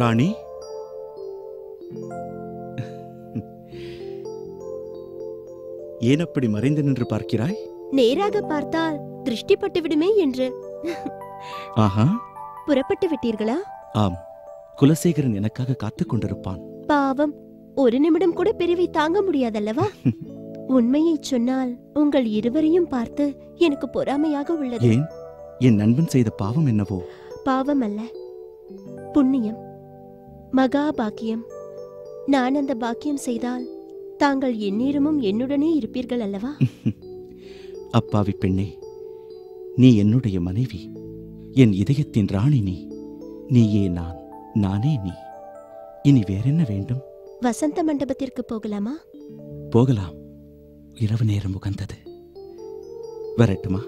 ராணி ஏன் அப்படி மறைந்து நின்று பார்க்கிறாய் நேராக பார்த்தால் திருஷ்டி பட்டு விடுமே என்று ஆஹா புறப்பட்டு விட்டீர்களா ஆம் குலசேகரன் எனக்காக காத்துக் கொண்டிருப்பான் பாவம் ஒரு நிமிடம் கூட பிரிவை தாங்க முடியாதல்லவா உண்மையை சொன்னால் உங்கள் இருவரையும் பார்த்து எனக்கு பொறாமையாக உள்ளது ஏன் என் நண்பன் செய்த பாவம் என்னவோ பாவம் அல்ல புண்ணியம் மகா பாக்கியம் நான் அந்த பாக்கியம் செய்தால் தாங்கள் எந்நேரமும் என்னுடனே இருப்பீர்கள் அல்லவா அப்பாவி பெண்ணே நீ என்னுடைய மனைவி என் இதயத்தின் ராணி நீ நீயே நான் நானே நீ இனி வேறென்ன வேண்டும் வசந்த மண்டபத்திற்கு போகலாமா போகலாம் இரவு நேரம் உகந்தது வரட்டுமா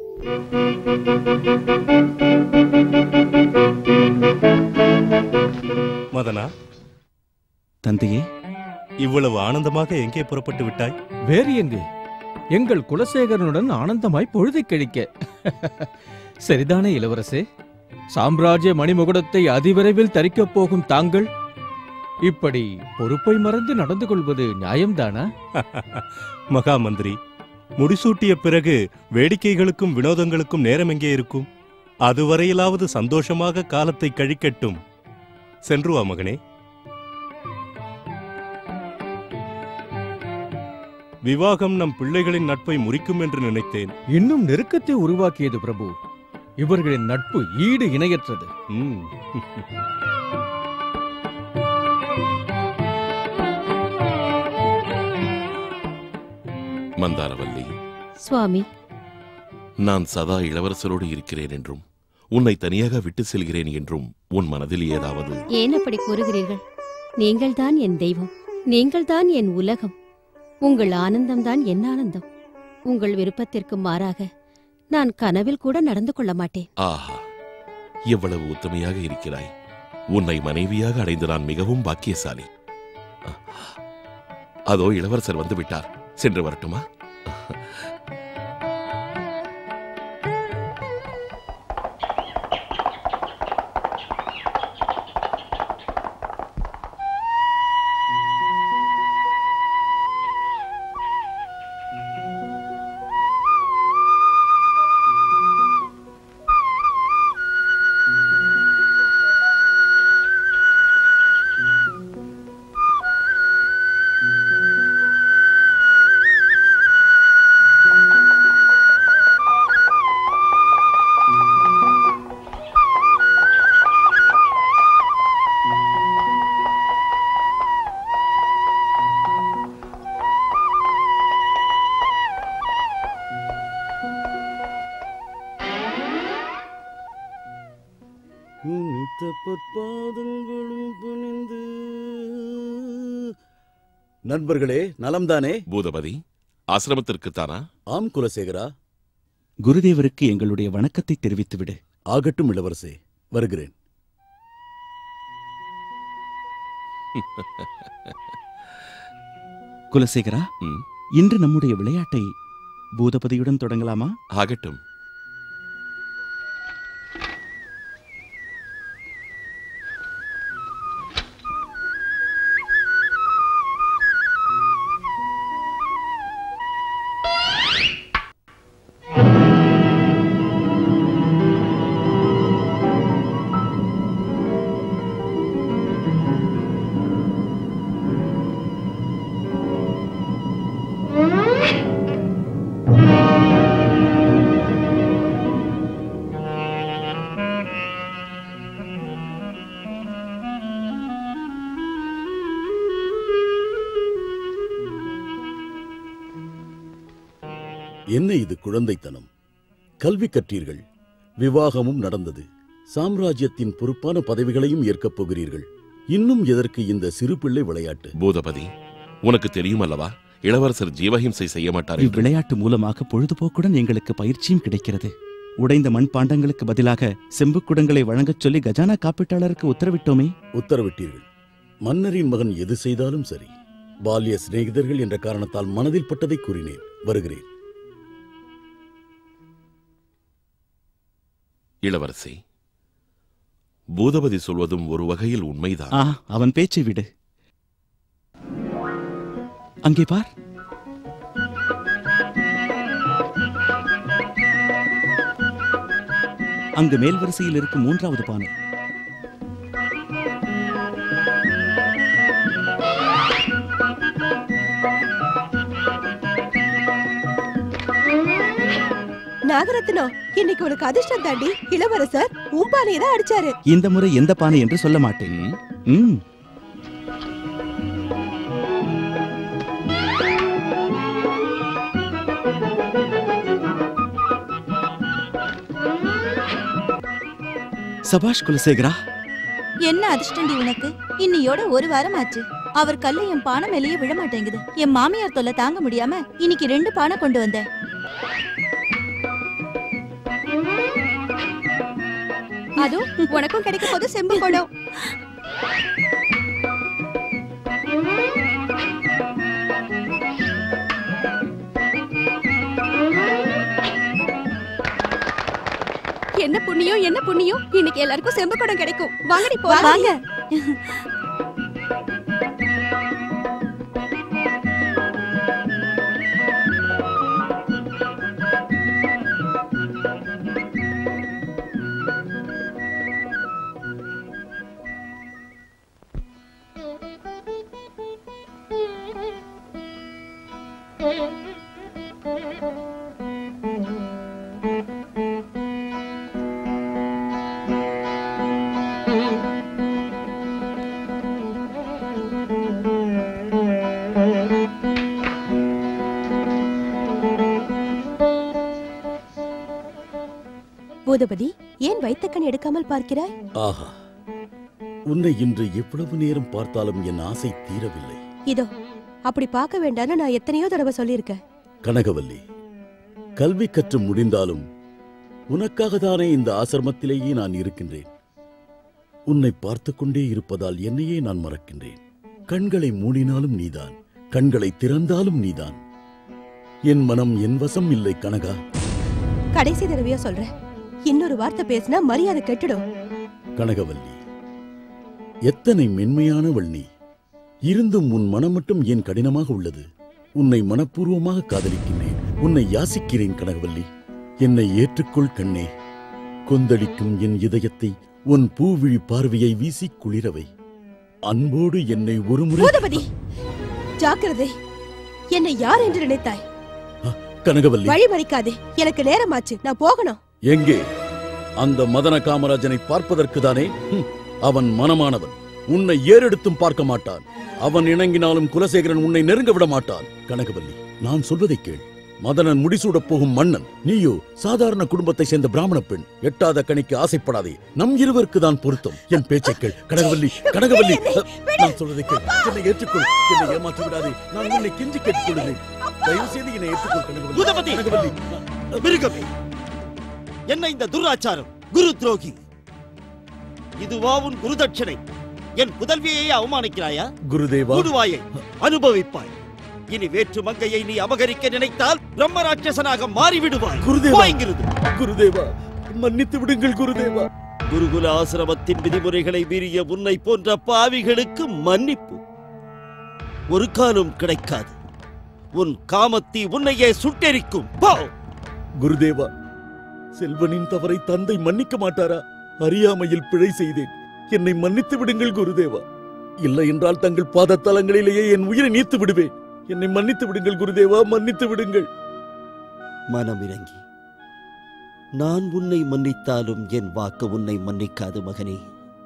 மதனா தந்தையே இவ்வளவு ஆனந்தமாக எங்கே புறப்பட்டு விட்டாய் வேறு எங்கு எங்கள் குலசேகரனுடன் ஆனந்தமாய் பொழுதை கழிக்க சரிதானே இளவரசே சாம்ராஜ்ய மணிமுகுடத்தை அதிவிரைவில் தரிக்கப் போகும் தாங்கள் இப்படி பொறுப்பை மறந்து நடந்து கொள்வது நியாயம்தானா மகா மந்திரி முடிசூட்டிய பிறகு வேடிக்கைகளுக்கும் வினோதங்களுக்கும் நேரம் எங்கே இருக்கும் அதுவரையிலாவது சந்தோஷமாக காலத்தை கழிக்கட்டும் சென்று வா மகனே விவாகம் நம் பிள்ளைகளின் நட்பை முறிக்கும் என்று நினைத்தேன் இன்னும் நெருக்கத்தை உருவாக்கியது பிரபு இவர்களின் நட்பு ஈடு இணையற்றது ம். மந்தாரவல்லி சுவாமி நான் சதா இளவரசரோடு இருக்கிறேன் என்றும் உன்னை தனியாக விட்டு செல்கிறேன் என்றும் உன் மனதில் ஏதாவது ஏன் அப்படி கூறுகிறீர்கள் நீங்கள்தான் என் தெய்வம் நீங்கள்தான் என் உலகம் உங்கள் ஆனந்தம்தான் என் ஆனந்தம் உங்கள் விருப்பத்திற்கு மாறாக நான் கனவில் கூட நடந்து கொள்ள மாட்டேன் ஆஹா எவ்வளவு உத்தமையாக இருக்கிறாய் உன்னை மனைவியாக அடைந்து நான் மிகவும் பாக்கியசாலி அதோ இளவரசர் வந்து விட்டார் சென்று வரட்டுமா நித்த பொற்பாதங்களும் பணிந்து நண்பர்களே நலம்தானே பூதபதி ஆசிரமத்திற்குத்தானா ஆம் குலசேகரா குருதேவருக்கு எங்களுடைய வணக்கத்தை தெரிவித்துவிடு ஆகட்டும் இளவரசே வருகிறேன் குலசேகரா ம், இன்று நம்முடைய விளையாட்டை பூதபதியுடன் தொடங்கலாமா ஆகட்டும் என்ன இது குழந்தைத்தனம் கல்வி கற்றீர்கள் விவாகமும் நடந்தது சாம்ராஜ்யத்தின் பொறுப்பான பதவிகளையும் ஏற்கப் போகிறீர்கள் இன்னும் எதற்கு இந்த சிறு பிள்ளை விளையாட்டு பூதபதி உனக்கு தெரியும் அல்லவா இளவரசர் ஜீவஹிம்சை செய்ய மாட்டார் என்று. இவ்விளையாட்டு மூலமாக பொழுதுபோக்குடன் எங்களுக்கு பயிற்சியும் கிடைக்கிறது உடைந்த மண்பாண்டங்களுக்கு பதிலாக செம்புக் குடங்களை வழங்கச் சொல்லி கஜானா காப்பீட்டாளருக்கு உத்தரவிட்டோமே உத்தரவிட்டீர்கள் மன்னரின் மகன் எது செய்தாலும் சரி பால்ய சிநேகிதர்கள் என்ற காரணத்தால் மனதில் பட்டதை கூறினேன் வருகிறேன் இளவரசி பூதபதி சொல்வதும் ஒரு வகையில் உண்மைதான் ஆ அவன் பேச்சை விடு அங்கே பார் அங்கு மேல் வரிசையில் இருக்கும் மூன்றாவது பானை நாகரத்னம் இன்னைக்கு உனக்கு அதிர்ஷ்டம் தாண்டி இளவரசர் ஊம்பானையை தான் அடிச்சாரு இந்த முறை எந்த பானை என்று சொல்ல மாட்டேன் ம், ம் சபாஷ் குலசேகரா என்ன அதிர்ஷ்டண்டி உனக்கு இன்னியோட ஒரு வாரம் ஆச்சு அவர் கல்லு என் பானை மேலேயே விழ மாட்டேங்குது என் மாமியார் தொல்லை தாங்க முடியாம இன்னைக்கு ரெண்டு பானை கொண்டு வந்தேன் அதுவும் உனக்கும் கிடைக்க போது செம்பு குடம் என்ன புண்ணியம் என்ன புண்ணியம் இன்னைக்கு எல்லாருக்கும் செம்பு குடம் கிடைக்கும் வாங்கடி போலாம் வாங்க பூதபதி ஏன் வைத்தக்கண் எடுக்காமல் பார்க்கிறாய் ஆஹா உன்னை இன்று எவ்வளவு நேரம் பார்த்தாலும் என் ஆசை தீரவில்லை இதோ அப்படி பார்க்க வேண்டாம்னு நான் எத்தனையோ தடவை சொல்லியிருக்கேன் கனகவல்லி கல்வி கற்று முடிந்தாலும் உனக்காக தானே இந்த ஆசிரமத்திலேயே நான் இருக்கின்றேன் உன்னை பார்த்துக் கொண்டே இருப்பதால் என்னையே நான் மறக்கின்றேன் கண்களை மூடினாலும் நீதான் கண்களை திறந்தாலும் நீதான் என் மனம் என் வசம் இல்லை கனகா கடைசி தடவையா சொல்றேன் இன்னொரு வார்த்தை பேசினா மரியாதை கெட்டுடும் கனகவல்லி எத்தனை மென்மையானவள் நீ இருந்தும் உன் மனம் மட்டும் ஏன் கடினமாக உள்ளது உன்னை மனப்பூர்வமாக காதலிக்கின்றேன் உன்னை யாசிக்கிறேன் கனகவல்லி என்னை ஏற்றுக்கொள் கண்ணே கொந்தளிக்கும் என் இதயத்தை உன் பூவிழி பார்வையை வீசி குளிரவை அன்போடு என்னை ஒருமுறை பூதபதி ஜாக்கிரதை என்னை யார் என்று நினைத்தாய் கனகவல்லி வழி மறிக்காதே எனக்கு நேரமாச்சு நான் போகணும் எங்கே அந்த மதன காமராஜனை பார்ப்பதற்கு தானே அவன் மனமானவன் உன்னை ஏறெடுத்தும் பார்க்க மாட்டான் அவன் இணங்கினாலும் குலசேகரன் உன்னை நெருங்க விட மாட்டான் கனகவல்லி நான் சொல்வதை கேள் மதனன் முடிசூடப் போகும் மன்னன் நீயோ சாதாரண குடும்பத்தை சேர்ந்த பிராமண பெண் எட்டாத கணிக்கு ஆசைப்படாதே நம் இருவருக்கு தான் பொருத்தம் என் பேச்சை கேள் கனகவல்லி கனகவல்லி நான் சொல்வதை கேள் என்னை ஏற்றுக்கொள் என்னை ஏமாற்றி விடாதே நான் உன்னை கெஞ்சி கேட்டுக்கொள்கிறேன் தயவு செய்து என்னை ஏற்றுக்கொள் கனகவல்லி பூதபதி! கனகவல்லி மிருகமே என்ன இந்த துராச்சாரம் குரு துரோகி இதுவா உன் குருதட்சணை என் புதல்வியை அவமானிக்கிறாயா குருதேவா கூடுவாயை அனுபவிப்பாய் இனி வேற்று மங்கையை நீ அபகரிக்க நினைத்தால் பிரம்மராட்சசனாக மாறிவிடுவாய் குருதேவா. போய்ங்கிறது குருதேவா மன்னித்து விடுங்கள் குருதேவா குருகுல ஆசிரமத்தின் விதிமுறைகளை மீறிய உன்னை போன்ற பாவிகளுக்கு மன்னிப்பு ஒரு காலம் கிடைக்காது உன் காமத்தி உன்னையே சுட்டெரிக்கும் போ குருதேவா செல்வனின் தவறை தந்தை மன்னிக்க மாட்டாரா அறியாமையில் பிழை செய்தேன் என்னை மன்னித்து விடுங்கள் குருதேவா இல்லை என்றால் தங்கள் பாதத்தலங்களிலேயே என் உயிரை நீத்து விடுவேன் என்னை மன்னித்து விடுங்கள் குருதேவா மன்னித்து விடுங்கள் மனமிறங்கி நான் உன்னை மன்னித்தாலும் என் வாக்கு உன்னை மன்னிக்காது மகனே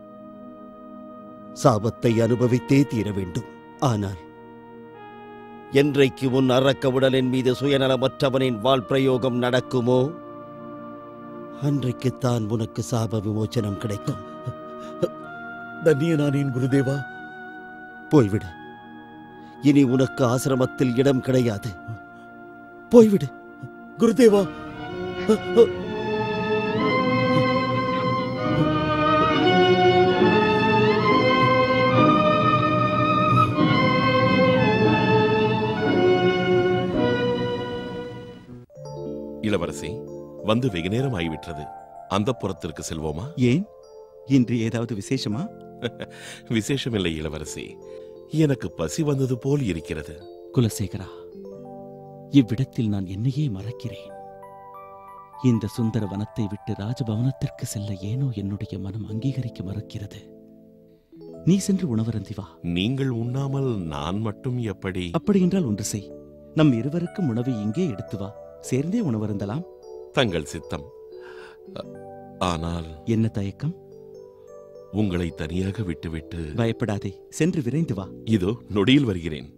சாபத்தை அனுபவித்தே தீர வேண்டும் ஆனால் என்றைக்கு உன் அரக்க உடலின் மீது சுயநலமற்றவனின் வாழ் பிரயோகம் நடக்குமோ அன்றைக்குத்தான் உனக்கு சாப விமோச்சனம் கிடைக்கும் தன்னியனானேன் குருதேவா போய்விடு இனி உனக்கு ஆசிரமத்தில் இடம் கிடையாது போய்விடு குருதேவா இளவரசி வந்து வெகு நேரம் ஆகிவிட்டது அந்த புறத்திற்கு செல்வோமா ஏன் இன்று ஏதாவது விசேஷமா விசேஷமில்லை இளவரசி எனக்கு பசி வந்தது போல் இருக்கிறது குலசேகரா இவ்விடத்தில் நான் என்னையே மறக்கிறேன் இந்த சுந்தர வனத்தை விட்டு ராஜபவனத்திற்கு செல்ல ஏனோ என்னுடைய மனம் அங்கீகரிக்க மறுக்கிறது நீ சென்று உணவருந்தி வா நீங்கள் உண்ணாமல் நான் மட்டும் எப்படி அப்படியென்றால் ஒன்று செய் நம் இருவருக்கும் உணவை இங்கே எடுத்து வா சேர்ந்தே உணவருந்தலாம் தங்கள் சித்தம் அ- ஆனால் என்ன தயக்கம் உங்களை தனியாக விட்டுவிட்டு பயப்படாதே சென்று விரைந்து வா இதோ நொடியில் வருகிறேன்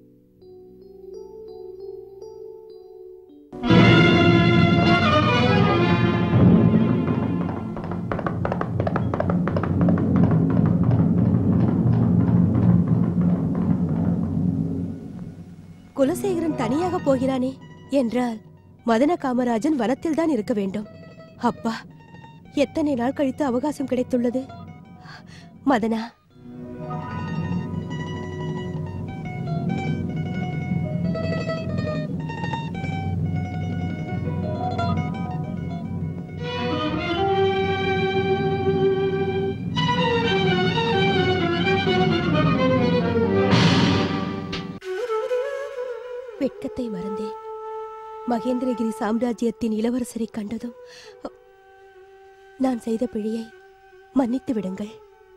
குலசேகரன் தனியாக போகிறானே என்றால் மதன காமராஜன் வனத்தில் தான் இருக்க வேண்டும் அப்பா எத்தனை நாள் கழித்து அவகாசம் கிடைத்துள்ளது மதனா வெட்கத்தை மறந்தேன் மகேந்திரகிரி சாம்ராஜ்யத்தின் இளவரசரை கண்டதும் அ, நான் செய்த பிழையை மன்னித்து விடுங்கள்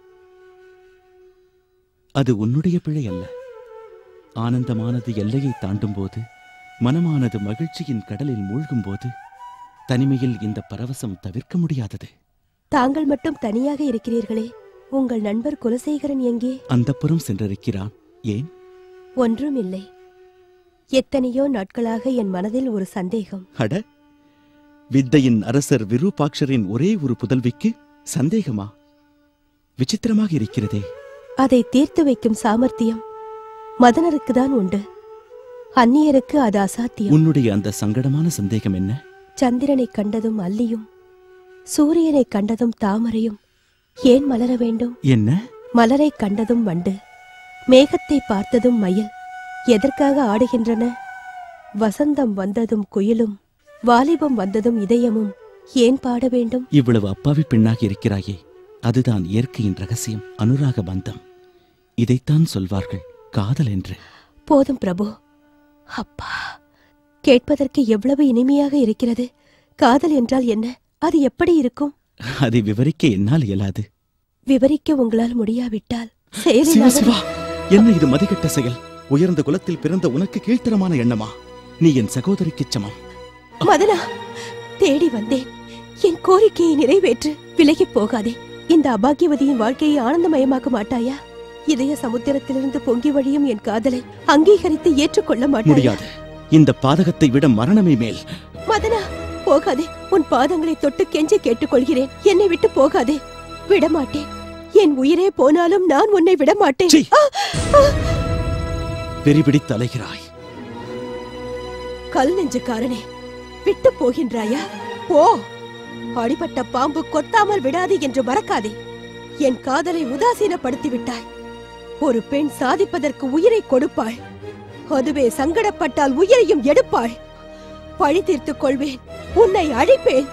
அது உன்னுடைய பிழை அல்ல ஆனந்தமானது எல்லையை தாண்டும் போது மனமானது மகிழ்ச்சியின் கடலில் மூழ்கும் போது தனிமையில் இந்த பரவசம் தவிர்க்க முடியாதது தாங்கள் மட்டும் தனியாக இருக்கிறீர்களே உங்கள் நண்பர் குலசேகரன் எங்கே அந்தப்புறம் சென்றிருக்கிறான் ஏன் ஒன்றும் இல்லை எத்தனையோ நாட்களாக என் மனதில் ஒரு சந்தேகம் அட வித்தையின் அரசர் விரூபாட்சரின் ஒரே ஒரு புதல்விக்கு சந்தேகமா விசித்திரமாக இருக்கிறதே அதை தீர்த்து வைக்கும் சாமர்த்தியம் மதனருக்கு தான் உண்டு அந்நியருக்கு அது அசாத்தியம் உன்னுடைய அந்த சங்கடமான சந்தேகம் என்ன சந்திரனை கண்டதும் அல்லியும் சூரியனை கண்டதும் தாமரையும் ஏன் மலர வேண்டும் என்ன மலரை கண்டதும் வண்டு மேகத்தை பார்த்ததும் மயில் எதற்காக ஆடுகின்றன வசந்தம் வந்ததும் குயிலும் வாலிபம் வந்ததும் இதயமும் ஏன் பாட வேண்டும் இவ்வளவு அப்பாவி பெண்ணாக இருக்கிறாயே அதுதான் இயற்கையின் ரகசியம் அனுராக பந்தம் இதைத்தான் சொல்வார்கள் காதல் என்று போதும் பிரபு அப்பா கேட்பதற்கு எவ்வளவு இனிமையாக இருக்கிறது காதல் என்றால் என்ன அது எப்படி இருக்கும் அதை விவரிக்க என்னால் இயலாது விவரிக்க உங்களால் முடியாவிட்டால் சிவா செயலில் சிவா என்ன இது மதிகட்ட செயல் உயர்ந்த குலத்தில் பிறந்த உனக்கு கீழ்த்தரமான எண்ணமா நீ என் சகோதரிக்குச் சமம் மதனா தேடி வந்தேன் என் கோரிக்கையை நிறைவேற்று விலகிப் போகாதே இந்த அபாகியவதியின் வாழ்க்கையை ஆனந்தமயமாக்க மாட்டாயா இதய சமுத்திரத்திலிருந்து பொங்கி வழியும் என் காதலை அங்கீகரித்து ஏற்றுக்கொள்ள மாட்டாயா முடியாது இந்த பாதகத்தை விட மரணமே மேல் மதனா போகாதே உன் பாதங்களை தொட்டு கெஞ்சி கேட்டுக்கொள்கிறேன் என்னை விட்டு போகாதே விடமாட்டேன் என் உயிரே போனாலும் நான் உன்னை விடமாட்டேன் சீ! ஆ! ஆ! வெறிபிடித்து அலைகிறாய் கல் நெஞ்சுக்காரனே விட்டு போகின்றாயா போ அடிபட்ட பாம்பு கொத்தாமல் விடாது என்று மறக்காதே என் காதலை உதாசீனப்படுத்தி விட்டாய் ஒரு பெண் சாதிப்பதற்கு உயிரை கொடுப்பாள் அதுவே சங்கடப்பட்டால் உயிரையும் எடுப்பாள் பழி தீர்த்துக் கொள்வேன் உன்னை அழிப்பேன்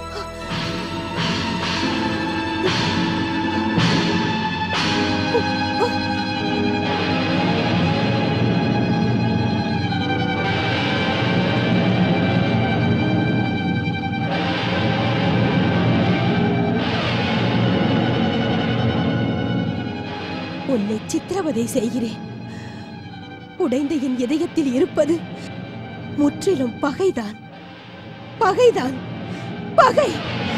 உன்னை சித்திரவதை செய்கிறேன் உடைந்த என் இதயத்தில் இருப்பது முற்றிலும் பகைதான் பகைதான் பகை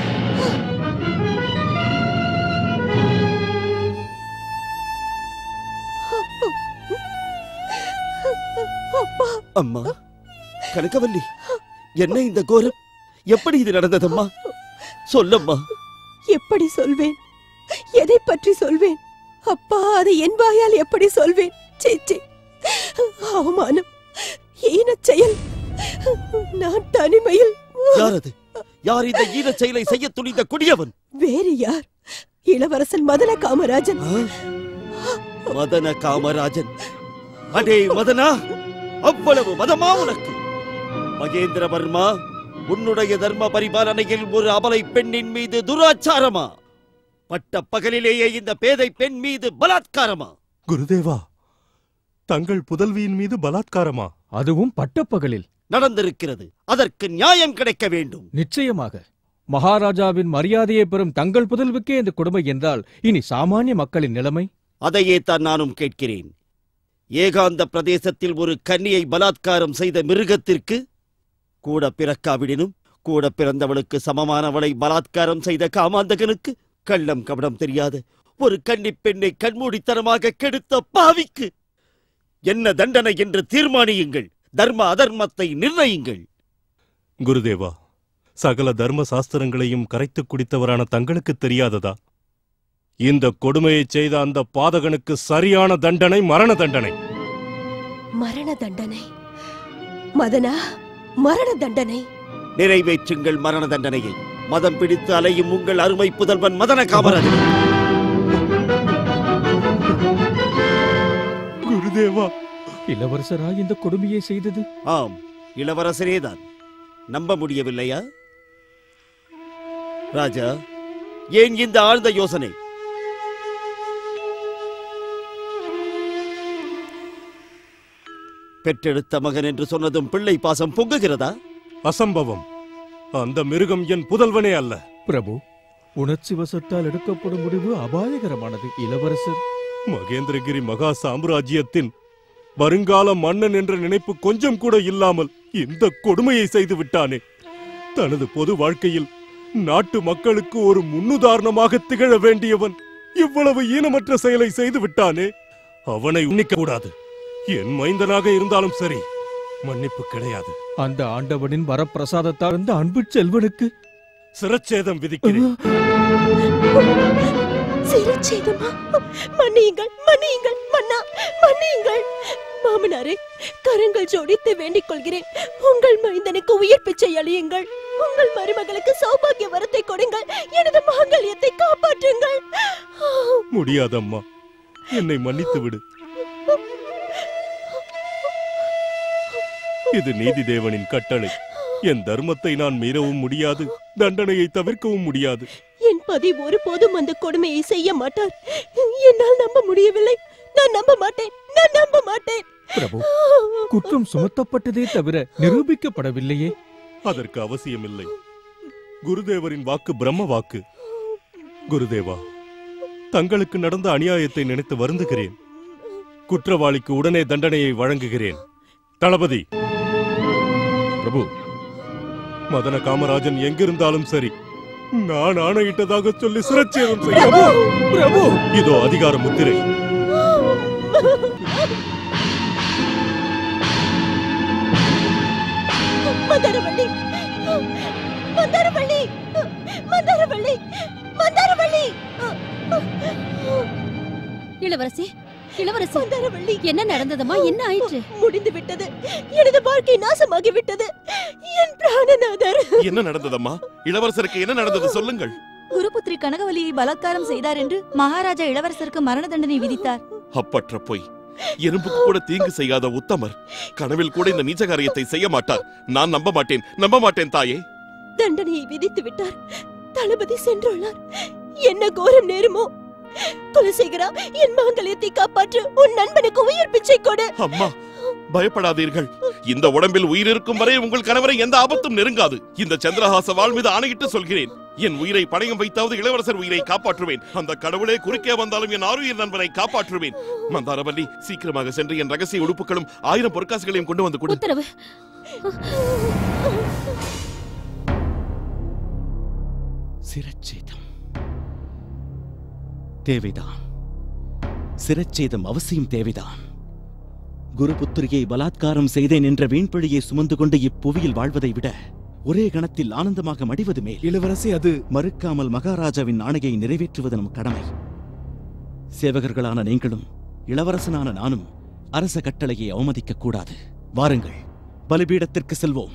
அப்பா அம்மா கனகவல்லி என்ன இந்த கோரம் எப்படி இது நடந்ததம்மா சொல்லம்மா எப்படி சொல்வேன் எதை பற்றி சொல்வேன் அப்பா அதை என் வாயால் எப்படி சொல்வேன் சீச்சி அவமானம் ஈனச் செயல் நான் தனிமையில் யார் அது யார் இந்த ஈனச் செயலை செய்ய துணிந்த கொடியவன் வேறு யார் இளவரசன் மதன காமராஜன் ஆ? மதன காமராஜன் அடே மதனா அவ்வளவு மதமா உனக்கு மகேந்திரவர்மா உன்னுடைய தர்ம பரிபாலனையில் ஒரு அபலை பெண்ணின் மீது துராச்சாரமா பட்ட பகலிலேயே இந்த பேதை பெண் மீது பலாத்காரமா குருதேவா தங்கள் புதல்வியின் மீது பலாத்காரமா அதுவும் பட்டப்பகலில் நடந்திருக்கிறது அதற்கு நியாயம் கிடைக்க வேண்டும் நிச்சயமாக மகாராஜாவின் மரியாதையை பெறும் தங்கள் புதல்வுக்கே இந்த கொடுமை என்றால் இனி சாமானிய மக்களின் நிலைமை அதையே தான் நானும் கேட்கிறேன் ஏகாந்த பிரதேசத்தில் ஒரு கன்னியை பலாத்காரம் செய்த மிருகத்திற்கு கூட பிறக்காவிடினும் கூட பிறந்தவளுக்கு சமமானவளை பலாத்காரம் செய்த காமாந்தகனுக்கு கள்ளம் கபடம் தெரியாத ஒரு கன்னிப் பெண்ணை கண்மூடித்தனமாக கெடுத்த பாவிக்கு என்ன தண்டனை என்று தீர்மானியுங்கள் தர்ம அதர்மத்தை நிர்ணயிங்கள் குருதேவா சகல தர்ம சாஸ்திரங்களையும் கரைத்துக் குடித்தவரான தங்களுக்கு தெரியாததா இந்த கொடுமையைச் செய்த அந்த பாதகனுக்கு சரியான தண்டனை மரண தண்டனை மரண தண்டனை மதனா மரண தண்டனை நிறைவேற்றுங்கள் மரண தண்டனையை மதம் பிடித்து அலையும் உங்கள் அருமை புதல்வன் மதன காமராஜ் குருதேவா இளவரசரா இந்த கொடுமையை செய்தது ஆம் இளவரசரேதான் நம்ப முடியவில்லையா ராஜா ஏன் இந்த ஆழ்ந்த யோசனை பெற்றெடுத்த மகன் என்று சொன்னதும் பிள்ளை பாசம் பொங்குகிறதா அசம்பவம் அந்த மிருகம் என் புதல்வனே அல்ல பிரபு உணர்ச்சி வசத்தால் எடுக்கப்படும் முடிவு அபாயகரமானது இளவரசர் மகேந்திரகிரி மகா சாம்ராஜ்யத்தின் வருங்கால மன்னன் என்ற நினைப்பு கொஞ்சம் கூட இல்லாமல் இந்த கொடுமையை செய்து விட்டானே தனது பொது வாழ்க்கையில் நாட்டு மக்களுக்கு ஒரு முன்னுதாரணமாக திகழ வேண்டியவன் இவ்வளவு ஈனமற்ற செயலை செய்து விட்டானே அவனை உன்னிக்க கூடாது என் மைந்தனாக இருந்தாலும் சரி மன்னிப்பு கிடையாது அந்த ஆண்டவனின் வரப்பிரசாதத்தால் அந்த அன்பு செல்வனுக்கு சிரச்சேதம் விதிக்கிறேன் சிரச்சேதமா மன்னியுங்கள் மன்னியுங்கள் மன்னா மன்னியுங்கள் மாமனாரே கரங்கள் ஜோடித்து வேண்டிக் கொள்கிறேன் உங்கள் மைந்தனுக்கு உயிர் பிச்சை அளியுங்கள் உங்கள் மருமகளுக்கு சௌபாகிய வரத்தை கொடுங்கள் எனது மாங்கல்யத்தை காப்பாற்றுங்கள் முடியாதம்மா என்னை மன்னித்து விடு இது நீதி தேவனின் கட்டளை என் தர்மத்தை நான் மீறவும் முடியாது தண்டனையை தவிர்க்கவும் முடியாது என் பதி ஒருபோதும் அந்த கொடுமையை செய்ய மாட்டார் என்னால் நம்ப முடியவில்லை நான் நம்ப மாட்டேன் நான் நம்ப மாட்டேன் பிரபு குற்றம் சுமத்தப்பட்டதே தவிர நிரூபிக்கப்படவில்லையே அதற்கு அவசியமில்லை குருதேவரின் வாக்கு பிரம்ம வாக்கு குருதேவா தங்களுக்கு நடந்த அநியாயத்தை நினைத்து வருந்துகிறேன் குற்றவாளிக்கு உடனே தண்டனையை வழங்குகிறேன் தளபதி பிரபு மதன காமராஜன் எங்கிருந்தாலும் சரி நான் ஆணையிட்டதாக சொல்லி சிரச்சேதம் செய்ய பிரபு இதோ அதிகார முத்திரை மந்தாரவள்ளி மந்தாரவள்ளி மந்தாரவள்ளி மந்தாரவள்ளி இளவரசி இளவரசி மந்தாரவள்ளி என்ன நடந்ததம்மா என்ன ஆயிற்று முடிந்து விட்டது எனது வாழ்க்கை நாசமாகி விட்டது என் பிராணநாதர் என்ன நடந்ததம்மா இளவரசருக்கு என்ன நடந்தது சொல்லுங்கள் குருபுத்திரி கனகவலியை பலாத்காரம் செய்தார் என்று மகாராஜா இளவரசருக்கு மரண தண்டனை விதித்தார் அப்பற்ற பொய் எறும்புக்கு கூட தீங்கு செய்யாத உத்தமர் கனவில் கூட இந்த நீச்ச காரியத்தை செய்ய மாட்டார் நான் நம்ப மாட்டேன் நம்ப மாட்டேன் தாயே தண்டனையை விதித்து விட்டார் தளபதி சென்றுள்ளார் என்ன கோரம் நேருமோ குலசேகரா என் மாங்கல்யத்தை காப்பாற்று உன் நண்பனுக்கு உயிர் பிச்சை கொடு அம்மா பயப்படாதீர்கள் இந்த உடம்பில் உயிர் இருக்கும் வரை உங்கள் கணவரை எந்த ஆபத்தும் நெருங்காது இந்த சந்திரஹாச வாழ் மீது ஆணையிட்டு சொல்கிறேன் என் உயிரை பணயம் வைத்தாவது இளவரசர் உயிரை காப்பாற்றுவேன் அந்த கடவுளே குறுக்கே வந்தாலும் என் ஆறுயிர் நண்பனை காப்பாற்றுவேன் மந்தாரவல்லி சீக்கிரமாக சென்று என் ரகசிய உடுப்புகளும் ஆயிரம் பொற்காசுகளையும் கொண்டு வந்து கொடு உத்தரவு சிரச்சேதம் தேவைதான் சிரச்சேதம் அவசியம் தேவைதான் குருபுத்திரியை பலாத்காரம் செய்தேன் என்ற வீண்பழியை சுமந்து கொண்டு இப்புவியில் வாழ்வதை விட ஒரே கணத்தில் ஆனந்தமாக மடிவது மேல் இளவரசி அது மறுக்காமல் மகாராஜாவின் ஆணையை நிறைவேற்றுவது நம் கடமை சேவகர்களான நீங்களும் இளவரசனான நானும் அரச கட்டளையை அவமதிக்க கூடாது வாருங்கள் பலிபீடத்திற்கு செல்வோம்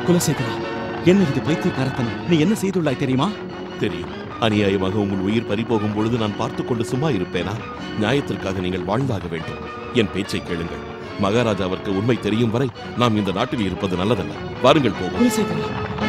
குலசேகரா என்ன இது பைத்தியக்காரத்தனம் நீ என்ன செய்துள்ளாய் தெரியுமா தெரியும் அநியாயமாக உங்கள் உயிர் பறிபோகும் பொழுது நான் பார்த்துக் கொண்டு சும்மா இருப்பேனா நியாயத்திற்காக நீங்கள் வாழ்ந்தாக வேண்டும் என் பேச்சை கேளுங்கள் மகாராஜாவிற்கு உண்மை தெரியும் வரை நாம் இந்த நாட்டில் இருப்பது நல்லதல்ல வாருங்கள் போவோம் குலசேகரா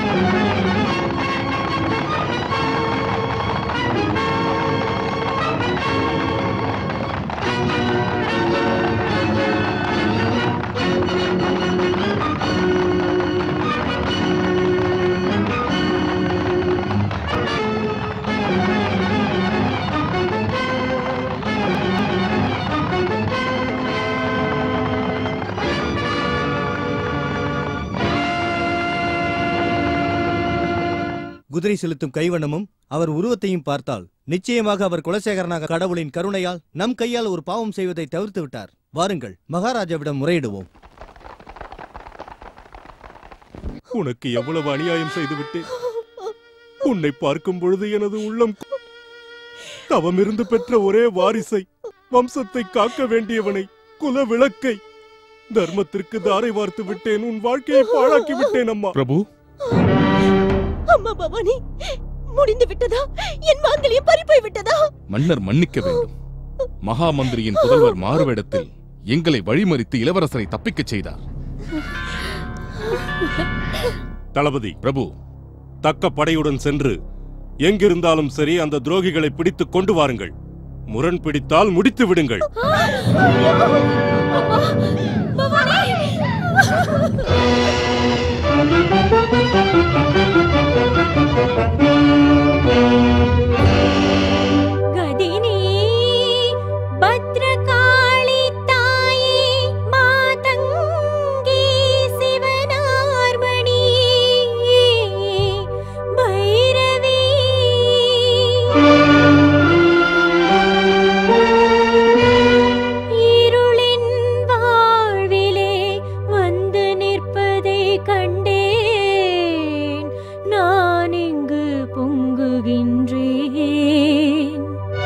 குதிரை செலுத்தும் கைவண்ணமும் அவர் உருவத்தையும் பார்த்தால் நிச்சயமாக அவர் குலசேகரனாக கடவுளின் கருணையால் நம் கையால் ஒரு பாவம் செய்வதை தவிர்த்து விட்டார் வாருங்கள் மகாராஜாவிடம் முறையிடுவோம் உனக்கு எவ்வளவு அநியாயம் செய்து விட்டேன் உன்னை பார்க்கும் பொழுது எனது உள்ளம் கு- தவமிருந்து பெற்ற ஒரே வாரிசை வம்சத்தை காக்க வேண்டியவனை குல விளக்கை தர்மத்திற்கு தாரை வார்த்து விட்டேன் உன் வாழ்க்கையை பாழாக்கி விட்டேன் அம்மா பிரபு அம்மா பவானி முடிந்து விட்டதா என் மாங்கல்யம் பறிப்போய் விட்டதா மன்னர் மன்னிக்க வேண்டும் மகாமந்திரியின் புதல்வர் மாறுவேடத்தில் எங்களை வழிமறித்து இளவரசரை தப்பிக்கச் செய்தார் தளபதி பிரபு தக்க படையுடன் சென்று எங்கிருந்தாலும் சரி அந்த துரோகிகளை பிடித்துக் கொண்டு வாருங்கள் முரண் பிடித்தால் முடித்து விடுங்கள் கதினி பத்ரகாளி தாயே மாதங்கி சிவனார்மணி பைரவி இருளின் வாழ்விலே வந்து நிற்பதை கண்டேன் நான் இங்கு பொங்குகின்றேன்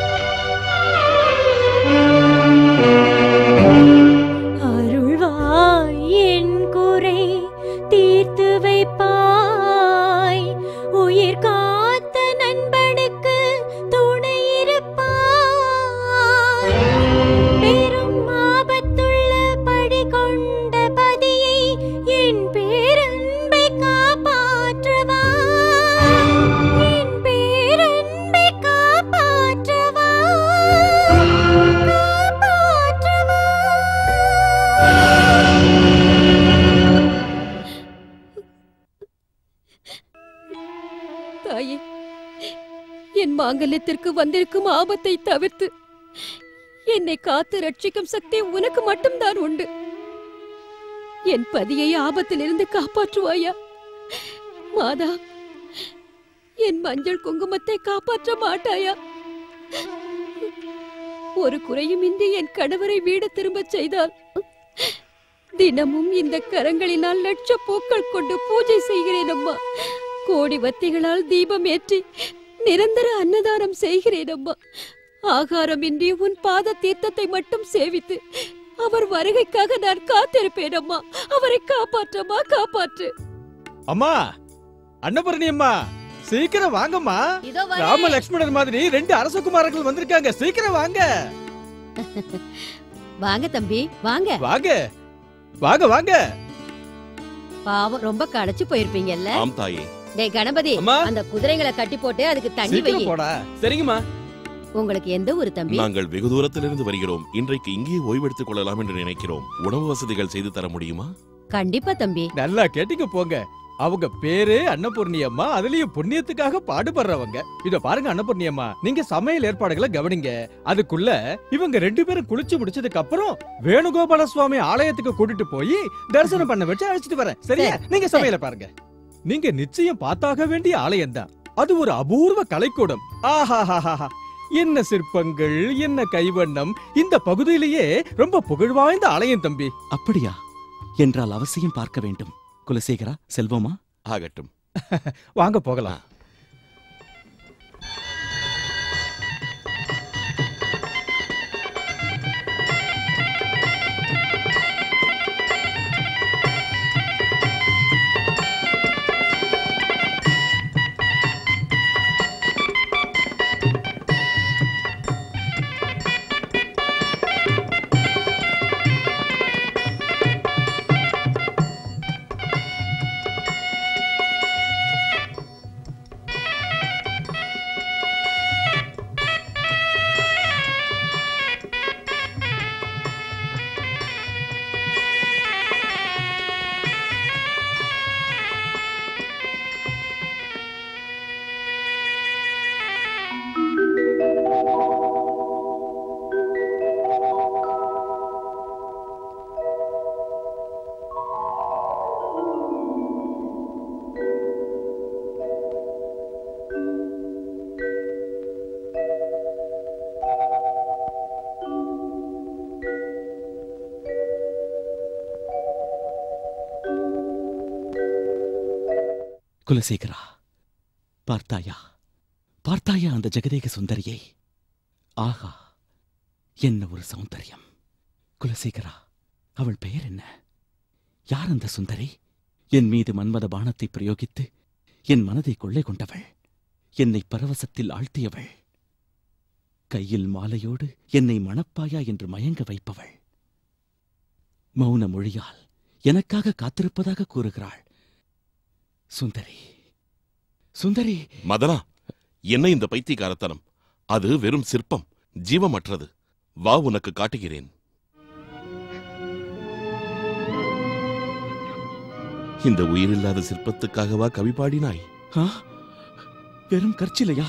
அருள்வாய் என் குறை தீர்த்து வைப்பாய் உயிர் காத்த நண்பனுக்கு துணை இருப்பாய் பெரும் ஆபத்துள்ள படி கொண்ட பதியை என் பேரன்பை காப்பாற்றவா என் பேரன்பை காப்பாற்றவா காப்பாற்றவா தாயே என் மாங்கல்யத்திற்கு வந்திருக்கும் ஆபத்தை தவிர்த்து என்னை காத்து ரட்சிக்கும் சக்தி உனக்கு மட்டும்தான் உண்டு என் பதியை ஆபத்திலிருந்து காப்பாற்றுவாயா மாதா என் மஞ்சள் குங்குமத்தை காப்பாற்ற மாட்டாயா ஒரு குறையுமின்றி என் கணவரை வீடு திரும்பச் செய்தால் தினமும் இந்த கரங்களினால் லட்ச பூக்கள் கொண்டு பூஜை செய்கிறேன் அம்மா கோடி வத்திகளால் தீபம் ஏற்றி நிரந்தர அன்னதானம் செய்கிறேன் அம்மா ஆகாரமின்றி உன் பாத தீர்த்தத்தை மட்டும் சேவித்து அவர் வருகைக்காக நான் காத்திருப்பேன் அம்மா அவரை காப்பாற்றம்மா காப்பாற்று அம்மா அன்னபரணி அம்மா சீக்கிரம் வாங்கம்மா இதோ வரேன். ராம லக்ஷ்மணர் மாதிரி ரெண்டு அரசகுமாரர்கள் வந்திருக்காங்க சீக்கிரம் வாங்க வாங்க தம்பி வாங்க வாங்க வாங்க வாங்க பாவம் ரொம்ப களைச்சு போயிருப்பீங்கல்ல ஆம் தாயே டேய் கணபதி அந்த குதிரைகளை கட்டி போட்டு அதுக்கு தண்ணி வை சீக்கிரம் போடா. சரிங்கம்மா உங்களுக்கு எந்த ஊரு தம்பி நாங்கள் வெகு தூரத்திலிருந்து வருகிறோம் இன்றைக்கு இங்கேயே ஓய்வெடுத்துக் கொள்ளலாம் என்று நினைக்கிறோம் உணவு வசதிகள் செய்து தர முடியுமா கண்டிப்பா தம்பி நல்லா கேட்டீங்க போங்க அவங்க பேரு அன்னபூர்ணி அம்மா அதுலயும் புண்ணியத்துக்காக பாடுபடுறவங்க இத பாருங்க அன்னபூர்ணி அம்மா நீங்க சமையல் ஏற்பாடுகளை கவனிங்க அதுக்குள்ள இவங்க ரெண்டு பேரும் குளிச்சு முடிச்சதுக்கு அப்புறம் வேணுகோபால சுவாமி ஆலயத்துக்கு கூட்டிட்டு போய் தரிசனம் பண்ண வச்சு அழைச்சிட்டு வரேன் சரியா சரி, நீங்க சரி. சமையல பாருங்க நீங்க நிச்சயம் பார்த்தாக வேண்டிய ஆலயம் தான் அது ஒரு அபூர்வ கலைக்கூடம் ஆஹாஹாஹா என்ன சிற்பங்கள் என்ன கைவண்ணம் இந்த பகுதியிலேயே ரொம்ப புகழ்வாய்ந்த ஆலயம் தம்பி அப்படியா என்றால் அவசியம் பார்க்க வேண்டும் குலசேகரா செல்வோமா ஆகட்டும் வாங்க போகலாம் குலசேகரா பார்த்தாயா பார்த்தாயா அந்த ஜெகதேக சுந்தரியை ஆகா என்ன ஒரு சௌந்தரியம் குலசேகரா அவள் பெயர் என்ன யார் அந்த சுந்தரி என் மீது மன்மத பானத்தை பிரயோகித்து என் மனதை கொள்ளை கொண்டவள் என்னை பரவசத்தில் ஆழ்த்தியவள் கையில் மாலையோடு என்னை மணப்பாயா என்று மயங்க வைப்பவள் மௌன மொழியால் எனக்காக காத்திருப்பதாக கூறுகிறாள் சுந்தரி சுந்தரி மதனா என்ன இந்த பைத்தியக்காரத்தனம் அது வெறும் சிற்பம் ஜீவமற்றது வா உனக்கு காட்டுகிறேன் இந்த உயிரில்லாத சிற்பத்துக்காகவா கவி பாடினாய் ஆ? வெறும் கற்சிலையா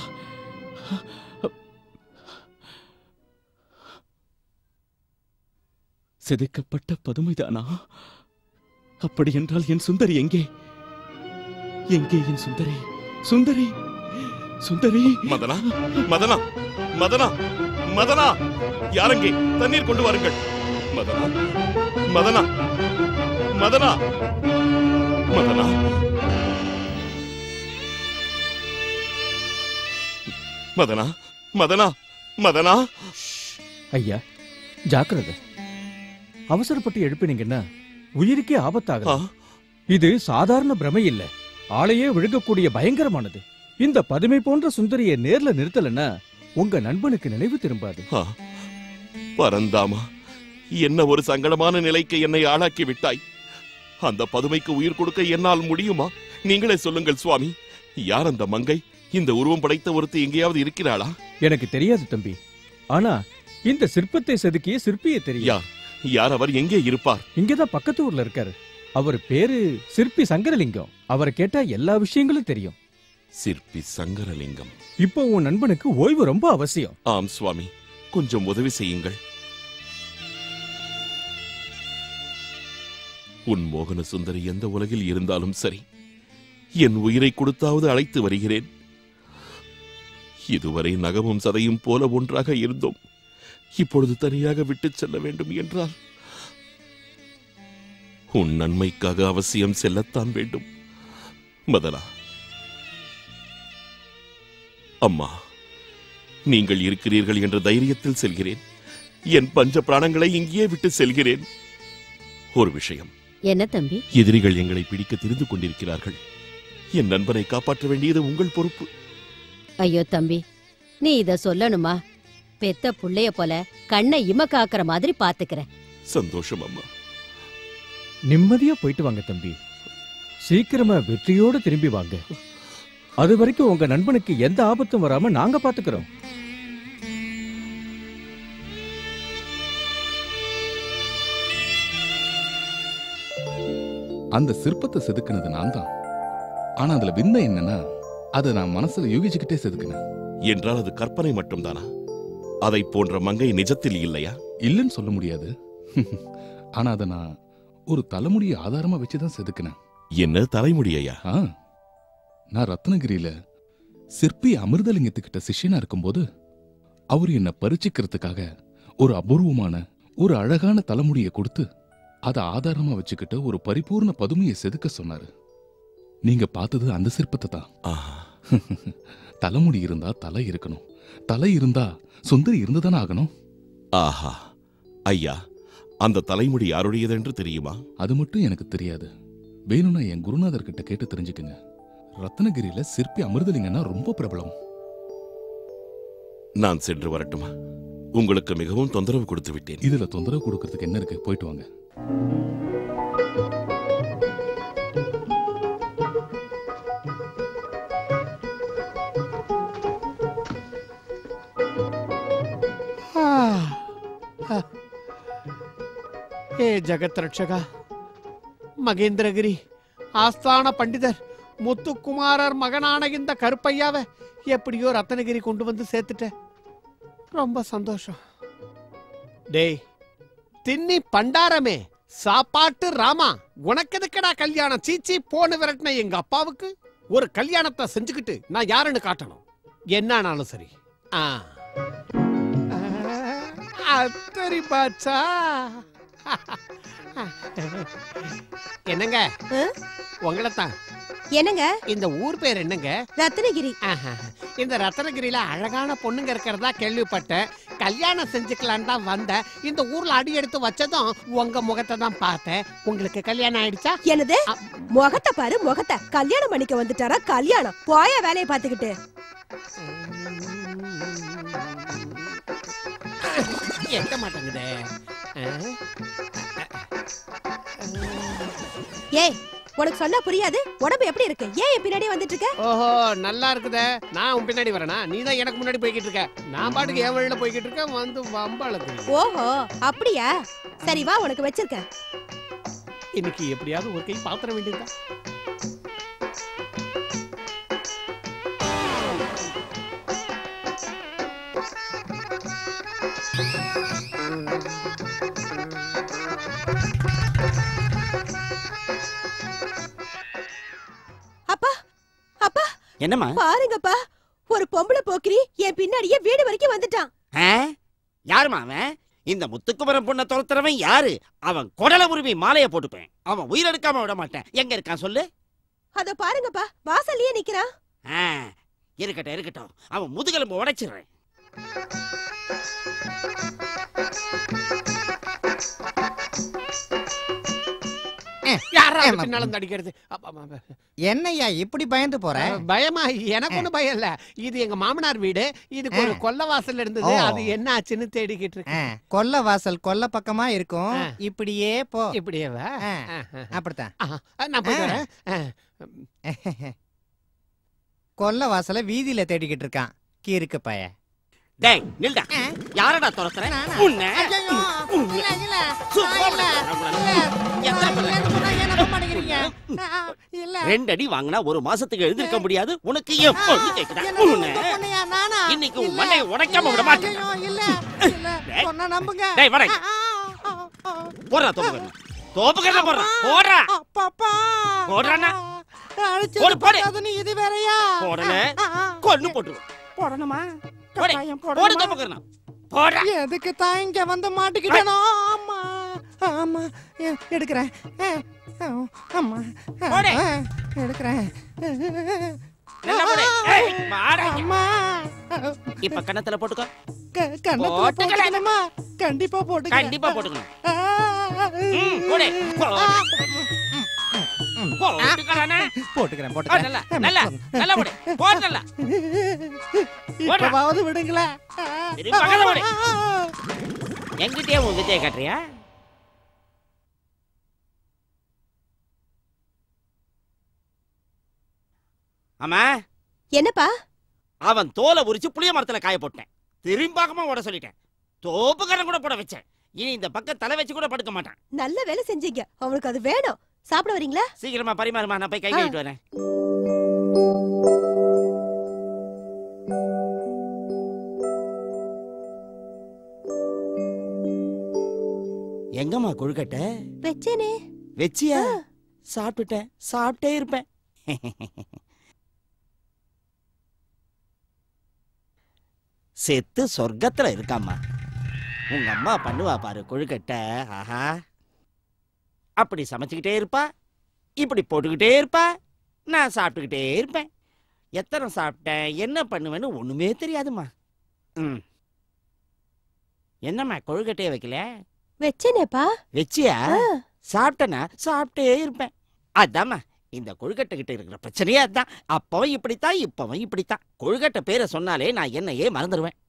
செதுக்கப்பட்ட பதுமைதானா அப்படி என்றால் என் சுந்தரி எங்கே எங்கே என் சுந்தரி சுந்தரி சுந்தரி மதனா மதனா மதனா மதனா யாரங்கே தண்ணீர் கொண்டு வாருங்கள் மதனா மதனா மதனா மதனா மதனா மதனா மதனா ஐயா ஜாக்கிரதை அவசரப்பட்டு எழுப்பினீங்கன்னா உயிருக்கே ஆபத்தாகலாம் இது சாதாரண பிரமை இல்ல ஆளையே விழுங்கக்கூடிய பயங்கரமானது இந்த பதுமை போன்ற சுந்தரியை நேர்ல நிறுத்தலன்னா உங்க நண்பனுக்கு நினைவு திரும்பாது ஆ, பரந்தாமா என்ன ஒரு சங்கடமான நிலைக்கு என்னை ஆளாக்கி விட்டாய் அந்த பதுமைக்கு உயிர் கொடுக்க என்னால் முடியுமா நீங்களே சொல்லுங்கள் சுவாமி யார் அந்த மங்கை இந்த உருவம் படைத்த ஒருத்தி எங்கேயாவது இருக்கிறாளா எனக்கு தெரியாது தம்பி ஆனா இந்த சிற்பத்தை செதுக்கிய சிற்பியை தெரியும் யார் யார் அவர் எங்கே இருப்பார் இங்கதான் பக்கத்து ஊர்ல இருக்காரு அவர் பேரு சிற்பி சங்கரலிங்கம் அவரை கேட்டா எல்லா விஷயங்களும் தெரியும் சிற்பி சங்கரலிங்கம் இப்போ உன் நண்பனுக்கு ஓய்வு ரொம்ப அவசியம் ஆம் சுவாமி கொஞ்சம் உதவி செய்யுங்கள் உன் மோகன சுந்தரி எந்த உலகில் இருந்தாலும் சரி என் உயிரை கொடுத்தாவது அழைத்து வருகிறேன் இதுவரை நகமும் சதையும் போல ஒன்றாக இருந்தோம் இப்பொழுது தனியாக விட்டுச் செல்ல வேண்டும் என்றால் உன் நன்மைக்காக அவசியம் செல்லத்தான் வேண்டும் மதனா அம்மா நீங்கள் இருக்கிறீர்கள் என்ற தைரியத்தில் செல்கிறேன் என் பஞ்ச பிராணங்களை இங்கேயே விட்டு செல்கிறேன் ஒரு விஷயம் என்ன தம்பி எதிரிகள் எங்களை பிடிக்க தெரிந்து கொண்டிருக்கிறார்கள் என் நண்பனை காப்பாற்ற வேண்டியது உங்கள் பொறுப்பு ஐயோ தம்பி நீ இத சொல்லணுமா பெத்த புள்ளைய போல கண்ணை இம காக்குற மாதிரி பாத்துக்கிற சந்தோஷம் அம்மா நிம்மதியா போயிட்டு வாங்க தம்பி சீக்கிரமா வெற்றியோட திரும்பி வாங்க அது வரைக்கும் உங்க நண்பனுக்கு எந்த ஆபத்தும் வராம நாங்க பாத்துக்கிறோம் அந்த சிற்பத்தை செதுக்குனது நான் தான் ஆனா அதுல விந்தை என்னன்னா அதை நான் மனசுல யூகிச்சுக்கிட்டே செதுக்கினேன் என்றால் அது கற்பனை மட்டும்தானா அதை போன்ற மங்கை நிஜத்தில் இல்லையா இல்லைன்னு சொல்ல முடியாது ஆனா அதை நான் ஒரு தலைமுடியை ஆதாரமா வச்சுதான் செதுக்கினேன் என்ன தலைமுடியா ஆ நான் ரத்னகிரியில சிற்பி அமிர்தலிங்கத்துக்கிட்ட சிஷ்யனா இருக்கும்போது அவர் என்ன பரிச்சிக்கிறதுக்காக ஒரு அபூர்வமான ஒரு அழகான தலைமுடியை கொடுத்து அதை ஆதாரமா வச்சுக்கிட்டு ஒரு பரிபூர்ண பதுமையை செதுக்க சொன்னாரு நீங்க பார்த்தது அந்த சிற்பத்தை தான் தலைமுடி இருந்தா தலை இருக்கணும் தலை இருந்தா சுந்தரி இருந்துதானே ஆகணும் ஆஹா ஐயா அந்த தலைமுடி யாருடையது என்று தெரியுமா அது மட்டும் எனக்கு தெரியாது வேணும்னா என் குருநாதர் கிட்ட கேட்டு தெரிஞ்சுக்குங்க ரத்னகிரியில சிற்பி அமிர்தலிங்கன்னா ரொம்ப பிரபலம் நான் சென்று வரட்டுமா உங்களுக்கு மிகவும் தொந்தரவு கொடுத்து விட்டேன் இதுல தொந்தரவு கொடுக்கறதுக்கு என்ன இருக்கு போயிட்டு வாங்க ஏ ஜெகத் ரட்சகா மகேந்திரகிரி ஆஸ்தான பண்டிதர் முத்துக்குமாரர் மகனான இந்த கருப்பையாவை எப்படியோ ரத்னகிரி கொண்டு வந்து சேர்த்துட்ட ரொம்ப சந்தோஷம் டேய் தின்னி பண்டாரமே சாப்பாட்டு ராமா உனக்கு எதுக்குடா கல்யாணம் சீச்சி போன விரட்டின எங்க அப்பாவுக்கு ஒரு கல்யாணத்தை செஞ்சுக்கிட்டு நான் யாருன்னு காட்டணும் என்னானாலும் சரி ஆ அத்தரி பாச்சா என்னங்க உங்களை தான் என்னங்க இந்த ஊர் பேர் என்னங்க ரத்னகிரி ஆஹா. இந்த ரத்னகிரியில அழகான பொண்ணுங்க இருக்கிறதா கேள்விப்பட்டேன் கல்யாணம் செஞ்சுக்கலாம் தான் வந்தேன் இந்த ஊர்ல அடி எடுத்து வச்சதும் உங்க முகத்தை தான் பார்த்தேன் உங்களுக்கு கல்யாணம் ஆயிடுச்சா என்னது முகத்தை பாரு முகத்தை கல்யாணம் பண்ணிக்க வந்துட்டாரா கல்யாணம் போய வேலையை பாத்துக்கிட்டு எட்ட மாட்டேங்குதே ஆ? ஏய் உனக்கு சொன்னா புரியாது உடம்பு எப்படி இருக்கு ஏன் என் பின்னாடி வந்துட்டு இருக்க ஓஹோ நல்லா இருக்குதே நான் உன் பின்னாடி வரேனா நீ தான் எனக்கு முன்னாடி போய்கிட்டு இருக்க நான் பாட்டுக்கு என் வழியில போய்கிட்டு இருக்கேன் வந்து வம்பாளத்து ஓஹோ அப்படியா சரி வா உனக்கு வச்சிருக்கேன் இன்னைக்கு எப்படியாவது ஒரு கை பாத்திர வேண்டியதுதான் அப்பா அப்பா என்னம்மா பாருங்கப்பா ஒரு பொம்பளை போக்கிரி என் பின்னாடியே வீடு வரைக்கும் வந்துட்டான் ஆ? யாரும்மா அவன் இந்த முத்துக்குமரன் பொண்ணை துரத்துறவன் யாரு அவன் குடல உருவி மாலையை போட்டுப்பேன் அவன் உயிரெடுக்காம விட மாட்டேன் எங்க இருக்கான் சொல்லு அத பாருங்கப்பா வாசல்லயே நிக்கிறான் ஆ, இருக்கட்டும் இருக்கட்டும் அவன் முதுகெலும்பு உடைச்சிடுறேன் யாரா அது பின்னால இருந்து அடிக்கிறது அப்ப, அப்ப, அப்ப. என்னய்யா இப்படி பயந்து போற அஹ், பயமா எனக்கு ஒண்ணும் பயம் இல்ல இது எங்க மாமனார் வீடு இதுக்கு ஒரு கொல்ல வாசல் இருந்தது ஓ. அது என்ன ஆச்சுன்னு தேடிக்கிட்டு ஆ, இருக்கேன் கொல்ல வாசல் கொல்ல பக்கமா இருக்கும் ஆ. இப்படியே போ இப்படியே வா ஆ, ஆஹ், ஆஹ். அப்படித்தான் ஆஹ், நான் போய் ஆ. வரேன் ஆஹ். கொல்ல வாசல வீதியில தேடிக்கிட்டு இருக்கான் கீருக்கு பய டேய் நில்டா யாரடா துரத்துற உன்னை உன்னை. சும்மா எத்தனை பேர் ரெண்டு அடி வாங்கினா ஒரு மாசத்துக்கு எழுந்திருக்க முடியாது உனக்கு ஏன் பொண்ணு கேக்குதா உன்னை. இன்னைக்கு உன் மண்டையை உடைக்காம விட மாட்டேன் டேய். நம்புங்க டேய் வடை போடுறா தோப்புக்கண்ணா தோப்புக்கண்ணா போடுறா போடுறா பாப்பா போடுறானா அடிச்சது போடு, போடு. பத்தாது, நீ இது வேறயா போடல கொன்னு போட்டுருவேன் போடணுமா போடு கட்டாயம் போடு போடணுமா? தோப்புக்கண்ணா போடுறா எதுக்கு தான் இங்க வந்து மாட்டிக்கிட்டனோ ஆமா ஆமா எ- எடுக்கிறேன் அஹ், அஹ், ஆமா அஹ், போடு. அஹ், எடுக்கிறேன் நல்லா போடு ஏய், வாடா இங்க. அம்மா இப்ப கண்ணத்துல போட்டுக்கோ க- கண்ணத்துல போட்டுக்கல. போட்டுக்கணுமா கண்டிப்பா போட்டுக்கிறேன் கண்டிப்பா போட்டுக்கணும் ஆ, ம், போடு போட்டுக்கலானே போட்டுக்கிறேன் போடு, நல்லா நல்லா நல்லா போடு போடு நல்லா இப்பவாவது விடுங்களேன் சரி, பக்கத்துல போடு. எங்கிட்டயே உன் வித்தையை காட்டுறியா ஆமா என்னப்பா அவன் தோலை உரிச்சு புளிய மரத்துல காய போட்டேன் திரும்பாகமா ஓட சொல்லிட்டேன் தோப்புக்காரன் கூட போட வச்சேன் இனி இந்த பக்கம் தலை வச்சு கூட படுக்க மாட்டான் நல்ல வேலை செஞ்சீங்க அவனுக்கு அது வேணும் சாப்பிட வரீங்களா சீக்கிரமா பரிமாறுமா நான் போய் கை ஆ. கழுவிட்டு வரேன் எங்கம்மா கொழுக்கட்டை வச்சேனே வச்சியா சாப்பிட்டுட்டேன் சாப்பிட்டே இருப்பேன் செத்து சொர்க்கத்துல இருக்காம்மா உங்க அம்மா பண்ணுவா பாரு கொழுக்கட்டை ஆஹா அப்படி சமைச்சுக்கிட்டே இருப்பா இப்படி போட்டுக்கிட்டே இருப்பா நான் சாப்பிட்டுக்கிட்டே இருப்பேன் எத்தனை சாப்பிட்டேன் என்ன பண்ணுவேன்னு ஒண்ணுமே தெரியாதும்மா ம் என்னம்மா கொழுக்கட்டையே வைக்கல வச்சேனேப்பா வச்சியா சாப்பிட்டனா சாப்பிட்டே இருப்பேன் அதாம்மா இந்த கொழுக்கட்டை கிட்ட இருக்கிற பிரச்சனையே அதான் அப்பவும் இப்படித்தான் இப்பவும் இப்படித்தான் கொழுக்கட்டை பேரை சொன்னாலே நான் என்னையே மறந்துடுவேன்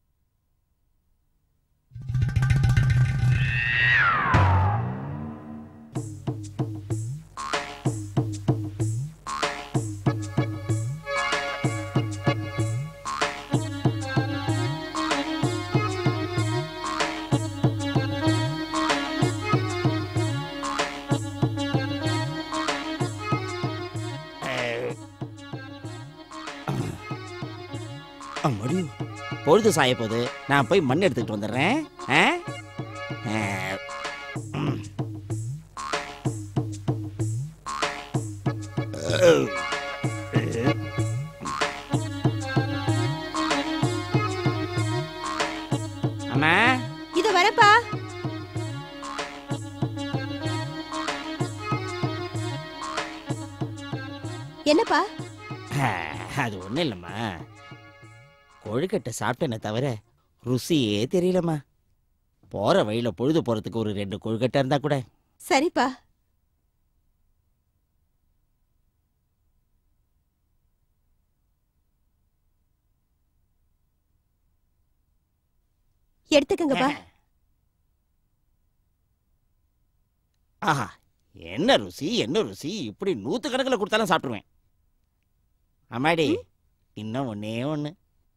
அம்மாடி பொழுது சாய போகுது நான் போய் மண் எடுத்துக்கிட்டு வந்துடுறேன் ஆ? ஆ, ம். அம்மா இது வரப்பா என்னப்பா ஆ, அது ஒண்ணும் இல்லம்மா கொழுக்கட்டை சாப்பிட்டேனே தவிர ருசியே தெரியலம்மா போற வழியில பொழுது போறதுக்கு ஒரு ரெண்டு கொழுக்கட்டை இருந்தா கூட சரிப்பா எடுத்துக்கங்கப்பா ஆஹா என்ன ருசி என்ன ருசி இப்படி நூத்து கணக்கில் கொடுத்தாலும் சாப்பிட்டுருவேன் அம்மாடி இன்னும் ஒன்னே ஒண்ணு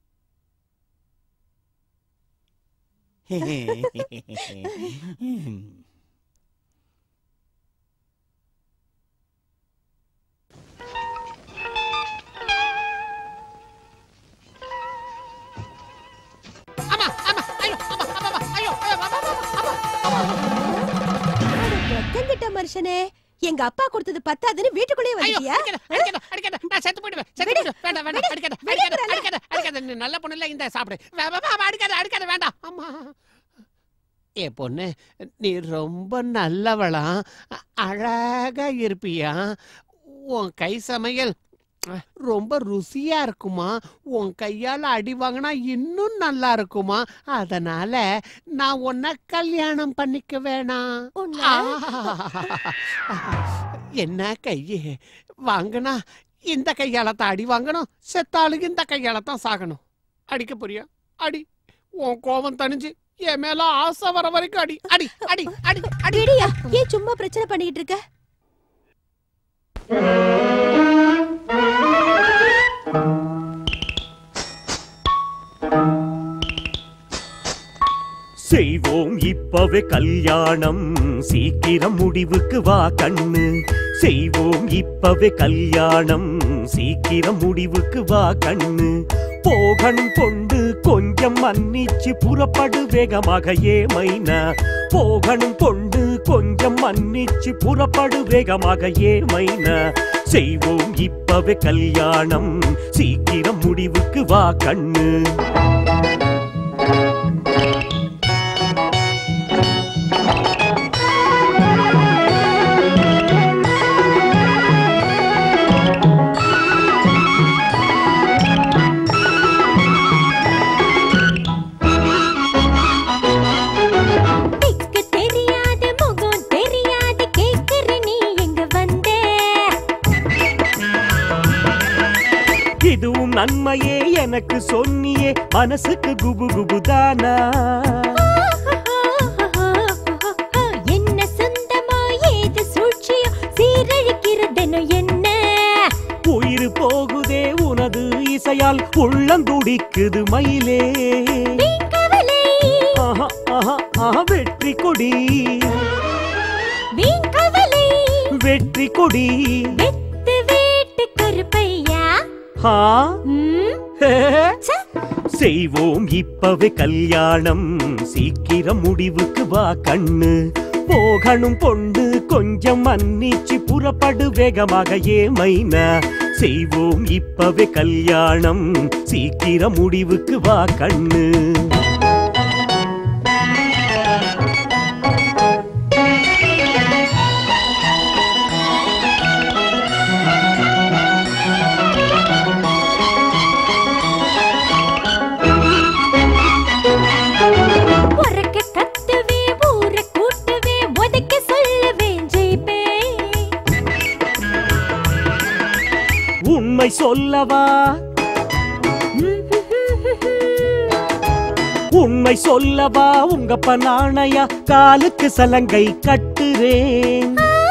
வெக்கங்கிட்ட மனுஷனே எங்க அப்பா கொடுத்தது பத்தாதுன்னு வீட்டுக்குள்ளேயே வந்துட்டியா நான் செத்து போயிடுவேன் செத்து போயிடுவேன் வேண்டாம் வேண்டாம் அடிக்காத அடிக்காத அடிக்காத அடிக்காத நீ நல்ல பொண்ணு இல்ல இந்த சாப்பிடு வே- வே- வே- அடிக்காத அடிக்காத வேண்டாம் அம்மா ஏ பொண்ணு நீ ரொம்ப நல்லவளா அ- அழகா இருப்பியா உன் கை சமையல் அஹ், ரொம்ப ருசியா இருக்குமா உன் கையால அடி வாங்கினா இன்னும் நல்லா இருக்குமா அதனால நான் உன்னை கல்யாணம் பண்ணிக்க வேணாம் ஆ. என்ன கையே வாங்கினா இந்த கையால தான் அடி வாங்கணும் செத்தாளுக்கு இந்த கையால தான் சாகணும் அடிக்க போறியா அடி உன் கோபம் தணிஞ்சு என் மேல ஆசை வர வரைக்கும் அடி அடி அடி அடி அடி விடியா ஏன் சும்மா பிரச்சனை பண்ணிக்கிட்டு இருக்க செய்வோம் இப்பவே கல்யாணம் சீக்கிரம் முடிவுக்கு வா கண்ணு செய்வோம் இப்பவே கல்யாணம் சீக்கிரம் முடிவுக்கு வா கண்ணு போகணும் கொண்டு கொஞ்சம் மன்னிச்சு புறப்படு வேகமாக ஏ மைனா போகணும் கொண்டு கொஞ்சம் மன்னிச்சு புறப்படு வேகமாக ஏ மைனா செய்வோம் இப்பவே கல்யாணம் சீக்கிரம் முடிவுக்கு வா கண்ணு திக்கு தெரியாத முகம் தெரியாத கேக்குற நீ எங்க வந்த இதுவும் நன்மையே எனக்கு சொன்னியே மனசுக்கு குபு குபுதானா என்ன சொந்தமோ ஏது சூழ்ச்சியோ சீரழிக்கிறதெனோ என்ன உயிர் போகுதே உனது இசையால் உள்ளம் துடிக்குது மயிலே கவலை ஆஹா, ஆஹா, ஆஹா, வெற்றி கொடி வீண் கவலை வெற்றி கொடி வெத்து வீட்டு கருப்பையா ஹா ம், ஹே. செய்வோம் இப்பவே கல்யாணம் சீக்கிரம் முடிவுக்கு வா கண்ணு போகணும் பொண்ணு கொஞ்சம் மன்னிச்சு புறப்படு வேகமாக ஏ மைனா செய்வோம் இப்பவே கல்யாணம் சீக்கிரம் முடிவுக்கு வா கண்ணு உறக்க கத்துவே ஊர கூட்டவே உதைக்க சொல்லுவேன் ஜெயிப்பே உண்மை சொல்லவா உண்மை சொல்லவா உங்க பனானையா காலுக்கு சலங்கை கட்டுறேன்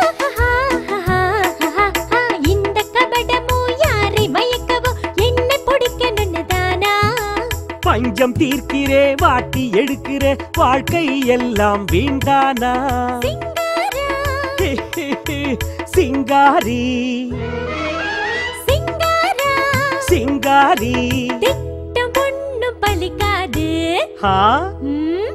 இந்த கபடமோ யாரை மயக்கவோ என்னை பிடிக்கணும்னு தானா பஞ்சம் தீர்க்கிறே வாட்டி எடுக்கிறே வாழ்க்கை எல்லாம் வீண்டானா சிங்காரி சிங்காரா சிங்காரி திட்டம் ஒண்ணும் பலிக்காது ஹா ம்,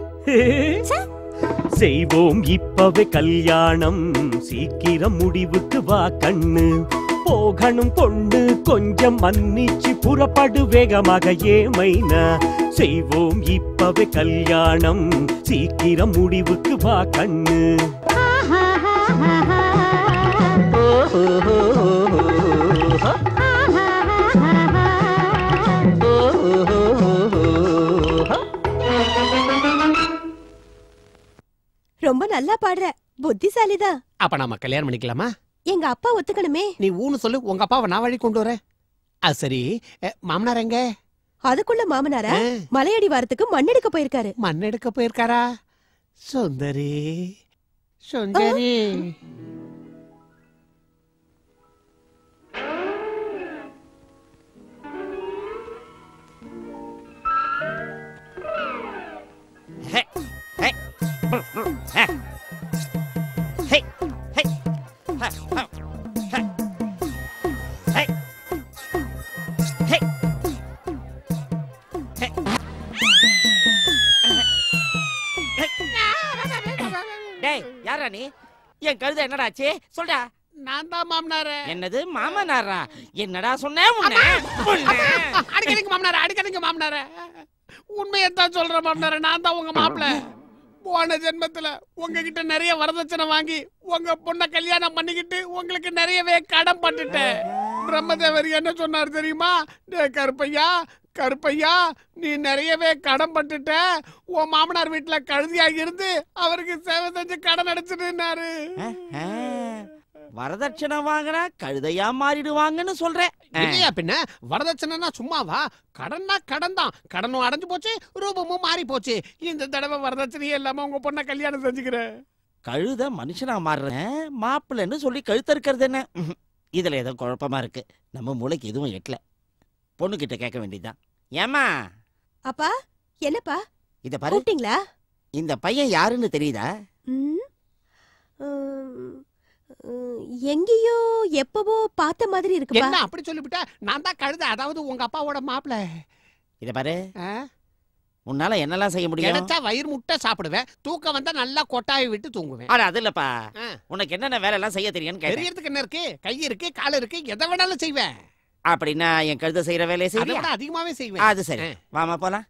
செய்வோம் இப்பவே கல்யாணம் சீக்கிரம் முடிவுக்கு வா கண்ணு போகணும் பொண்ணு கொஞ்சம் மன்னிச்சு புறப்படு வேகமாக ஏ மைனா செய்வோம் இப்பவே கல்யாணம் சீக்கிரம் முடிவுக்கு வா கண்ணு ஆஹா, ஆஹா, ஆஹா. பாடுற புத்திசாலிதான் அப்ப நாம கல்யாணம் பண்ணிக்கலாமா எங்க அப்பா ஒத்துக்கணுமே நீ ஊன்னு சொல்லு உங்க அப்பாவை நான் வழி கொண்டு வரேன் அது சரி அ, மாமனார் எங்க அதுக்குள்ள மாமனாரா மலையடி வாரத்துக்கு மண் எடுக்க போயிருக்காரு மண் எடுக்க போயிருக்காரா சுந்தரி சுந்தரி ஹே, ஹே, புர், புர், ஹே. ஹே, ஹே, ஹ, ஹ, ஹ. ஹே. ஹே. ஹே. டேய் யாரா நீ என் கழுதை என்னடா ஆச்சு சொல்டா நான் தான் மாமனாரு என்னது மாமனாரா என்னடா சொன்னேன் உன்னை உன்னை. அடிக்காதீங்க மாமனார அடிக்காதீங்க மாமனார உண்மையத்தான் சொல்ற மாமனார நான் தான் உங்க மாப்பிள போன ஜென்மத்துல உங்ககிட்ட நிறைய வரதட்சணை வாங்கி உங்க பொண்ண கல்யாணம் பண்ணிக்கிட்டு உங்களுக்கு நிறையவே கடன் பட்டுட்டேன் பிரம்மதேவர் என்ன சொன்னார் தெரியுமா டேய் கருப்பையா கருப்பையா நீ நிறையவே கடன் பட்டுட்ட உன் மாமனார் வீட்டுல கழுதியா இருந்து அவருக்கு சேவை செஞ்சு கடன் அடைச்சிருந்தாரு ஆ, வரதட்சணை வாங்கினா கழுதையா மாறிடுவாங்கன்னு சொல்றேன் ஆ. இல்லையா பின்ன வரதட்சணைனா சும்மாவா கடன்னா கடன் தான் கடனும் அடைஞ்சு போச்சு ரூபமும் மாறி போச்சு இந்த தடவை வரதட்சணையே இல்லாம உங்க பொண்ண கல்யாணம் செஞ்சுக்கிறேன் கழுத மனுஷனா மாறுறேன் மாப்பிள்ளைன்னு சொல்லி கழுத்த இருக்கிறது என்ன ம்ஹும். இதுல ஏதோ குழப்பமா இருக்கு நம்ம மூளைக்கு எதுவும் எட்டல பொண்ணுகிட்ட கேட்க வேண்டியதுதான் ஏமா அப்பா என்னப்பா இத பாரு கூப்பிட்டீங்களா இந்த பையன் யாருன்னு தெரியுதா ம், ம், ம், எங்கேயோ எப்பவோ பார்த்த மாதிரி இருக்குப்பா என்ன அப்படி சொல்லிவிட்ட நான் தான் கழுத அதாவது உங்க அப்பாவோட மாப்பிள இத பாரு உன்னால என்னெல்லாம் செய்ய முடியும் கிடைச்சா வயிறு முட்டை சாப்பிடுவேன் தூக்கம் வந்தா நல்லா கொட்டாயை விட்டு தூங்குவேன் ஆனா அது இல்லப்பா ஆ. உனக்கு என்னென்ன வேலை எல்லாம் செய்ய தெரியும்னு கேட்டேன் தெரியறதுக்கு என்ன இருக்கு கை இருக்கு கால் இருக்கு எதை வேணாலும் செய்வேன் அப்படின்னா என் கழுத செய்யற வேலையை அதை செய்ய விட அதிகமாவே செய்வேன் அது சரி வாமா போலாம்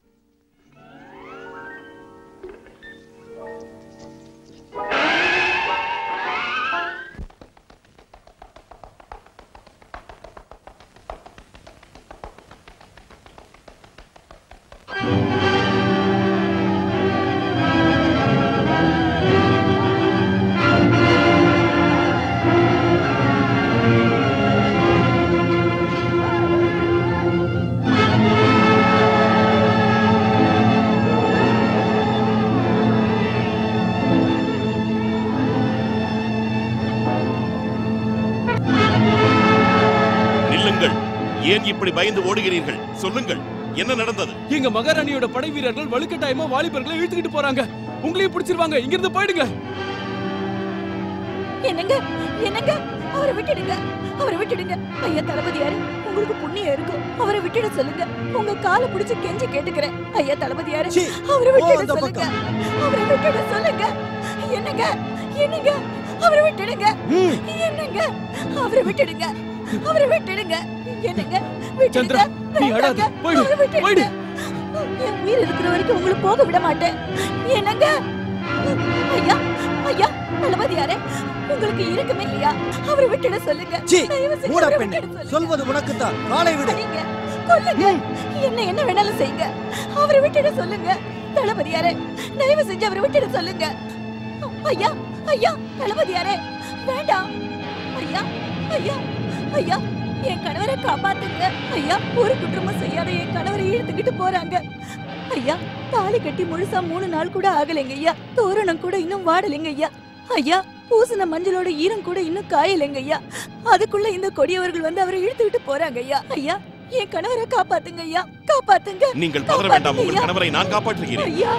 நில்லுங்கள் ஏன் இப்படி பயந்து ஓடுகிறீர்கள் சொல்லுங்கள் என்ன நடந்தது எங்க மகாராணியோட படை வீரர்கள் வலுக்கட்டாயமா வாலிபர்களை இழுத்துக்கிட்டு போறாங்க உங்களையும் பிடிச்சிருவாங்க இங்க இருந்து போயிடுங்க என்னங்க என்னங்க அவரை விட்டுடுங்க அவரை விட்டுடுங்க ஐயா தளபதியாரு உங்களுக்கு புண்ணியம் இருக்கும் அவரை விட்டுட சொல்லுங்க உங்க காலை பிடிச்சு கெஞ்சி கேட்டுக்கிறேன் ஐயா தளபதியாரு அவரை போ விட்டுட அந்த சொல்லுங்க அவரை விட்டுட சொல்லுங்க என்னங்க என்னங்க அவரை விட்டுடுங்க என்னங்க அவரை விட்டுடுங்க அவரை விட்டுடுங்க என்னங்க விட்டுடுங்க சந்திரா, நீ அழாத. வேண்டாங்க. போயிடு, அவரை விட்டுடுங்க. போயிடு. என் உயிர் இருக்கிற வரைக்கும் உங்களை போக விட மாட்டேன் என்னங்க ஐயா ஐயா தளபதியாரே உங்களுக்கு இருக்குமே இல்லையா அவரை விட்டுட சொல்லுங்க சீ, தயவு செஞ்சு மூட அவரை பெண்ணே விட்டுட சொல்லுங்க. சொல்வது உனக்குத்தான் காலை விடு அடிங்க, கொல்லுங்க என்ன என்ன வேணாலும் செய்யுங்க அவரை விட்டுட சொல்லுங்க தளபதியாரே தயவு செஞ்சு அவரை விட்டுட சொல்லுங்க ஐயா ஐயா தளபதியாரே வேண்டாம் ஐயா ஐயா ஐயா என் கணவரை காப்பாத்துங்க ஐயா ஒரு குற்றமும் செய்யாத என் கணவரை இழுத்துக்கிட்டு போறாங்க ஐயா தாலி கட்டி முழுசா மூணு நாள் கூட ஆகலைங்க ஐயா தோரணம் கூட இன்னும் வாடலைங்க ஐயா ஐயா பூசின மஞ்சளோட ஈரம் கூட இன்னும் காயலைங்க ஐயா அதுக்குள்ள இந்த கொடியவர்கள் வந்து அவரை இழுத்துக்கிட்டு போறாங்க ஐயா ஐயா என் கணவரை காப்பாத்துங்க ஐயா காப்பாத்துங்க நீங்கள் பதற வேண்டாம் உங்கள் கணவரை நான் காப்பாற்றுகிறேன் ஐயா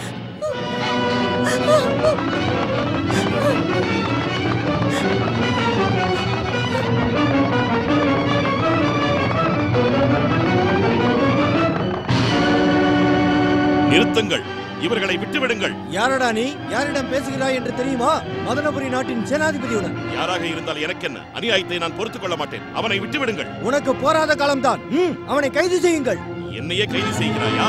நிறுத்துங்கள் இவர்களை விட்டுவிடுங்கள் யாரடா நீ யாரிடம் பேசுகிறாய் என்று தெரியுமா மதனபுரி நாட்டின் சேனாதிபதியுடன் யாராக இருந்தால் எனக்கென்ன அநியாயத்தை நான் பொறுத்துக் கொள்ள மாட்டேன் அவனை விட்டுவிடுங்கள் உனக்கு போராத காலம்தான் ம், அவனை கைது செய்யுங்கள் என்னையே கைது செய்கிறாயா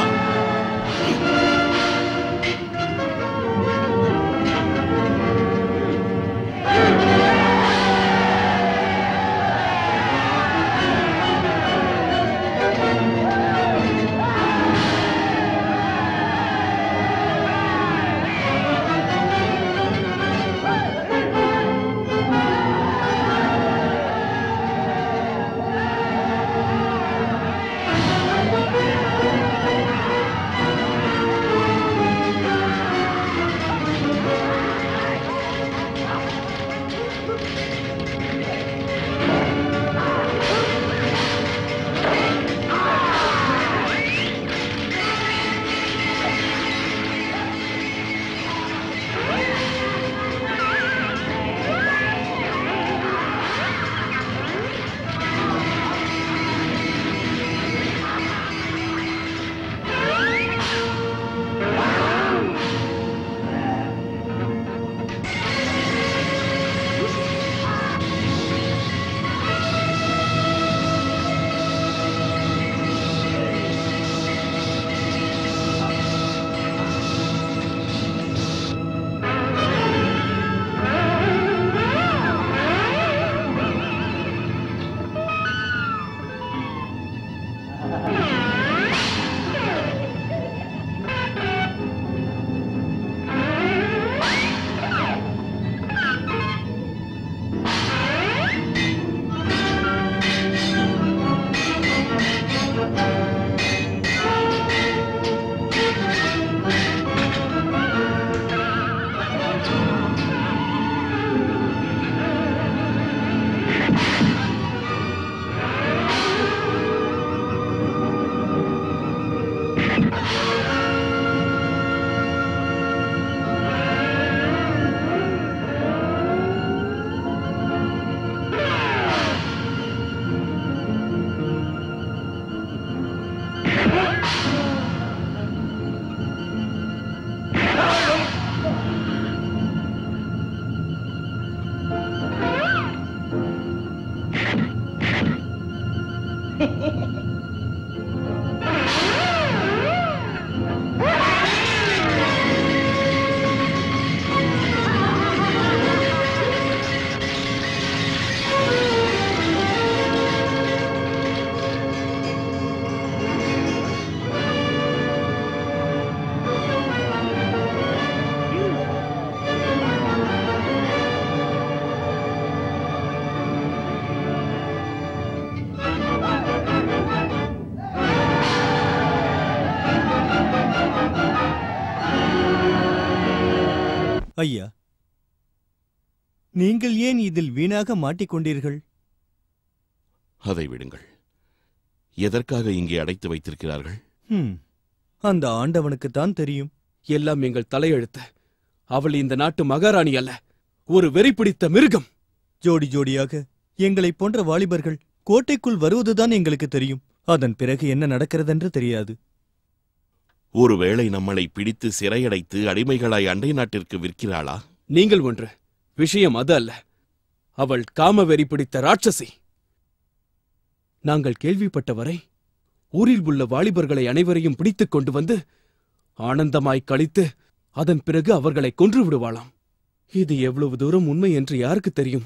ஐயா நீங்கள் ஏன் இதில் வீணாக மாட்டிக்கொண்டீர்கள் அதை விடுங்கள் எதற்காக இங்கே அடைத்து வைத்திருக்கிறார்கள் ஹம், அந்த ஆண்டவனுக்குத்தான் தெரியும் எல்லாம் எங்கள் தலையெழுத்து அவள் இந்த நாட்டு மகாராணி அல்ல ஒரு வெறி பிடித்த மிருகம் ஜோடி ஜோடியாக எங்களைப் போன்ற வாலிபர்கள் கோட்டைக்குள் வருவதுதான் எங்களுக்கு தெரியும் அதன் பிறகு என்ன நடக்கிறதென்று தெரியாது ஒருவேளை நம்மளை பிடித்து சிறையடைத்து அடிமைகளாய் அண்டை நாட்டிற்கு விற்கிறாளா நீங்கள் ஒன்று விஷயம் அது அல்ல அவள் காமவெறி பிடித்த ராட்சசி நாங்கள் கேள்விப்பட்ட வரை ஊரில் உள்ள வாலிபர்களை அனைவரையும் பிடித்துக் கொண்டு வந்து ஆனந்தமாய் கழித்து அதன் பிறகு அவர்களை கொன்று விடுவாளாம் இது எவ்வளவு தூரம் உண்மை என்று யாருக்கு தெரியும்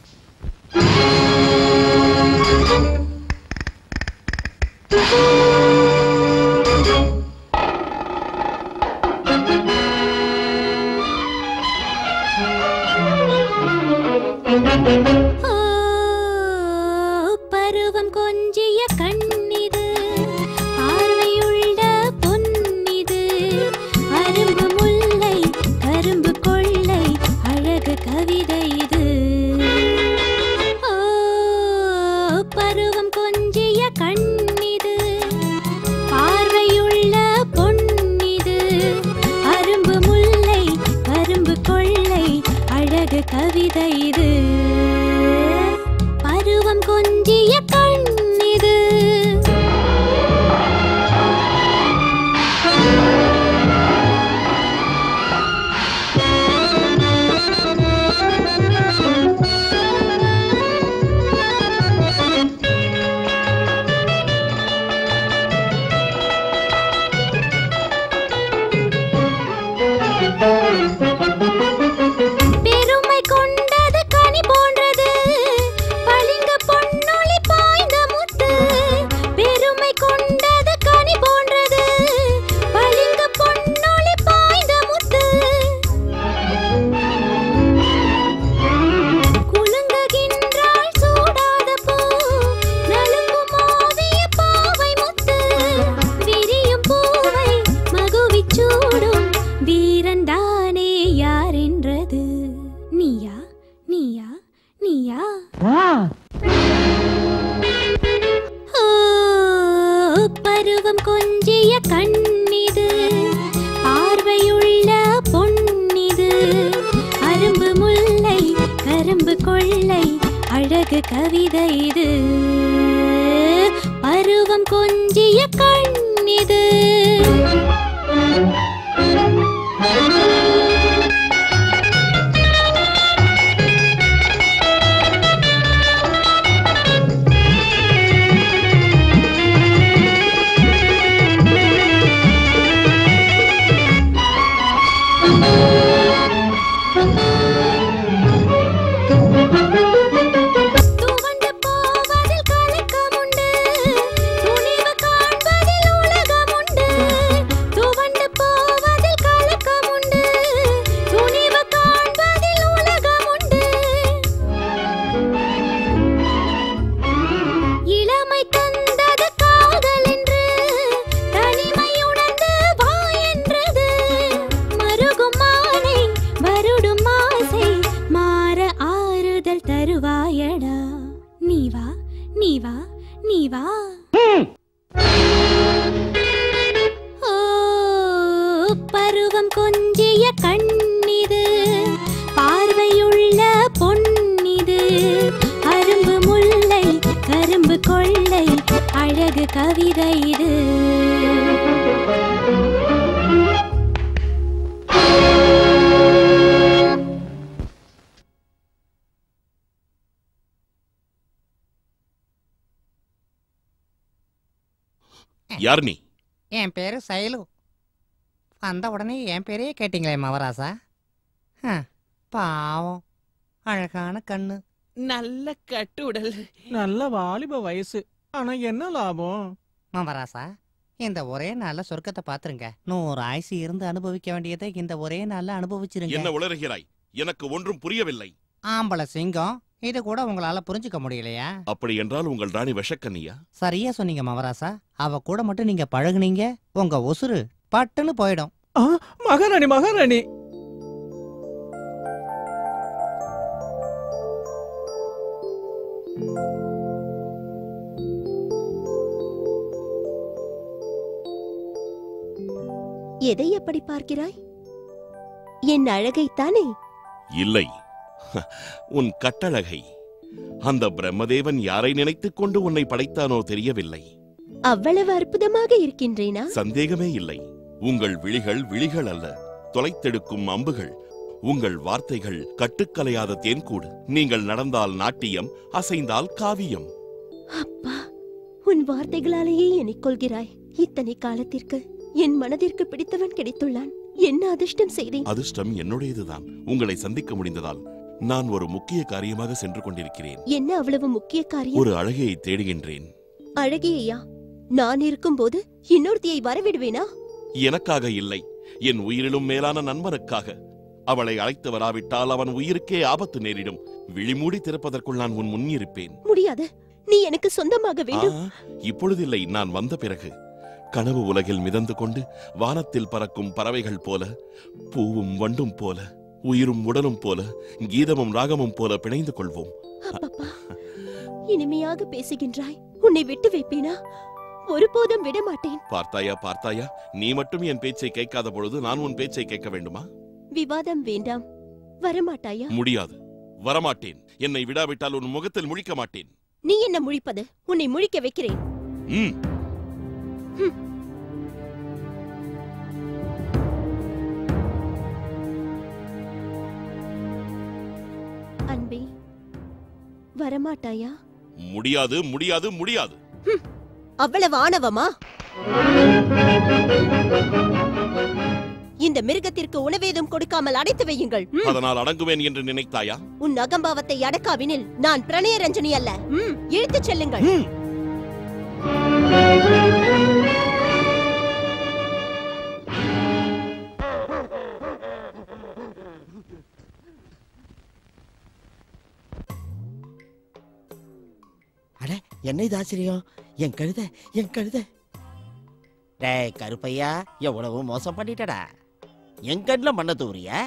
ஓ, பருவம் கொஞ்சிய கண்ணிது பார்வையுள்ள பொன்னிது அரும்பு முல்லை கரும்பு கொள்ளை அழகு கவிதை இது ஓ, பருவம் கொஞ்சிய கண்ணிது பார்வையுள்ள பொன்னிது அரும்பு முல்லை கரும்பு கொள்ளை அழகு கவிதை இது பருவம் கொஞ்சிய கண்ணிது பெருமை கொண்டது கனி போன்றது பளிங்கு பொன்னொளி பாய்ந்த முத்து பெருமை கொண்டது கனி போன்றது பளிங்கு பொன்னொளி பாய்ந்த முத்து குலுங்குகின்றாள் சூடாத பூ நலுங்கும் ஓவிய பாவை முத்து விரியும் பூவை மகுவிச் சூடும் வீரன்தானே யார் என்றது நீயா நீயா நீயா ஓ, பருவம் கொஞ்சிய கண்ணிது பார்வையுள்ள பொன்னிது அரும்பு முல்லை கரும்பு கொள்ளை அழகு கவிதை இது பருவம் கொஞ்சிய கண்ணிது துவண்டு போவதில் கலக்கமுண்டு துணிவு காண்பதில் உலகமுண்டு துவண்டு போவதில் கலக்கமுண்டு துணிவு காண்பதில் உலகமுண்டு இளமை தந்தது காதல் என்று தனிமை உணர்ந்து வா என்றது மருகும் மாலை வருடும் ஆசை மாற ஆறுதல் தருவாயடா நீ வா நீ வா நீ வா ஓ பருவம் கொஞ்சிய கண்ணிது பார்வையுள்ள பொன்னிது அரும்பு முல்லை கரும்பு கொள்ளை அழகு கவிதை இது யார் நீ என் பேரு சைலு வந்த உடனே என் பேரையே கேட்டீங்களே மவராசா ஹ, பாவம் அழகான கண்ணு நல்ல கட்டுடல் நல்ல வாலிப வயசு ஆனா என்ன லாபம் மவராசா இந்த ஒரே நாள்ல சொர்க்கத்தை பாத்துருங்க நூறு ஆயுசு இருந்து அனுபவிக்க வேண்டியதை இந்த ஒரே நாள்ல என்ன அனுபவிச்சிருங்க உளறுகிறாய் எனக்கு ஒன்றும் புரியவில்லை ஆம்பளை சிங்கம் இது கூட உங்களால புரிஞ்சுக்க முடியலையா அப்படி என்றால் உங்கள் ராணி விஷக்கன்னியா சரியா சொன்னீங்க மவராசா அவ கூட மட்டும் நீங்க பழகுனீங்க உங்க உசுரு பட்டுன்னு போயிடும் மகாராணி மகாராணி எதை எப்படி பார்க்கிறாய் என் அழகைத்தானே இல்லை உன் கட்டழகை அந்த பிரம்மதேவன் யாரை நினைத்துக் கொண்டு உன்னை படைத்தானோ தெரியவில்லை அவ்வளவு அற்புதமாக இருக்கின்றேனா சந்தேகமே இல்லை உங்கள் விழிகள் விழிகள் அல்ல தொலைத்தெடுக்கும் அம்புகள் உங்கள் வார்த்தைகள் கட்டுக்கலையாத தேன்கூடு நீங்கள் நடந்தால் நாட்டியம் அசைந்தால் காவியம் அப்பா உன் வார்த்தைகளாலேயே என்னைக் கொள்கிறாய் இத்தனை காலத்திற்கு என் மனதிற்கு பிடித்தவன் கிடைத்துள்ளான் என்ன அதிர்ஷ்டம் செய்தேன் அதிர்ஷ்டம் என்னுடையதுதான் உங்களை சந்திக்க முடிந்ததால் நான் ஒரு முக்கிய காரியமாக சென்று கொண்டிருக்கிறேன் என்ன அவ்வளவு முக்கிய காரியம் ஒரு அழகியை தேடுகின்றேன் அழகியா நான் இருக்கும்போது இன்னொருத்தியை வரவிடுவேனா எனக்காக இல்லை என் உயிரிலும் மேலான நண்பனுக்காக அவளை அழைத்து வராவிட்டால் அவன் உயிருக்கே ஆபத்து நேரிடும் விழிமூடி திறப்பதற்குள் நான் உன் முன் இருப்பேன் முடியாது நீ எனக்கு சொந்தமாக ஆ, வேண்டும் இப்பொழுதில்லை நான் வந்த பிறகு கனவு உலகில் மிதந்து கொண்டு வானத்தில் பறக்கும் பறவைகள் போல பூவும் வண்டும் போல உயிரும் உடலும் போல கீதமும் ராகமும் போல பிணைந்து கொள்வோம் அப்பப்பா இனிமையாக பேசுகின்றாய் உன்னை விட்டு வைப்பேனா ஒருபோதும் விட மாட்டேன் பார்த்தாயா பார்த்தாயா நீ மட்டும் என் பேச்சை கேட்காத பொழுது நான் உன் பேச்சை கேட்க வேண்டுமா விவாதம் வேண்டாம் வரமாட்டாயா முடியாது வரமாட்டேன் என்னை விடாவிட்டால் உன் முகத்தில் முழிக்க மாட்டேன் நீ என்ன முழிப்பது உன்னை முழிக்க வைக்கிறேன் ம் அன்பே வரமாட்டாயா முடியாது முடியாது முடியாது அவ்வளவு ஆணவமா இந்த மிருகத்திற்கு உணவேதும் கொடுக்காமல் அடைத்து வையுங்கள் ம். அதனால் அடங்குவேன் என்று நினைத்தாயா உன் அகம்பாவத்தை அடக்காவினில் நான் பிரணய ரஞ்சனி அல்ல ம், இழுத்துச் செல்லுங்கள் அட என்ன இது ஆச்சரியம் என் கழுத என் கழுத டேய் கருப்பையா எவ்வளவு மோசம் பண்ணிட்டடா என் கண்ணில் மண்ண தூரியா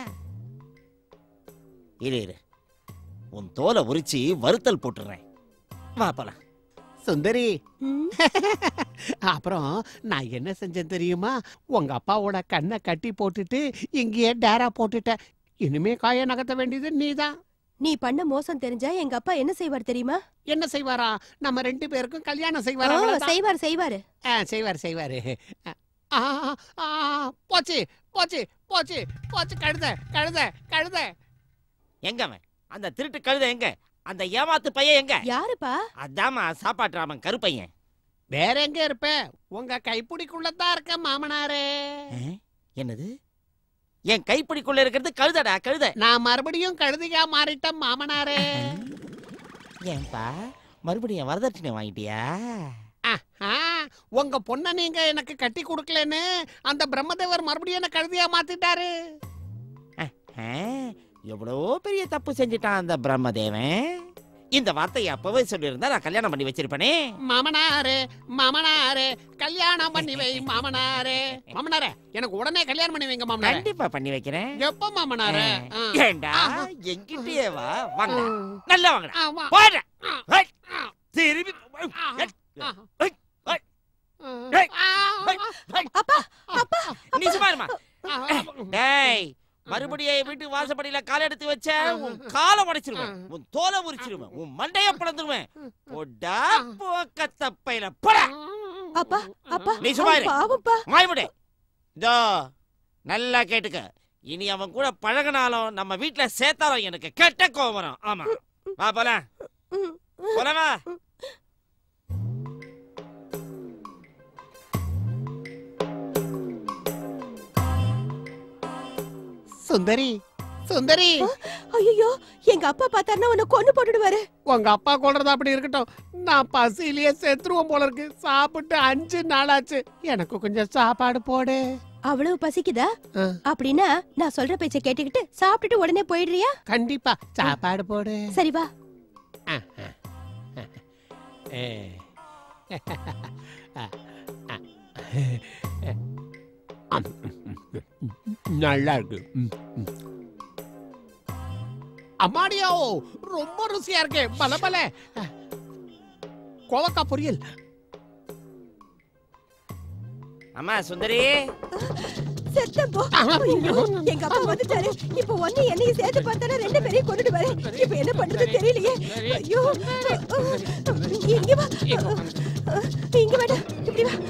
இரு இரு உன் தோலை உரிச்சு வறுத்தல் போட்டுறேன் வா போலாம் சுந்தரி அப்புறம் நான் என்ன செஞ்சேன் தெரியுமா உங்க அப்பாவோட கண்ணை கட்டி போட்டுட்டு இங்கேயே டேரா போட்டுட்டேன் இனிமே காய நகர்த்த வேண்டியது நீதான் நீ பண்ண மோசம் தெரிஞ்சா எங்க அப்பா என்ன செய்வார் தெரியுமா என்ன செய்வாரா நம்ம ரெண்டு பேருக்கும் கல்யாணம் ஓ, செய்வாரா அவ்வளவுதான். செய்வார் செய்வாரு ஆ, செய்வார் செய்வாரு ஆ, ஆ, போச்சு போச்சு போச்சு போச்சு கழுத கழுத கழுத எங்க அவன் அந்த திருட்டு கழுத எங்க அந்த ஏமாத்து பையன் எங்க யாருப்பா அதாம்மா சாப்பாட்டுறாமன் கருப்பையன் வேற எங்க இருப்ப உங்க கைப்பிடிக்குள்ளதான் இருக்க மாமனாரே என்னது என் கைப்பிடிக்குள்ள இருக்கிறது கழுதடா கழுத நான் மறுபடியும் கழுதையா மாறிட்டேன் மாமனாரே ஏன்பா மறுபடியும் வரதட்சணை வாங்கிட்டியா ஆ, உங்க பொண்ண நீங்க எனக்கு கட்டி கொடுக்கலன்னு அந்த பிரம்மதேவர் மறுபடியும் என்ன கழுதையா மாத்திட்டாரு ஆ, எவ்வளவோ பெரிய தப்பு செஞ்சுட்டான் அந்த பிரம்மதேவன் இந்த வார்த்தையை அப்பவே சொல்லியிருந்தா நான் கல்யாணம் பண்ணி வச்சிருப்பேனே மாமனாரே மாமனாரே கல்யாணம் பண்ணி வை மாமனாரே மாமனாரே எனக்கு உடனே கல்யாணம் பண்ணி வைங்க மாமனாரே கண்டிப்பா பண்ணி வைக்கிறேன் எப்ப மாமனாரே ஆ. ஏண்டா எங்கிட்டயே வா வாங்க நல்லா வாங்கடா ஆ, வா. போடா ஹேய், திரும்பி hey, hey, hey, hey, hey, நீ சும்மா இருமா டேய் மறுபடியும் என் வீட்டு வாசப்படியில கால் எடுத்து வச்ச உன் காலை உடைச்சிருவேன் உன் தோலை உரிச்சிருவேன் உன் மண்டைய பிளந்துருவேன் போடா போக்க தப்பையில போடா அப்பா அப்பா நீ சும்மா இரு. பாவப்பா மாய்விடு இதோ நல்லா கேட்டுக்க இனி அவன் கூட பழகினாலும் நம்ம வீட்ல சேர்த்தாலும் எனக்கு கெட்ட கோவம் வரும் ஆமா வா போலாம் போலாமா சுந்தரி சுந்தரி ஐயோ எங்க அப்பா பார்த்தாருன்னா உன்னை கொண்டு போட்டுடுவாரு உங்க அப்பா கொள்றது அப்படி இருக்கட்டும் நான் பசியிலேயே செத்துருவோம் போல இருக்கு சாப்பிட்டு அஞ்சு நாளாச்சு எனக்கு கொஞ்சம் சாப்பாடு போடு அவ்வளவு பசிக்குதா அப்படின்னா நான் சொல்ற பேச்ச கேட்டுக்கிட்டு சாப்பிட்டுட்டு உடனே போயிடுறியா கண்டிப்பா சாப்பாடு போடு சரி வா நல்லா இருக்கு ம், ம். அம்மாடியோ ரொம்ப ருசியா இருக்கு பல பல கோவக்காய் பொரியல் அம்மா சுந்தரி செத்தம் போ ஐயோ, எங்க அப்பா வந்துட்டாரு இப்ப ஒண்ணு என்னையும் சேர்த்து பார்த்தாரு ரெண்டு பேரையும் கொண்டுடுவாரு இப்ப என்ன பண்றது தெரியலையே ஐயோ இங்க வா இங்க வேண்டாம் இப்படி வா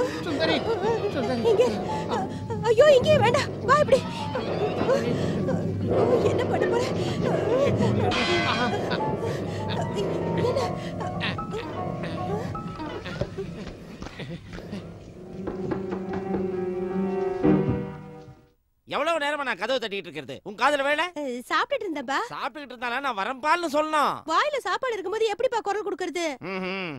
இங்க ஐயோ இங்கே வேண்டாம் வா இப்படி என்ன பண்ண போற எவ்வளவு நேரமா நான் கதவு தட்டிட்டு இருக்கிறது உன் காதுல வேலை சாப்பிட்டுட்டு இருந்தப்பா சாப்பிட்டுக்கிட்டு இருந்தாலும் நான் வரம்பால்னு சொல்லணும் வாயில சாப்பாடு இருக்கும்போது எப்படிப்பா குரல் கொடுக்கறது ம்ஹும்.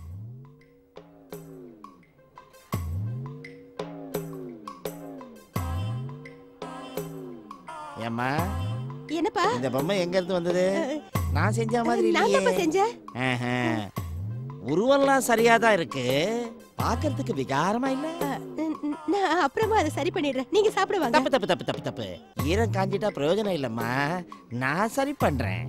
ஏம்மா என்னப்பா இந்த பொம்மை எங்க இருந்து வந்தது நான் செஞ்ச மாதிரி நான் இல்லையே தான்ப்பா செஞ்சேன் ஆஹா. உருவெல்லாம் சரியா தான் இருக்கு பார்க்கிறதுக்கு விகாரமா இல்ல நான் அப்புறமா அதை சரி பண்ணிடுறேன் நீங்க சாப்பிடுவாங்க தப்பு தப்பு தப்பு தப்பு தப்பு ஈரம் காஞ்சிட்டா பிரயோஜனம் இல்லம்மா நான் சரி பண்றேன்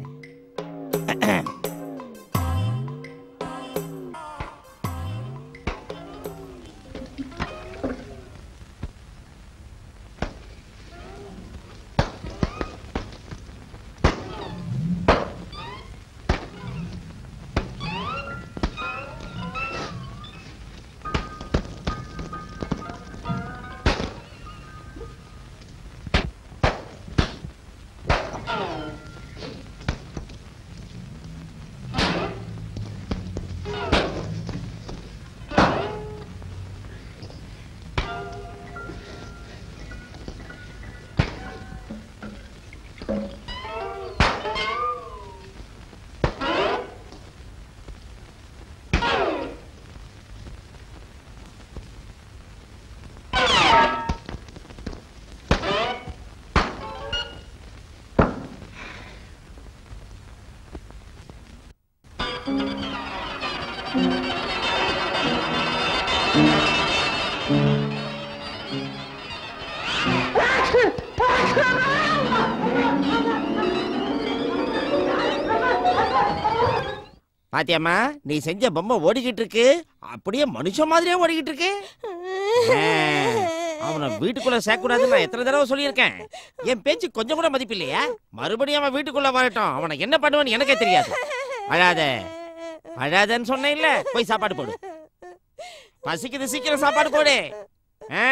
பாத்தியாம்மா நீ செஞ்ச பொம்மை ஓடிக்கிட்டு இருக்கு அப்படியே மனுஷன் மாதிரியே ஓடிக்கிட்டு இருக்கு ஆ, அவனை வீட்டுக்குள்ள சேர்க்க கூடாதுன்னு நான் எத்தனை தடவை சொல்லியிருக்கேன் என் பேச்சு கொஞ்சம் கூட மதிப்பு இல்லையா மறுபடியும் அவன் வீட்டுக்குள்ள வரட்டும் அவனை என்ன பண்ணுவான்னு எனக்கே தெரியாது அழாத அழாதன்னு சொன்னேன் இல்ல போய் சாப்பாடு போடு பசிக்குது சீக்கிரம் சாப்பாடு போடு ஆ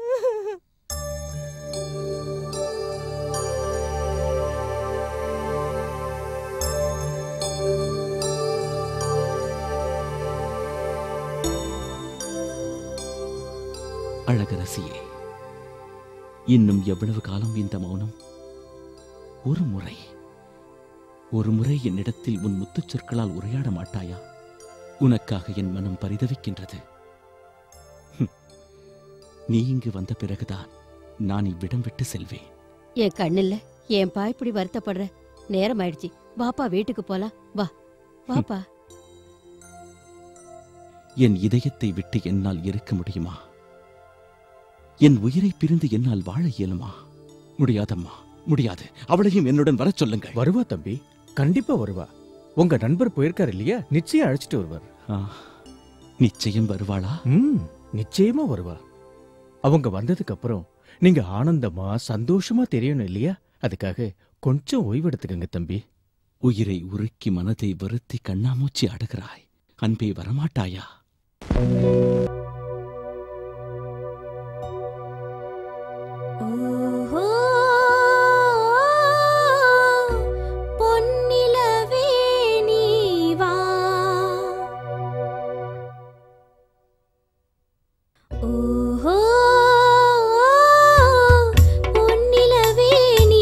அழகரசியே இன்னும் எவ்வளவு காலம் இந்த மௌனம் ஒரு முறை ஒரு முறை என்னிடத்தில் உன் முத்துச் சொற்களால் உரையாட மாட்டாயா உனக்காக என் மனம் பரிதவிக்கின்றது ஹும். நீ இங்கு வந்த பிறகுதான் நான் இவ்விடம் விட்டு செல்வேன் என் கண்ணில்ல ஏன்பா இப்படி வருத்தப்படுற நேரம் ஆயிடுச்சு வாப்பா வீட்டுக்கு போலாம் வா வாப்பா என் இதயத்தை விட்டு என்னால் இருக்க முடியுமா என் உயிரை பிரிந்து என்னால் வாழ இயலுமா முடியாதம்மா முடியாது அவளையும் என்னுடன் வரச் சொல்லுங்கள் வருவா தம்பி கண்டிப்பா வருவா உங்க நண்பர் போயிருக்காரு இல்லையா நிச்சயம் அழைச்சிட்டு வருவார் நிச்சயம் வருவாளா ம் நிச்சயமா வருவா அவங்க வந்ததுக்கு அப்புறம் நீங்க ஆனந்தமா சந்தோஷமா தெரியணும் இல்லையா அதுக்காக கொஞ்சம் ஓய்வெடுத்துக்கங்க தம்பி உயிரை உருக்கி மனதை வருத்தி கண்ணாமூச்சி ஆடுகிறாய் அன்பே வரமாட்டாயா ஓஹோ பொன்னிலவே நீ வா ஓஹோ பொன்னிலவே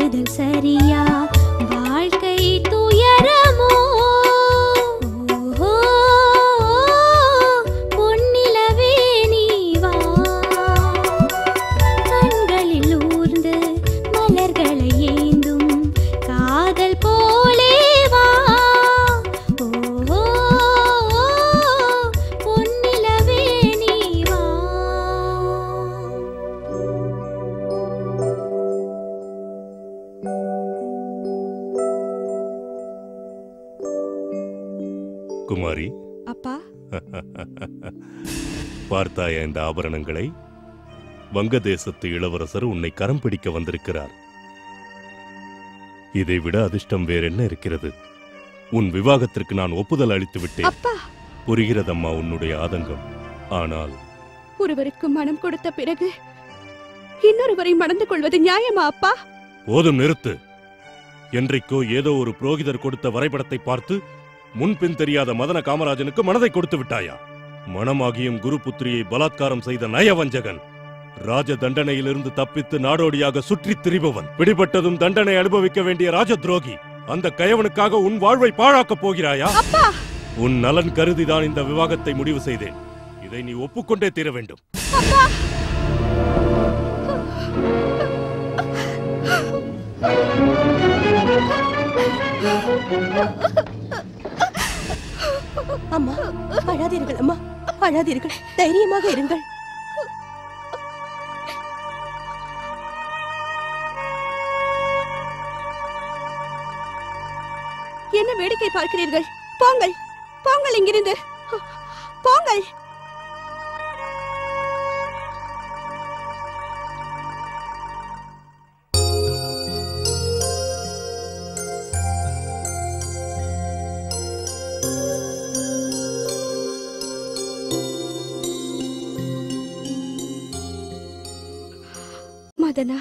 காதல் சரியா வாழ்க்கை துயரமோ ஓஹோ, பொன்னிலவே நீ வா கண்களில் ஊர்ந்து மலர்களை ஏந்தும் காதல் போலே வா ஓஹோ, பொன்னிலவே நீ வா குமாரி அப்பா பார்த்தாயா இந்த ஆபரணங்களை வங்கதேசத்து இளவரசர் உன்னை கரம் பிடிக்க வந்திருக்கிறார் இதை விட அதிர்ஷ்டம் வேறென்ன இருக்கிறது உன் விவாகத்திற்கு நான் ஒப்புதல் அளித்து விட்டேன் அப்பா புரிகிறதம்மா உன்னுடைய ஆதங்கம் ஆனால் ஒருவருக்கு மனம் கொடுத்த பிறகு இன்னொருவரை மணந்து கொள்வது நியாயமா அப்பா போதும் நிறுத்து என்றைக்கோ ஏதோ ஒரு புரோகிதர் கொடுத்த வரைபடத்தை பார்த்து முன்பின் தெரியாத மதன காமராஜனுக்கு மனதை கொடுத்து விட்டாயா மணமாகியும் குரு புத்திரியை பலாத்காரம் செய்த நயவஞ்சகன் ராஜ தண்டனையிலிருந்து தப்பித்து நாடோடியாக சுற்றித் திரிபவன் பிடிபட்டதும் தண்டனை அனுபவிக்க வேண்டிய ராஜ துரோகி அந்த கயவனுக்காக உன் வாழ்வை பாழாக்கப் போகிறாயா உன் நலன் கருதிதான் இந்த விவாகத்தை முடிவு செய்தேன் இதை நீ ஒப்புக்கொண்டே தீர வேண்டும் அம்மா அழாதீர்கள் அம்மா அழாதீர்கள் தைரியமாக இருங்கள் என்ன வேடிக்கை பார்க்கிறீர்கள் போங்கள் போங்கள் இங்கிருந்து போங்கள் மதனா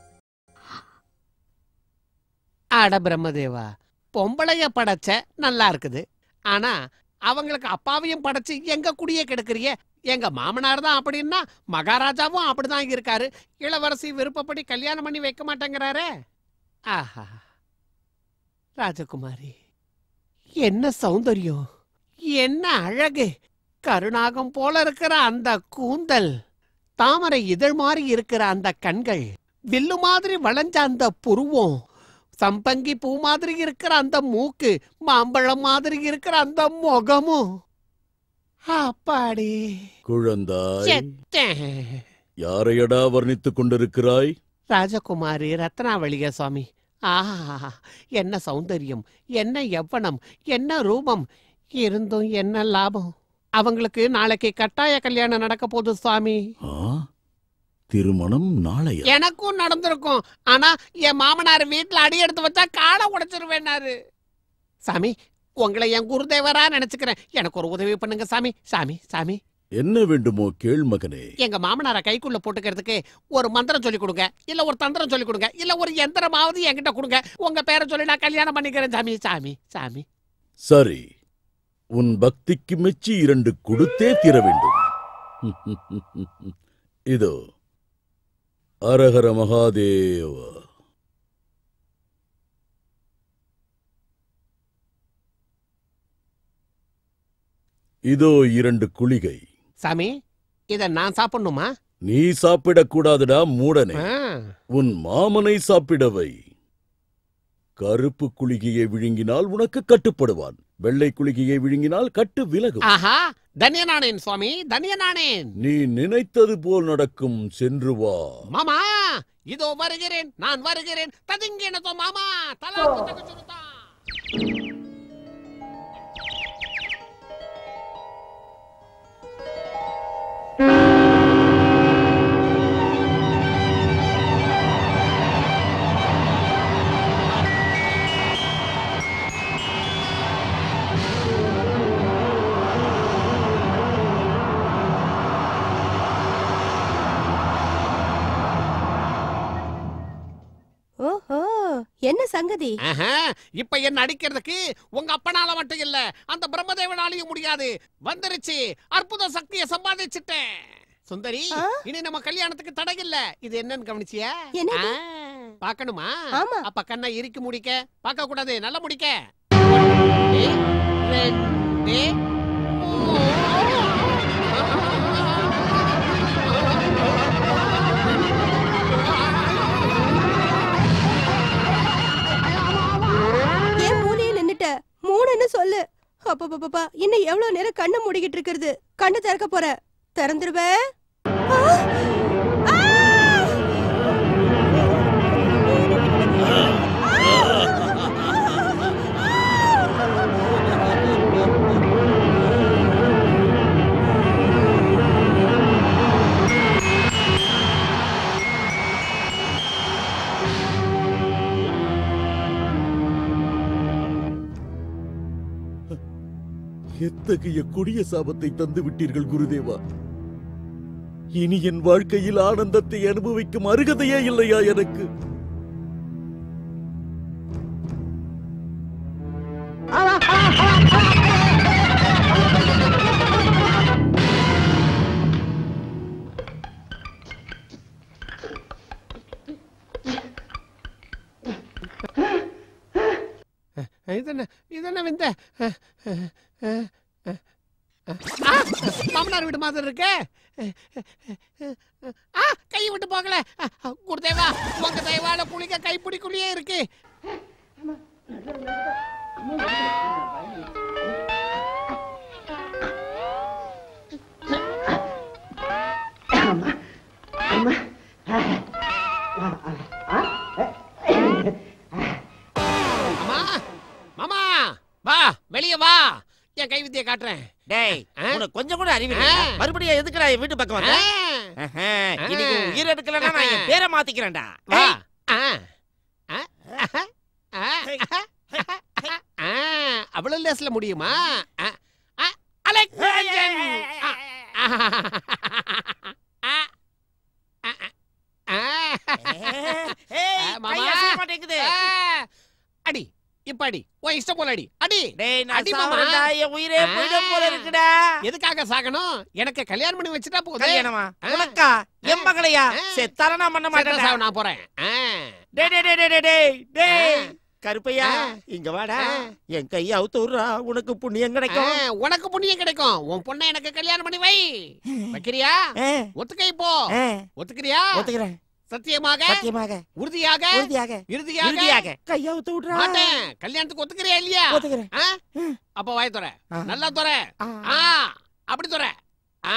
அட பிரம்மதேவா பொம்பளைய படைச்ச நல்லா இருக்குது ஆனா அவங்களுக்கு அப்பாவையும் படைச்சு எங்க குடியே கெடுக்கிறிய எங்க மாமனார் தான் அப்படின்னா மகாராஜாவும் அப்படிதான் இருக்காரு இளவரசி விருப்பப்படி கல்யாணம் பண்ணி வைக்க மாட்டேங்கிறாரே ஆஹா ராஜகுமாரி என்ன சௌந்தரியம் என்ன அழகு கருணாகம் போல இருக்கிற அந்த கூந்தல் தாமரை இதழ் மாதிரி இருக்கிற அந்த கண்கள் வில்லு மாதிரி வளைஞ்ச அந்த புருவம் சம்பங்கி பூ மாதிரி இருக்கிற அந்த மூக்கு மாம்பழம் மாதிரி இருக்கிற அந்த முகமும் அப்பாடி குழந்தாய் செத்தேன் யாரையடா வர்ணித்துக் கொண்டிருக்கிறாய் ராஜகுமாரி ரத்னாவளிய சுவாமி ஆஹா என்ன சௌந்தரியம் என்ன யவ்வனம் என்ன ரூபம் இருந்தும் என்ன லாபம் அவங்களுக்கு நாளைக்கு கட்டாய கல்யாணம் நடக்க போகுது சுவாமி ஆ? திருமணம் நாளையா எனக்கும் நடந்திருக்கும் ஆனா என் மாமனார் வீட்டுல அடி எடுத்து வச்சா காலை உடைச்சிருவேனாரு சாமி உங்களை என் குருதேவரா நினைச்சுக்கிறேன் எனக்கு ஒரு உதவி பண்ணுங்க சாமி சாமி சாமி என்ன வேண்டுமோ கேள் மகனே எங்க மாமனார கைக்குள்ள போட்டுக்கிறதுக்கு ஒரு மந்திரம் சொல்லி கொடுங்க இல்ல ஒரு தந்திரம் சொல்லி கொடுங்க இல்ல ஒரு எந்திரமாவது என்கிட்ட கொடுங்க உங்க பேரை சொல்லி நான் கல்யாணம் பண்ணிக்கிறேன் சாமி சாமி சாமி சரி உன் பக்திக்கு மெச்சி இரண்டு கொடுத்தே தீர வேண்டும் இதோ அரஹர மகாதேவ இதோ இரண்டு குளிகை சாமி இத நான் சாப்பிடணுமா நீ சாப்பிடக்கூடாதுடா மூடனே ஆ. உன் மாமனை சாப்பிடவை கருப்பு குளிகையை விழுங்கினால் உனக்கு கட்டுப்படுவான் வெள்ளை குளிகையை விழுங்கினால் கட்டு விலகும் ஆஹா தன்யனானேன் சுவாமி தன்யனானேன் நீ நினைத்தது போல் நடக்கும் சென்று வா மாமா இதோ வருகிறேன் நான் வருகிறேன் ததுங்கினதோ மாமா தலா குத்தக சுருத்தா ஓஹோ என்ன சங்கதி ஆஹா, இப்ப என்ன அடிக்கிறதுக்கு உங்க அப்பனால மட்டும் இல்ல அந்த பிரம்மதேவனாலையும் முடியாது வந்துருச்சு அற்புத சக்தியை சம்பாதிச்சிட்டேன் சுந்தரி இனி நம்ம கல்யாணத்துக்கு தடை இல்ல இது என்னன்னு கவனிச்சியா என்னது? ஆ. பார்க்கணுமா ஆமா. அப்ப கண்ணை இறுக்கி முடிக்க பார்க்க கூடாது நல்லா முடிக்க ஒன்று, ரெண்டு, ஏன் மூலையே நின்னுட்ட மூணுன்னு சொல்லு அப்பப்பப்பா இன்னும் எவ்வளவு நேரம் கண்ணை மூடிக்கிட்டு இருக்கிறது கண்ணு திறக்க போற திறந்துருவே எத்தகைய கொடிய சாபத்தை தந்து விட்டீர்கள் குருதேவா இனி என் வாழ்க்கையில் ஆனந்தத்தை அனுபவிக்கும் அருகதையே இல்லையா எனக்கு இதென்ன இதென்ன விந்த ஆ, மாமனார் வீடு மாதிரி இருக்கே ஆ கை விட்டு போகல குருதேவா உங்க தயவால குளிக்க கைப்பிடிக்குள்ளேயே இருக்கு அம்மா மாமா வா வெளிய வா என் கை வித்தியை காட்டுறேன் டேய் உனக்கு கொஞ்சம் கூட அறிவு இல்லையா? மறுபடியும் எதுக்குடா என் வீட்டு பக்கம் வந்த ஆஹா, இன்னைக்கு உன் உயிர் எடுக்கலன்னா நான் என் பேரை மாத்திக்கிறேன்டா வா ஏய், ஆ ஆ ஆ, அவ்வளவு லேஸ்ல முடியுமா ஆ, ஆ, அலெக்சாண்டர். ஆ, ஆ, ஆ, ஆ, ஆ, ஏய், மாமா. கை அசைய மாட்டேங்குது. ஆ, அடி இப்ப அடி உன் இஷ்டம் போல அடி அடி டேய், நான் அடி மாமா. சாவறேன்டா, என் உயிரே போயிடும் போல இருக்குடா. எதுக்காக சாகணும் எனக்கு கல்யாணம் பண்ணி வச்சுட்டா போதும் கல்யாணமா? உனக்கா? என் மகளையா? செத்தாலும் நான் பண்ண செத்தா மாட்டேன்டா. சாவு நான் போறேன் ஆ. டேய், டேய், டேய், டேய், டேய், டேய். கருப்பையா இங்க வாடா என் கையை அவுத்து விடுறா உனக்கு புண்ணியம் கிடைக்கும் ஆ, உனக்கு புண்ணியம் கிடைக்கும் உன் பொண்ணை எனக்கு கல்யாணம் பண்ணி வை வைக்கிறியா ஒத்துக்க இப்போ ஒத்துக்கிறியா ஒத்துக்கிறேன் சத்தியமாக சத்தியமாக உறுதியாக உறுதியாக இறுதியாக இறுதியாக கையை அவுத்து விடுறா மாட்டேன் கல்யாணத்துக்கு ஒத்துக்கிறியா இல்லையா ஒத்துக்கிறேன். ஆ? அப்ப வாய் துற நல்லா துற ஆ அப்படி துற ஆ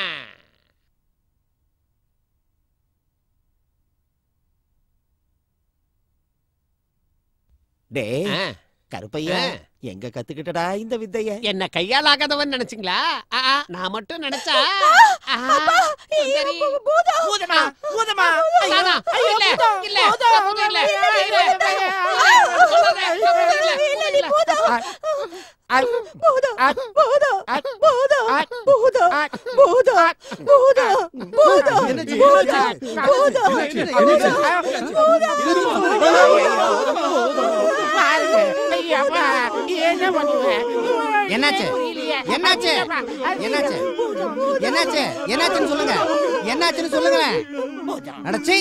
டேய் ஆ. கருப்பையா ஆ. எங்க கத்துக்கிட்டடா இந்த வித்தைய என்ன கையால் ஆகாதவன் நினைச்சீங்களா ஆ, ஆ, நான் மட்டும் நினைச்சா ஆ, சுந்தரி. பூதமா பூதமா நானா? இல்ல, இல்ல, பூதம் இல்ல, இல்ல, இல்ல. ஆ, சொல்லாத, பூதம் இல்ல, பூதம் இல்ல. என்னாச்சு என்னாச்சு என்னாச்சு என்னாச்சு என்னாச்சுன்னு சொல்லுங்க என்னாச்சுன்னு சொல்லுங்களேன் அடச்சி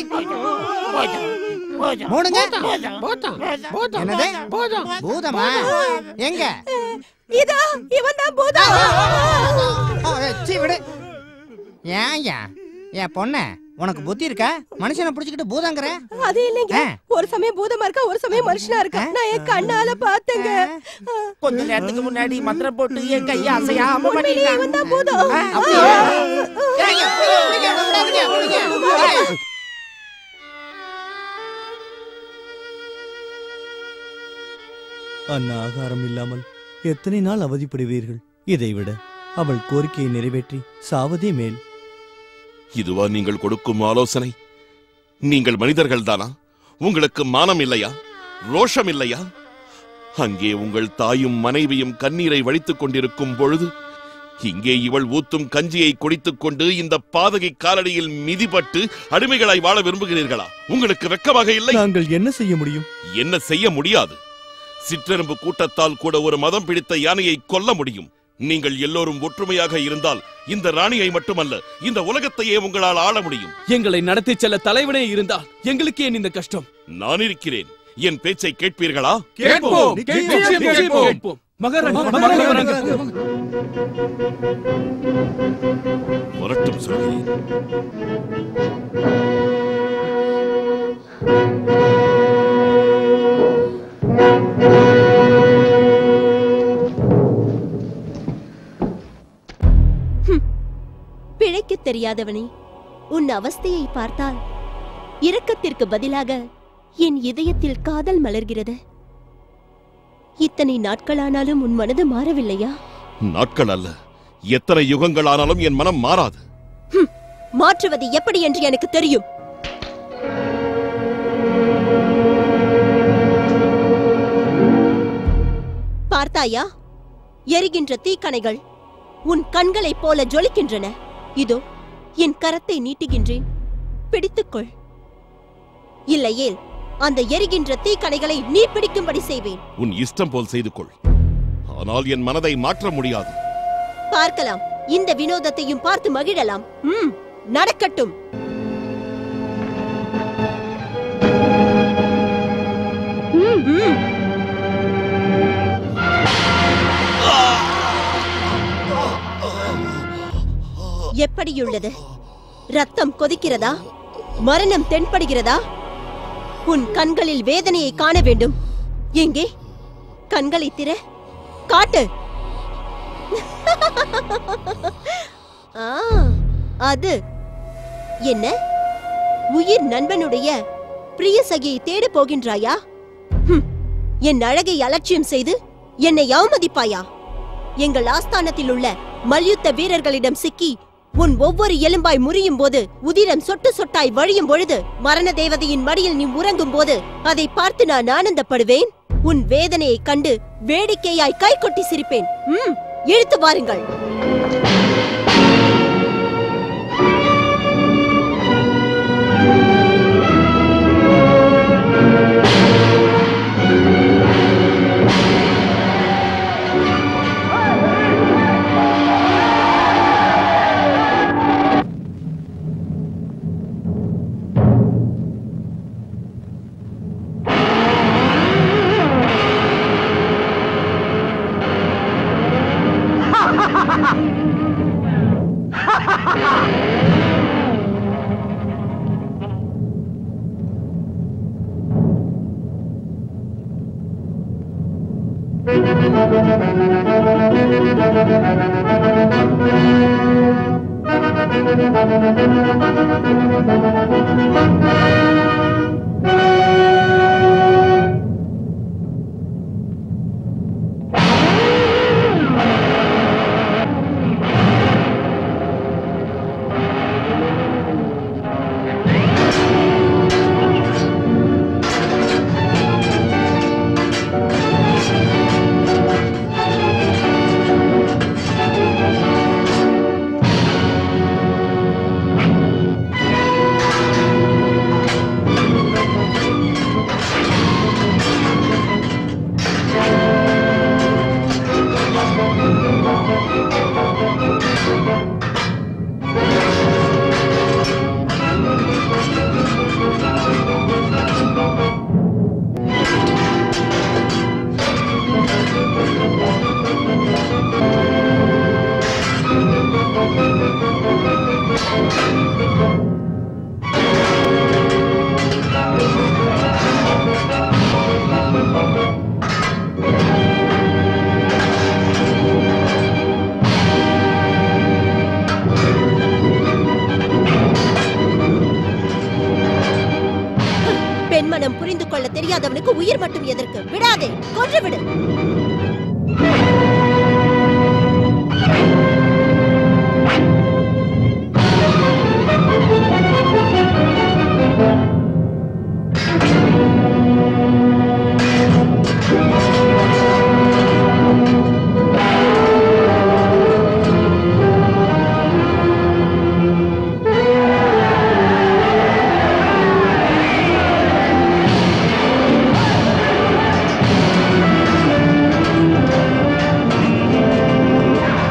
மூடுங்க என்னது பூதமா எங்க இதா இவன் தான் பூதம் சீ விடு ஏன் ஏன் என் பொண்ண உனக்கு புத்தி இருக்கா மனுஷனை பிடிச்சிக்கிட்டு பூதங்கிற அது இல்லைங்க ஒரு சமயம் பூதமா இருக்கா ஒரு சமயம் மனுஷனா இருக்கா நான் என் கண்ணால பார்த்தேங்க கொஞ்ச நேரத்துக்கு முன்னாடி மந்திரம் போட்டு என் கையை அசையாம உண்மையிலேயே பண்ணிட்டான் இவன் தான் பூதம் அப்படியா? ஏங்க, பிடிங்க, பிடிங்க, பிடிங்க, பிடிங்க. அன்ன ஆகாரம் இல்லாமல் எத்தனை நாள் அவதிப்படுவீர்கள் இதைவிட அவள் கோரிக்கையை நிறைவேற்றி சாவதே மேல் இதுவா நீங்கள் கொடுக்கும் ஆலோசனை நீங்கள் மனிதர்கள் தானா உங்களுக்கு மானம் இல்லையா ரோஷம் இல்லையா அங்கே உங்கள் தாயும் மனைவியும் கண்ணீரை வடித்துக் கொண்டிருக்கும் பொழுது இங்கே இவள் ஊத்தும் கஞ்சியை குடித்துக் கொண்டு இந்த பாதகை காலடியில் மிதிபட்டு அடிமைகளாய் வாழ விரும்புகிறீர்களா உங்களுக்கு வெக்கமாக இல்லை நாங்கள் என்ன செய்ய முடியும் என்ன செய்ய முடியாது சிற்றெரும்பு கூட்டத்தால் கூட ஒரு மதம் பிடித்த யானையை கொல்ல முடியும் நீங்கள் எல்லோரும் ஒற்றுமையாக இருந்தால் இந்த ராணியை மட்டுமல்ல இந்த உலகத்தையே உங்களால் ஆள முடியும் எங்களை நடத்தி செல்ல தலைவனே இருந்தால் எங்களுக்கு ஏன் இந்த கஷ்டம் நான் இருக்கிறேன் என் பேச்சை கேட்பீர்களா கேட்போம், கேட்போம், கேட்போம், கேட்போம். மகாராணி, மகாராணி வராங்க. வரட்டும் சொல்கிறேன் பிழைக்கத் தெரியாதவனே உன் அவஸ்தையை பார்த்தால் இரக்கத்திற்கு பதிலாக என் இதயத்தில் காதல் மலர்கிறது இத்தனை நாட்களானாலும் உன் மனது மாறவில்லையா நாட்கள் அல்ல எத்தனை யுகங்கள் ஆனாலும் என் மனம் மாறாது மாற்றுவது எப்படி என்று எனக்கு தெரியும் பார்த்தாயா எரிகின்ற தீக்கணைகள் உன் கண்களைப் போல ஜொலிக்கின்றன இதோ என் கரத்தை நீட்டுகின்றேன் பிடித்துக்கொள் இல்லையேல் அந்த எரிகின்ற தீக்கணைகளை நீ பிடிக்கும்படி செய்வேன் உன் இஷ்டம் போல் செய்து கொள் ஆனால் என் மனதை மாற்ற முடியாது பார்க்கலாம் இந்த வினோதத்தையும் பார்த்து மகிழலாம் ம் நடக்கட்டும் ம், ம். எப்படியுள்ளது ரத்தம் கொதிக்கிறதா மரணம் தென்படுகிறதா உன் கண்களில் வேதனையை காண வேண்டும் எங்கே கண்களை திற காட்டு ஆ, அது என்ன உயிர் நண்பனுடைய பிரிய சகியை தேடப் போகின்றாயா ஹும், என் அழகை அலட்சியம் செய்து என்னை அவமதிப்பாயா எங்கள் ஆஸ்தானத்தில் உள்ள மல்யுத்த வீரர்களிடம் சிக்கி உன் ஒவ்வொரு எலும்பாய் முறியும் போது உதிரம் சொட்டு சொட்டாய் வழியும் பொழுது மரண தேவதையின் மடியில் நீ உறங்கும் போது அதை பார்த்து நான் ஆனந்தப்படுவேன் உன் வேதனையைக் கண்டு வேடிக்கையாய் கைகொட்டி சிரிப்பேன் ம் இழுத்து வாருங்கள் பெண்மனம் புரிந்து கொள்ள தெரியாதவனுக்கு உயிர் மட்டும் எதற்கு விடாதே கொன்று விடு ஆ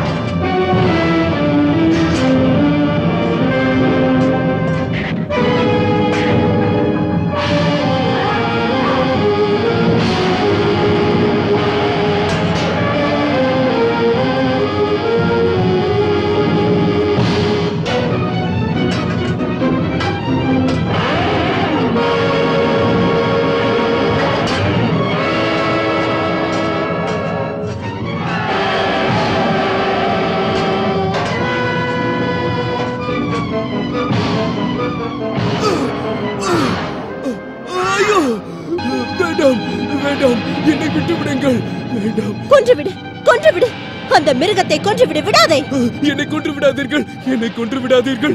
வேண்டாம் என்னை விட்டு விடுங்கள் வேண்டாம் கொன்று விடு கொன்று விடு அந்த மிருகத்தை கொன்று விடு விடாதே என்னை கொன்று விடாதீர்கள் என்னை கொன்று விடாதீர்கள்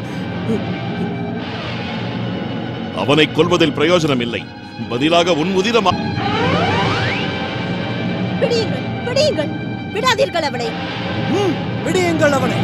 அவனை கொல்வதில் பிரயோஜனம் இல்லை பதிலாக உன் உதிரம் பிடியுங்கள் பிடியுங்கள் விடாதீர்கள் அவனை விடியுங்கள் அவனை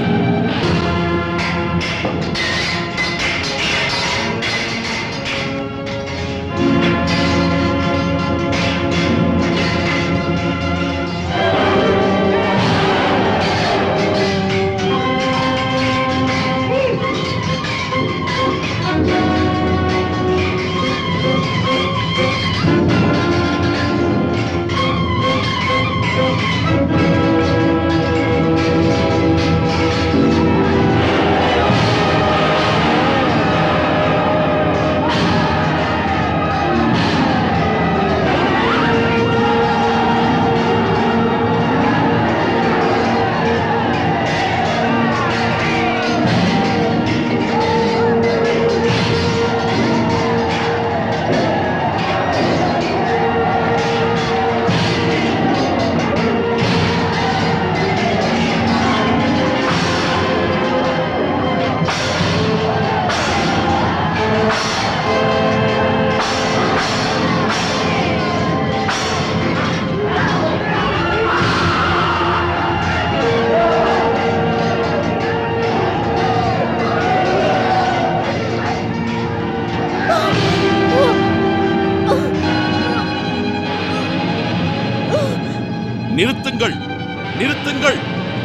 நிறுத்துங்கள் நிறுத்துங்கள்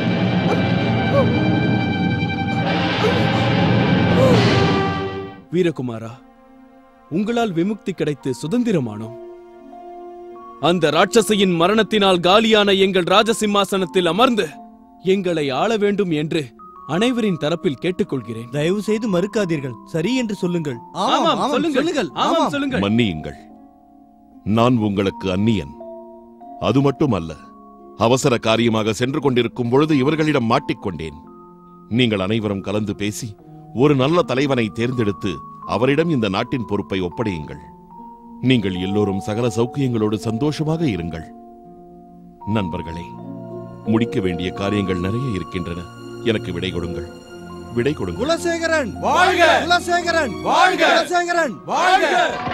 வீரகுமாரா உங்களால் விமுக்தி கிடைத்து சுதந்திரமானோம் அந்த ராட்சசியின் மரணத்தினால் காலியான எங்கள் ராஜசிம்மாசனத்தில் அமர்ந்து எங்களை ஆள வேண்டும் என்று அனைவரின் தரப்பில் கேட்டுக்கொள்கிறேன் தயவு செய்து மறுக்காதீர்கள் சரி என்று சொல்லுங்கள் ஆமாம், சொல்லுங்கள். ஆமாம், சொல்லுங்கள். மன்னியுங்கள் நான் உங்களுக்கு அந்நியன் அது மட்டுமல்ல அவசர காரியமாக சென்று கொண்டிருக்கும் பொழுது இவர்களிடம் மாட்டிக்கொண்டேன் நீங்கள் அனைவரும் கலந்து பேசி ஒரு நல்ல தலைவனை தேர்ந்தெடுத்து அவரிடம் இந்த நாட்டின் பொறுப்பை ஒப்படையுங்கள் நீங்கள் எல்லோரும் சகல சௌக்கியங்களோடு சந்தோஷமாக இருங்கள் நண்பர்களே முடிக்க வேண்டிய காரியங்கள் நிறைய இருக்கின்றன எனக்கு விடை கொடுங்கள் விடை கொடுங்கள் குலசேகரன் வாழ்க! குலசேகரன் வாழ்க! குலசேகரன் வாழ்க!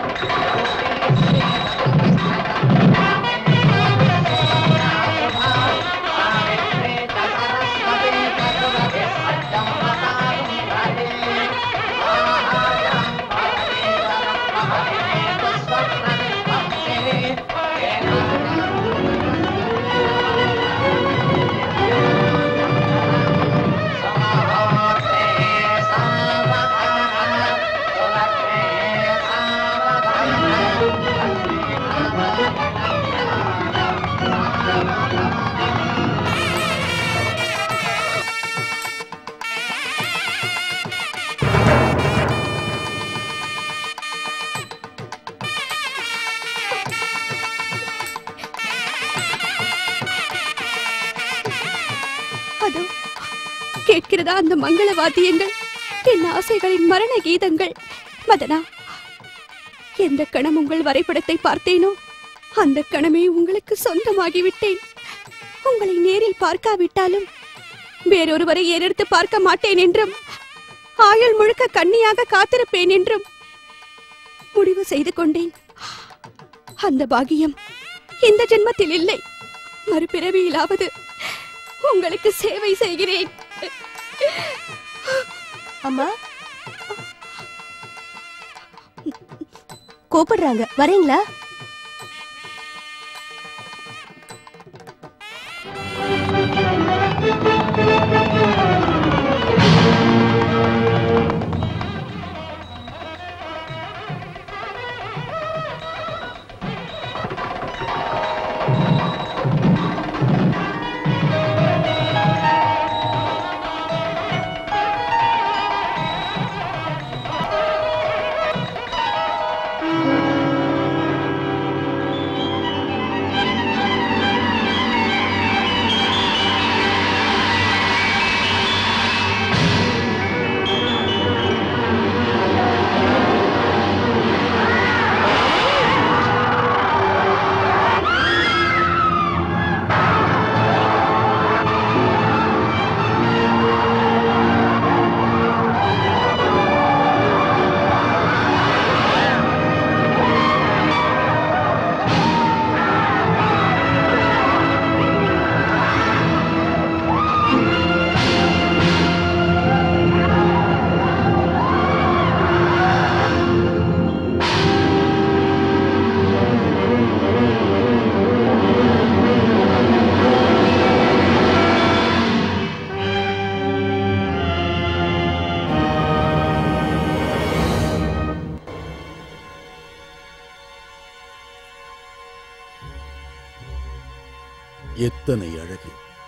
அதோ கேட்கிறதா அந்த மங்கள வாத்தியங்கள் என் ஆசைகளின் மரண கீதங்கள் மதனா எந்த கணம் உங்கள் வரைபடத்தை பார்த்தேனோ அந்த கணமே உங்களுக்கு சொந்தமாகிவிட்டேன் உங்களை நேரில் பார்க்காவிட்டாலும் வேறொருவரை ஏறெடுத்து பார்க்க மாட்டேன் என்றும் ஆயுள் முழுக்க கண்ணியாக காத்திருப்பேன் என்றும் முடிவு செய்து கொண்டேன் அந்த பாகியம் இந்த ஜென்மத்தில் இல்லை மறுபிறவியிலாவது உங்களுக்கு சேவை செய்கிறேன் அம்மா கூப்பிடுறாங்க வரீங்களா எத்தனை அழகு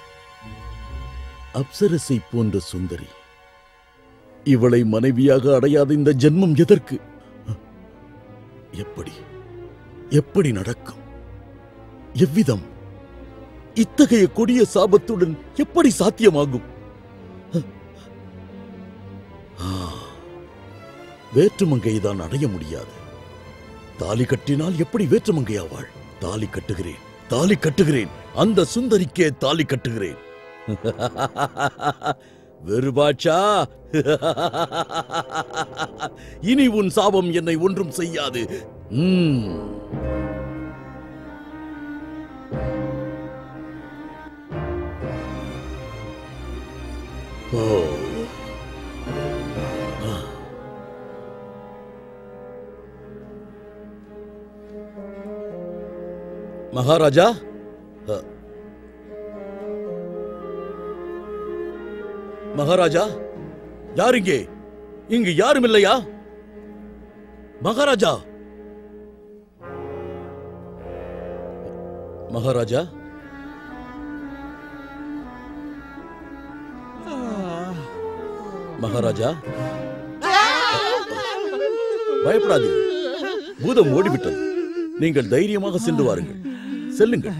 அப்சரசை போன்ற சுந்தரி இவளை மனைவியாக அடையாத இந்த ஜென்மம் எதற்கு எப்படி எப்படி நடக்கும் எவ்விதம் இத்தகைய கொடிய சாபத்துடன் எப்படி சாத்தியமாகும் ஆ, வேற்றுமங்கைதான் அடைய முடியாது தாலி கட்டினால் எப்படி வேற்றுமங்கையாவாள் தாலி கட்டுகிறேன் தாலி கட்டுகிறேன் அந்த சுந்தரிக்கே தாலி கட்டுகிறேன் வெறுபாட்சா இனி உன் சாபம் என்னை ஒன்றும் செய்யாது ம். ஓ ஆ. மகாராஜா அ. மகாராஜா யார் இங்கே இங்கு யாரும் இல்லையா மகாராஜா மகாராஜா மகாராஜா பயப்படாதீர்கள் பூதம் ஓடிவிட்டது நீங்கள் தைரியமாக சென்று வாருங்கள் செல்லுங்கள்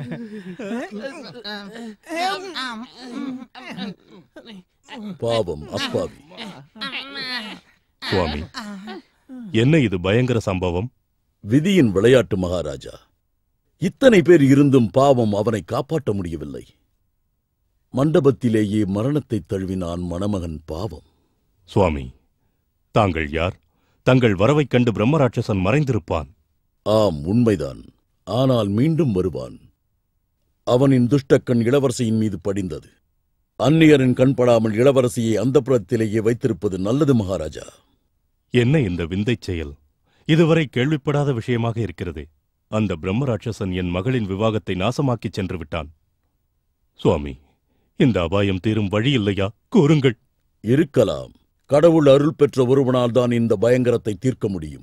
பாவம் அப்பாவி சுவாமி என்ன இது பயங்கர சம்பவம் விதியின் விளையாட்டு மகாராஜா இத்தனை பேர் இருந்தும் பாவம் அவனை காப்பாற்ற முடியவில்லை மண்டபத்திலேயே மரணத்தை தழுவினான் மணமகன் பாவம் சுவாமி தாங்கள் யார் தங்கள் வரவைக் கண்டு பிரம்மராட்சசன் மறைந்திருப்பான் ஆம் உண்மைதான் ஆனால் மீண்டும் வருவான் அவனின் துஷ்டக்கண் இளவரசியின் மீது படிந்தது அந்நியரின் கண்படாமல் இளவரசியை அந்தப்புறத்திலேயே வைத்திருப்பது நல்லது மகாராஜா என்ன இந்த விந்தைச் செயல் இதுவரை கேள்விப்படாத விஷயமாக இருக்கிறதே அந்த பிரம்மராட்சசன் என் மகளின் விவாகத்தை நாசமாக்கிச் சென்று விட்டான் சுவாமி இந்த அபாயம் தீரும் வழி இல்லையா கூறுங்கள் இருக்கலாம் கடவுள் அருள் பெற்ற ஒருவனால் தான் இந்த பயங்கரத்தை தீர்க்க முடியும்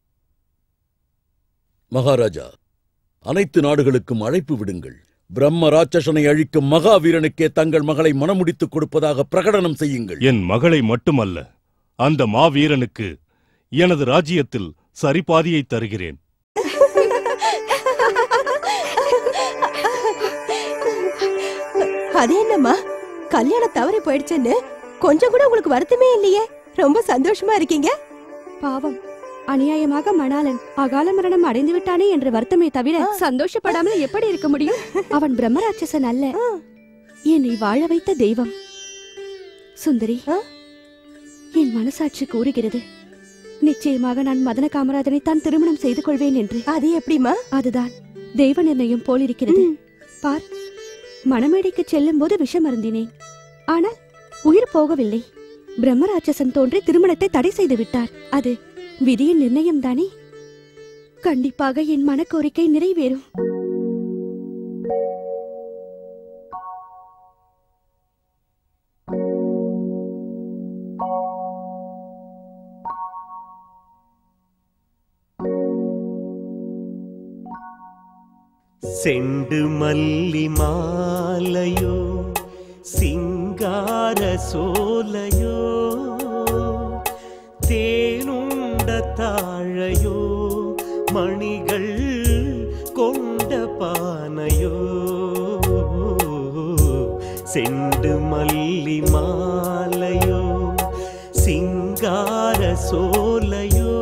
மகாராஜா அனைத்து நாடுகளுக்கும் அழைப்பு விடுங்கள் பிரம்ம ராட்சசனை அழிக்கும் மகாவீரனுக்கே தங்கள் மகளை மணமுடித்துக் கொடுப்பதாக பிரகடனம் செய்யுங்கள் என் மகளை மட்டுமல்ல அந்த மாவீரனுக்கு எனது ராஜ்யத்தில் சரிபாதியை தருகிறேன் அது என்னம்மா கல்யாணம் தவறி போயிடுச்சுன்னு கொஞ்சம் கூட உங்களுக்கு வருத்தமே இல்லையே ரொம்ப சந்தோஷமா இருக்கீங்க பாவம் அநியாயமாக மணாளன் அகால மரணம் அடைந்து விட்டானே என்ற வருத்தமே தவிர சந்தோஷப்படாமல் எப்படி இருக்க முடியும் அவன் பிரம்மராட்சசன் அல்ல என்னை வாழ வைத்த தெய்வம் சுந்தரி என் மனசாட்சி கூறுகிறது நிச்சயமாக நான் மதன காமராஜனை தான் திருமணம் செய்து கொள்வேன் என்று அது எப்படிமா அதுதான் தெய்வ நிர்ணயம் போல் இருக்கிறது பார் மணமேடைக்கு செல்லும் போது விஷம் அருந்தினேன் ஆனால் உயிர் போகவில்லை பிரம்மராட்சசன் தோன்றி திருமணத்தை தடை செய்து விட்டார் அது விதியின் நிர்ணயம் தானே கண்டிப்பாக என் மனக்கோரிக்கை நிறைவேறும் செண்டு மல்லி மாலையோ சிங்கார சோலையோ தேனுண்ட தாழையோ மணிகள் கொண்ட பானையோ செண்டு மல்லி மாலையோ சிங்கார சோலையோ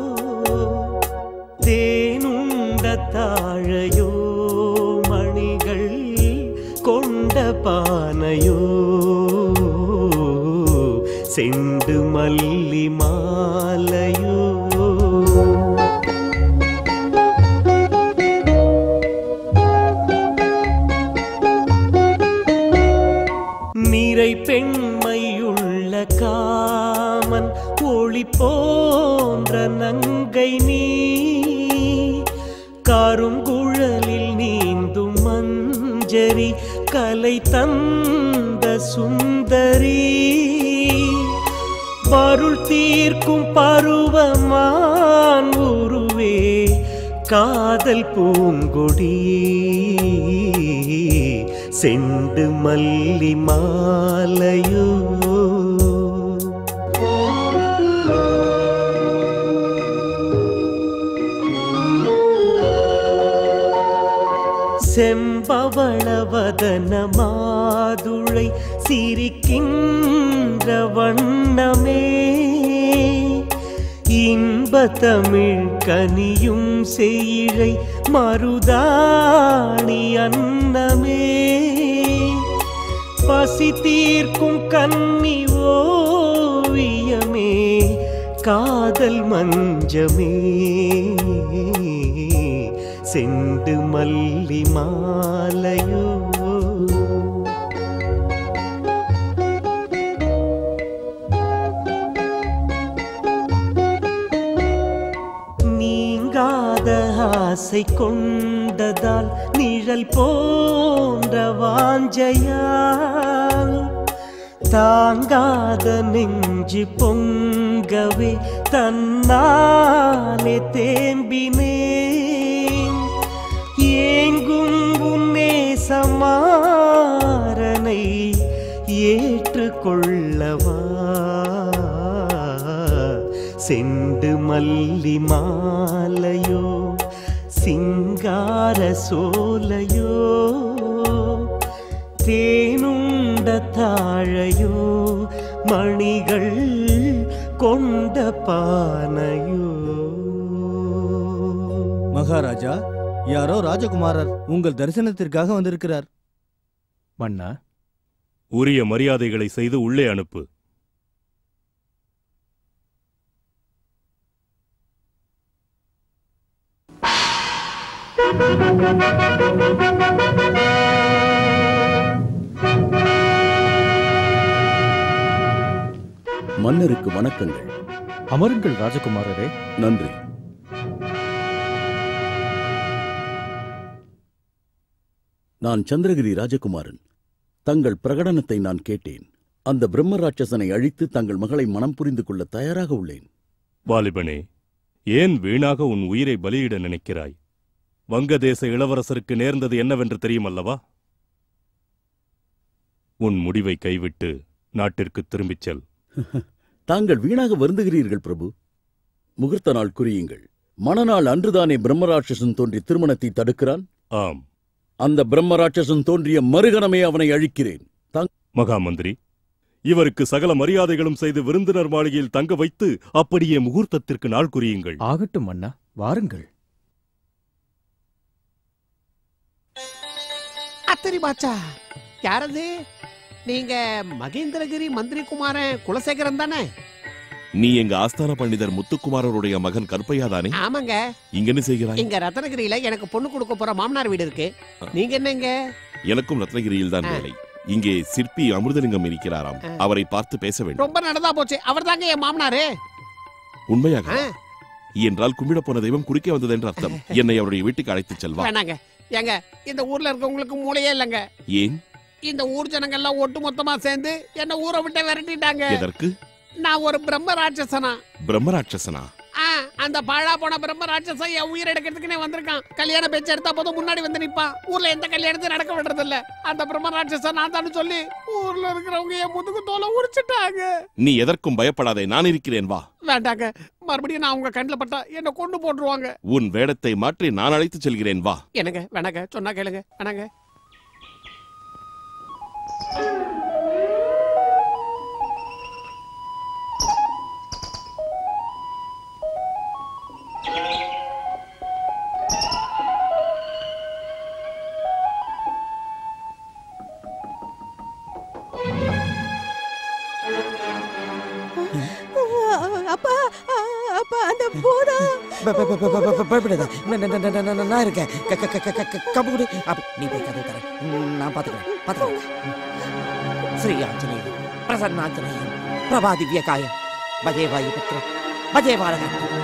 தேனுண்ட தாழையோ மணிகள் கொண்ட பானையோ செண்டு மல்லி மாலையோ நிறை பெண்மையுள்ள காமன் ஒளி போன்ற நங்கை நீ கருங்குழலில் நீந்தும் மஞ்சரி கலை தந்த சுந்தரி பருள் தீர்க்கும் பருவமான் உருவே காதல் பூங்கொடி செண்டு மல்லி மாலையோ செம்பவளவதன மாதுளை சிரிக்கின்ற வண்ணமே இன்ப தமிழ் கனியும் செய்யிழை மருதாணி அன்னமே பசி தீர்க்கும் கன்னி ஓவியமே காதல் மஞ்சமே செண்டு மல்லி மாலையோ நீங்காத ஆசை கொண்டதால் நிழல் போன்ற வாஞ்சையால் தாங்காத நெஞ்சு பொங்கவே தன்னாலே தேம்பினேன் ஏங்கும் உன்னே சமாரனை ஏற்றுக்கொள்ளவா செண்டு மல்லி மாலையோ சிங்கார சோலையோ தேனுண்ட தாழையோ மணிகள் கொண்ட பானையோ மகாராஜா யாரோ ராஜகுமாரர் உங்கள் தரிசனத்திற்காக வந்திருக்கிறார் மன்னா உரிய மரியாதைகளை செய்து உள்ளே அனுப்பு மன்னருக்கு வணக்கங்கள் அமருங்கள் ராஜகுமாரரே நன்றி நான் சந்திரகிரி ராஜகுமாரன் தங்கள் பிரகடனத்தை நான் கேட்டேன் அந்த பிரம்ம ராட்சசனை அழித்து தங்கள் மகளை மனம் புரிந்து கொள்ள தயாராக உள்ளேன் வாலிபனே ஏன் வீணாக உன் உயிரை பலியிட நினைக்கிறாய் வங்கதேச இளவரசருக்கு நேர்ந்தது என்னவென்று தெரியுமல்லவா உன் முடிவை கைவிட்டு நாட்டிற்கு திரும்பிச் செல் தாங்கள் வீணாக வருந்துகிறீர்கள் பிரபு முகூர்த்த நாள் குறியுங்கள் மணநாள் அன்றுதானே பிரம்மராட்சசன் தோன்றி திருமணத்தை தடுக்கிறான் ஆம் அந்த பிரம்மராட்சசன் தோன்றிய மறுகணமே அவனை அழிக்கிறேன் தாங் மகாமந்திரி இவருக்கு சகல மரியாதைகளும் செய்து விருந்தினர் மாளிகையில் தங்க வைத்து அப்படியே முகூர்த்தத்திற்கு நாள் குறியுங்கள் ஆகட்டும் மன்னா வாருங்கள் அத்தரி பாச்சா யாரது நீங்க மகேந்திரகிரி மந்திரி குமாரன் குலசேகரன் தானே நீ எங்க ஆஸ்தான பண்டிதர் முத்துக்குமாரருடைய மகன் கற்பையா தானே ஆமாங்க இங்க என்ன செய்கிறாய் இங்க ரத்னகிரியில எனக்கு பொண்ணு கொடுக்க போற மாமனார் வீடு இருக்கு நீங்க என்னங்க எனக்கும் ரத்னகிரியில் தான் ஆ. வேலை இங்கே சிற்பி அமிர்தலிங்கம் இருக்கிறாராம் ஆ. அவரை பார்த்து பேச வேண்டும் ரொம்ப நடந்தா போச்சு அவர் தாங்க என் மாமனாரு உண்மையாக ஆ. என்றால் கும்பிட போன தெய்வம் குறுக்கே வந்தது என்று அர்த்தம் என்னை அவருடைய வீட்டுக்கு அழைத்துச் செல்வா வேணாங்க ஏங்க இந்த ஊர்ல இருக்கவங்களுக்கு மூளையே இல்லைங்க ஏன் இந்த ஊர் ஜனங்கள்லாம் ஒட்டு மொத்தமா சேர்ந்து என்ன ஊரை விட்டு விரட்டிட்டாங்க எதற்கு நான் ஒரு பிரம்ம ராட்சசனா பிரம்மராட்சசனா ஆ, அந்த பாழா போன பிரம்ம ராட்சசன் என் உயிர் எடுக்கிறதுக்குனே வந்திருக்கான் கல்யாண பேச்சு எடுத்தா போதும் முன்னாடி வந்து நிப்பான் ஊர்ல எந்த கல்யாணத்தையும் நடக்க விடுறது இல்ல அந்த பிரம்ம ராட்சசன் நான் தான் சொல்லி ஊர்ல இருக்கிறவங்க என் முதுகு தோலை உரிச்சிட்டாங்க நீ எதற்கும் பயப்படாதே நான் இருக்கிறேன் வா வேண்டாங்க மறுபடியும் நான் உங்க கண்ணில் பட்டா என்ன கொண்டு போட்டுருவாங்க உன் வேடத்தை மாற்றி நான் அழைத்துச் செல்கிறேன் வா என்னங்க வேணாங்க சொன்னா கேளுங்க வேணாங்க அப்பா அப்பா அந்த பூதம் பயப்படாத நான் இருக்கேன் க- க- க- க- க- கம்பு கொடு அப்ப- நீ போய் கதை தர நான் பாத்துக்கிறேன் பாத்துக்கிறேன் ஸ்ரீ ஆஞ்சநேயன் பிரசன்னாஞ்சநேயன் பிரபா திவ்யகாய பஜே வாயுபுத்திர பஜே வாழக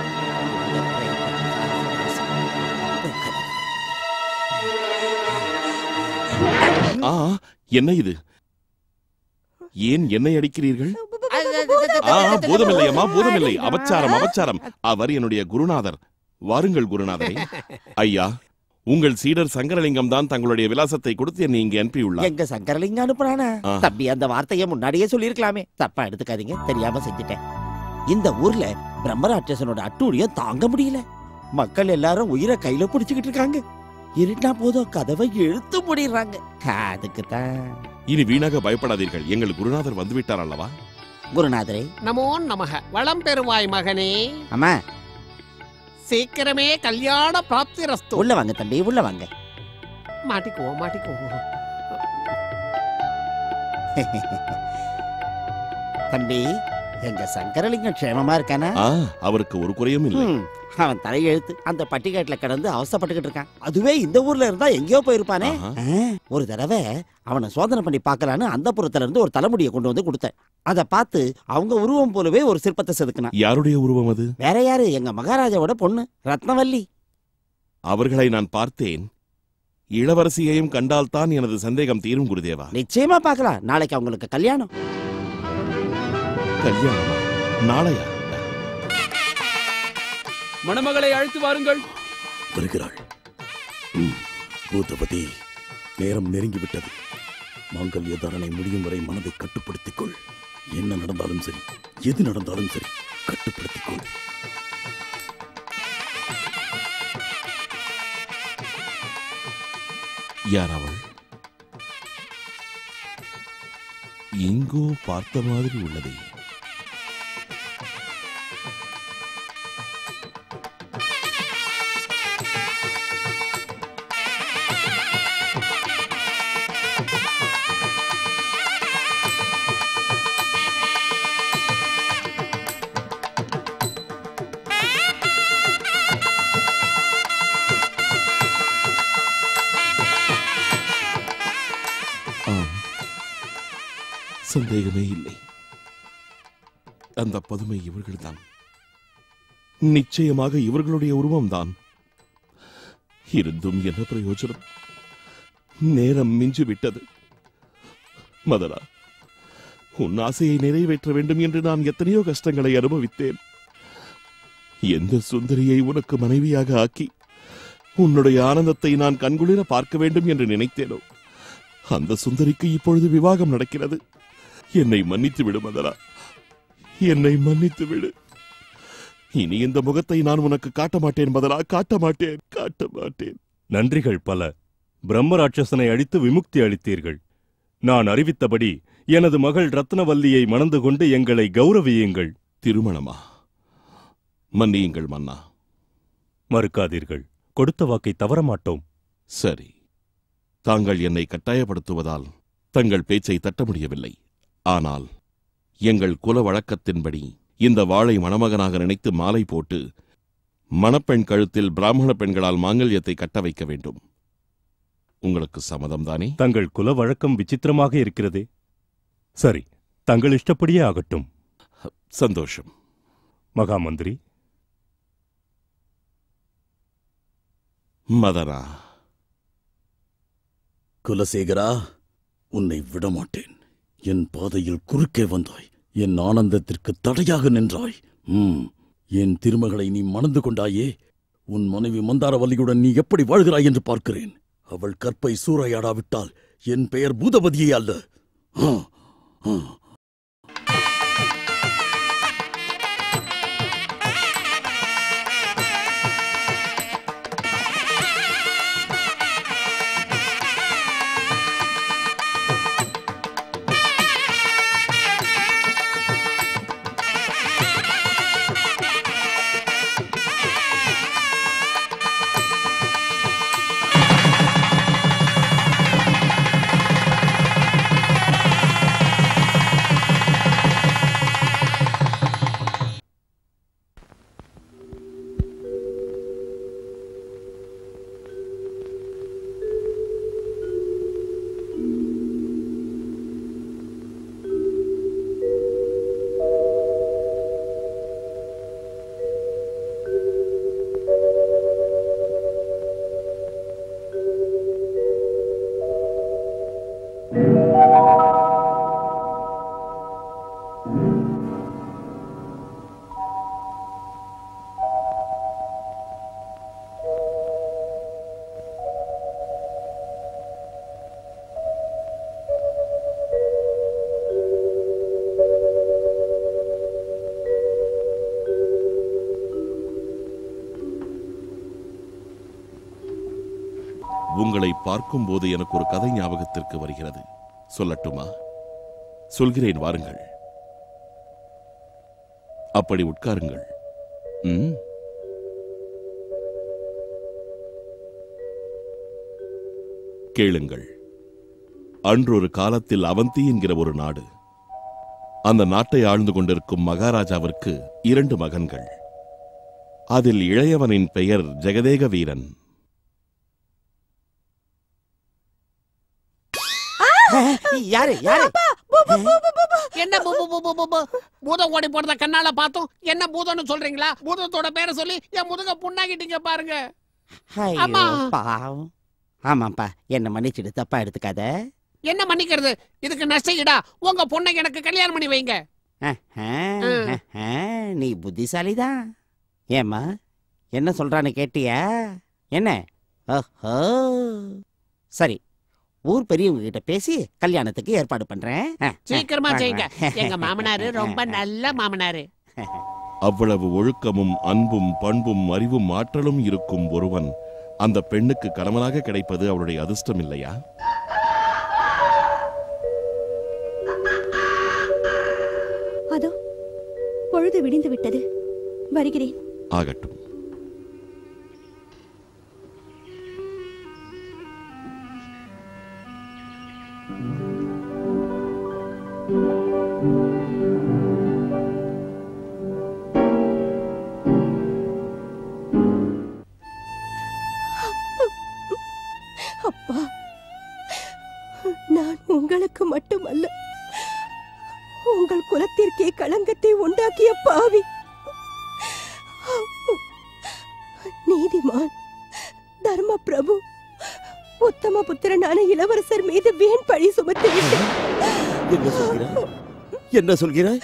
ஆ என்ன இது ஏன் என்னை அடிக்கிறீர்கள் ஆ பூதமில்லை அம்மா பூதமில்லை அபச்சாரம் அபச்சாரம் அவர் என்னுடைய குருநாதர் வாருங்கள் குருநாதரே ஐயா உங்கள் சீடர் சங்கரலிங்கம் தான் தங்களுடைய விலாசத்தை கொடுத்து என்னை இங்கே அனுப்பியுள்ளார் எங்க சங்கரலிங்கம் அனுப்புறானா ஆ. தம்பி அந்த வார்த்தையை முன்னாடியே சொல்லியிருக்கலாமே தப்பா எடுத்துக்காதீங்க தெரியாம செஞ்சுட்டேன் இந்த ஊர்ல பிரம்மராட்சசனோட அட்டூழியம் தாங்க முடியல மக்கள் எல்லாரும் உயிரை கையில பிடிச்சுக்கிட்டு இருக்காங்க இருட்டா போதும் கதவை இழுத்து முடிடுறாங்க அதுக்கு தான் இனி வீணாக பயப்படாதீர்கள் எங்கள் குருநாதர் வந்துவிட்டார் அல்லவா குருநாதரே நமோ நமக வளம் பெறுவாய் மகனே அம்மா சீக்கிரமே கல்யாண பிராப்தி ரஸ்து உள்ள வாங்க தம்பி உள்ள வாங்க மாட்டிக்குவோம் மாட்டிக்குவோம் தம்பி எங்க சங்கரலிங்கம் க்ஷேமமா இருக்கானா ஆ அவருக்கு ஒரு குறையும் இல்லை ம், அவன் தலையெழுத்து அந்த பட்டிக்காட்டுல கிடந்து அவசப்பட்டுக்கிட்டு இருக்கான் அதுவே இந்த ஊர்ல இருந்தா எங்கேயோ போயிருப்பானே ஆஹா. ஆ, ஒரு தடவை அவனை சோதனை பண்ணி பார்க்கலான்னு அந்த புறத்துல இருந்து ஒரு தலைமுடியை கொண்டு வந்து கொடுத்தேன் அதை பார்த்து அவங்க உருவம் போலவே ஒரு சிற்பத்தை செதுக்கினான் யாருடைய உருவம் அது வேற யாரு எங்க மகாராஜாவோட பொண்ணு ரத்னவல்லி அவர்களை நான் பார்த்தேன் இளவரசியையும் கண்டால்தான் எனது சந்தேகம் தீரும் குருதேவா நிச்சயமா பார்க்கலாம் நாளைக்கு அவங்களுக்கு கல்யாணம் கல்யாணமா நாளையா மணமகளை அழைத்து வாருங்கள் வருகிறாள் ம், பூதபதி நேரம் நெருங்கிவிட்டது மாங்கல்ய தாரணை முடியும் வரை மனதை கட்டுப்படுத்திக் கொள் என்ன நடந்தாலும் சரி எது நடந்தாலும் சரி கட்டுப்படுத்திக் கொள் யார் அவள் எங்கோ பார்த்த மாதிரி உள்ளதே ஆம் சந்தேகமே இல்லை அந்த பதுமை இவர்கள்தான் நிச்சயமாக இவர்களுடைய உருவம்தான் இருந்தும் என்ன பிரயோஜனம் நேரம் மிஞ்சு விட்டது மதரா உன் ஆசையை நிறைவேற்ற வேண்டும் என்று நான் எத்தனையோ கஷ்டங்களை அனுபவித்தேன் எந்த சுந்தரியை உனக்கு மனைவியாக ஆக்கி உன்னுடைய ஆனந்தத்தை நான் கண்குளிர பார்க்க வேண்டும் என்று நினைத்தேனோ அந்த சுந்தரிக்கு இப்பொழுது விவாகம் நடக்கிறது என்னை மன்னித்து விடு மதரா என்னை மன்னித்து விடு இனி இந்த முகத்தை நான் உனக்கு காட்ட மாட்டேன் மதரா காட்ட மாட்டேன் காட்ட மாட்டேன் நன்றிகள் பல பிரம்மராட்சசனை அழித்து விமுக்தி அளித்தீர்கள் நான் அறிவித்தபடி எனது மகள் ரத்னவல்லியை மணந்து கொண்டு எங்களை கௌரவியுங்கள் திருமணமா மன்னியுங்கள் மன்னா மறுக்காதீர்கள் கொடுத்த வாக்கை தவறமாட்டோம் சரி தாங்கள் என்னை கட்டாயப்படுத்துவதால் தங்கள் பேச்சை தட்ட முடியவில்லை ஆனால் எங்கள் குல வழக்கத்தின்படி இந்த வாளை மணமகனாக நினைத்து மாலை போட்டு மணப்பெண் கழுத்தில் பிராமண பெண்களால் மாங்கல்யத்தை கட்ட வைக்க வேண்டும் உங்களுக்கு சம்மதம்தானே தங்கள் குல வழக்கம் விசித்திரமாக இருக்கிறதே சரி தங்கள் இஷ்டப்படியே ஆகட்டும் சந்தோஷம் மகாமந்திரி மதனா குலசேகரா உன்னை விடமாட்டேன் என் பாதையில் குறுக்கே வந்தாய் என் ஆனந்தத்திற்கு தடையாக நின்றாய் ம் என் திருமகளை நீ மணந்து கொண்டாயே உன் மனைவி மந்தாரவல்லியுடன் நீ எப்படி வாழ்கிறாய் என்று பார்க்கிறேன் அவள் கற்பை சூறையாடாவிட்டால் என் பெயர் பூதபதியே அல்ல ஆ, ஆ. ஆ உங்களை பார்க்கும்போது எனக்கு ஒரு கதை ஞாபகத்திற்கு வருகிறது சொல்லட்டுமா சொல்கிறேன் வாருங்கள் அப்படி உட்காருங்கள் ம் கேளுங்கள் அன்றொரு காலத்தில் அவந்தி என்கிற ஒரு நாடு அந்த நாட்டை ஆழ்ந்து கொண்டிருக்கும் மகாராஜாவிற்கு இரண்டு மகன்கள் அதில் இளையவனின் பெயர் ஜெகதேக வீரன் யாரு யாரு என்ன பூ, பூ, பூ, பூ, பூ, பூ? பூதம் ஓடி போறத கண்ணால பார்த்தோம் என்ன பூதம்னு சொல்றீங்களா பூதத்தோட பேரை சொல்லி என் முதுக புண்ணாக்கிட்டீங்க பாருங்க ஐயோ, அம்மா. பாவம் ஆமாப்பா என்ன மன்னிச்சிடு தப்பா எடுத்துக்காத என்ன மன்னிக்கிறது இதுக்கு நஷ்டஈடா உங்க பொண்ணை எனக்கு கல்யாணம் பண்ணி வைங்க ஆஹா, ஆஹா, நீ புத்திசாலிதான் ஏம்மா என்ன சொல்றான்னு கேட்டியா என்ன ஓஹோ சரி ஊர் பெரியவங்க கிட்ட பேசி கல்யாணத்துக்கு ஏற்பாடு பண்றேன் ஆ, ஆ, சீக்கிரமா வாங்க, செய்யுங்க வாங்க. எங்க மாமனாரு ரொம்ப நல்ல மாமனாரு அவ்வளவு ஒழுக்கமும் அன்பும் பண்பும் அறிவும் ஆற்றலும் இருக்கும் ஒருவன் அந்த பெண்ணுக்கு கணவனாக கிடைப்பது அவளுடைய அதிர்ஷ்டம் இல்லையா அதோ பொழுது விடிந்து விட்டது வருகிறேன் ஆகட்டும் அப்பா நான் உங்களுக்கு மட்டுமல்ல உங்கள் குலத்திற்கே களங்கத்தை உண்டாக்கிய பாவி நீதிமான் தர்ம பிரபு உத்தம புத்திரனான இளவரசர் மீது வீண் பழி சுமத்தி விட்டேன் என்ன சொல்கிறாய் என்ன சொல்கிறாய்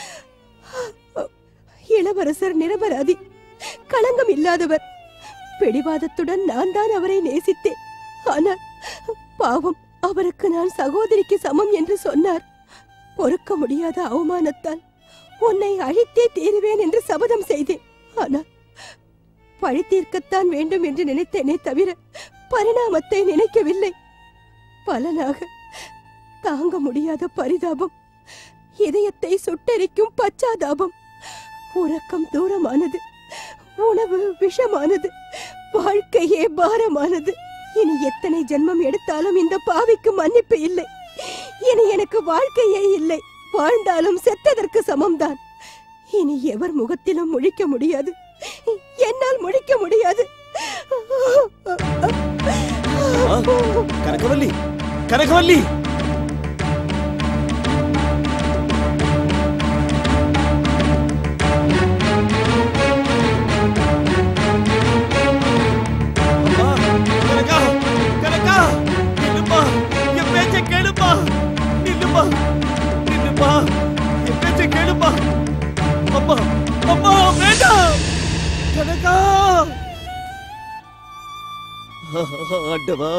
இளவரசர் நிரபராதி களங்கம் இல்லாதவர் பிடிவாதத்துடன் நான் தான் அவரை நேசித்தேன் ஆனால் பாவம் அவருக்கு நான் சகோதரிக்கு சமம் என்று சொன்னார் பொறுக்க முடியாத அவமானத்தால் உன்னை அழித்தே தீருவேன் என்று சபதம் செய்தேன் ஆனால் பழி தீர்க்கத்தான் வேண்டும் என்று நினைத்தேனே தவிர பரிணாமத்தை நினைக்கவில்லை பலனாக தாங்க முடியாத பரிதாபம் இதயத்தை சுட்டெரிக்கும் பச்சாதாபம் உறக்கம் தூரமானது உணவு விஷமானது வாழ்க்கையே பாரமானது இனி எத்தனை ஜென்மம் எடுத்தாலும் இந்த பாவிக்கு மன்னிப்பு இல்லை இனி எனக்கு வாழ்க்கையே இல்லை வாழ்ந்தாலும் செத்ததற்கு சமம்தான் இனி எவர் முகத்திலும் முழிக்க முடியாது என்னால் முழிக்க முடியாது கனகவல்லி கனகவல்லி அம்மா, கனகா, கனகா, நில்லும்மா, என் பேச்சை கேளும்மா. நில்லும்மா, நில்லும்மா, என் பேச்சை கேளும்மா. அம்மா, அம்மா, வேண்டாம். கனகா. ஆண்டவா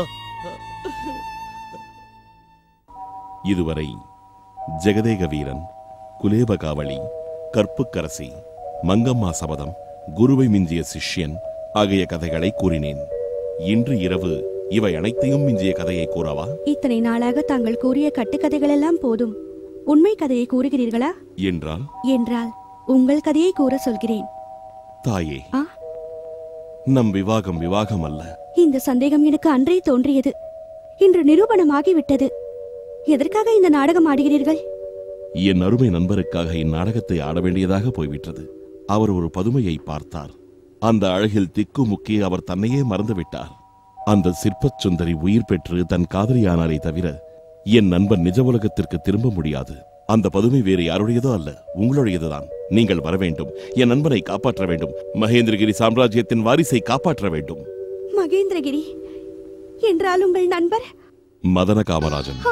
இதுவரை ஜெகதேக வீரன் குலேபகாவளி கற்புக்கரசி மங்கம்மா சபதம் குருவை மிஞ்சிய சிஷ்யன் ஆகிய கதைகளை கூறினேன் இன்று இரவு இவை அனைத்தையும் மிஞ்சிய கதையை கூறவா இத்தனை நாளாக தாங்கள் கூறிய கட்டுக்கதைகளெல்லாம் போதும் உண்மை கதையை கூறுகிறீர்களா என்றால் என்றால் உங்கள் கதையை கூற சொல்கிறேன் தாயே ஆ? நம் விவாகம் விவாகம் அல்ல இந்த சந்தேகம் எனக்கு அன்றே தோன்றியது இன்று நிரூபணமாகிவிட்டது எதற்காக இந்த நாடகம் ஆடுகிறீர்கள் என் அருமை நண்பருக்காக இந்நாடகத்தை ஆட வேண்டியதாக போய்விட்டது அவர் ஒரு பதுமையை பார்த்தார் அந்த அழகில் திக்கு முக்கி அவர் தன்னையே மறந்துவிட்டார் அந்த சிற்பச் சுந்தரி உயிர் பெற்று தன் காதலியானாலே தவிர என் நண்பன் நிஜ உலகத்திற்கு திரும்ப முடியாது அந்த பதுமை வேறு யாருடையதோ அல்ல உங்களுடையதுதான் நீங்கள் வர வேண்டும் என் நண்பனை காப்பாற்ற வேண்டும் மகேந்திரகிரி சாம்ராஜ்யத்தின் வாரிசை காப்பாற்ற வேண்டும் மகேந்திரகிரி என்றால் உங்கள் நண்பர் மதன காமராஜன்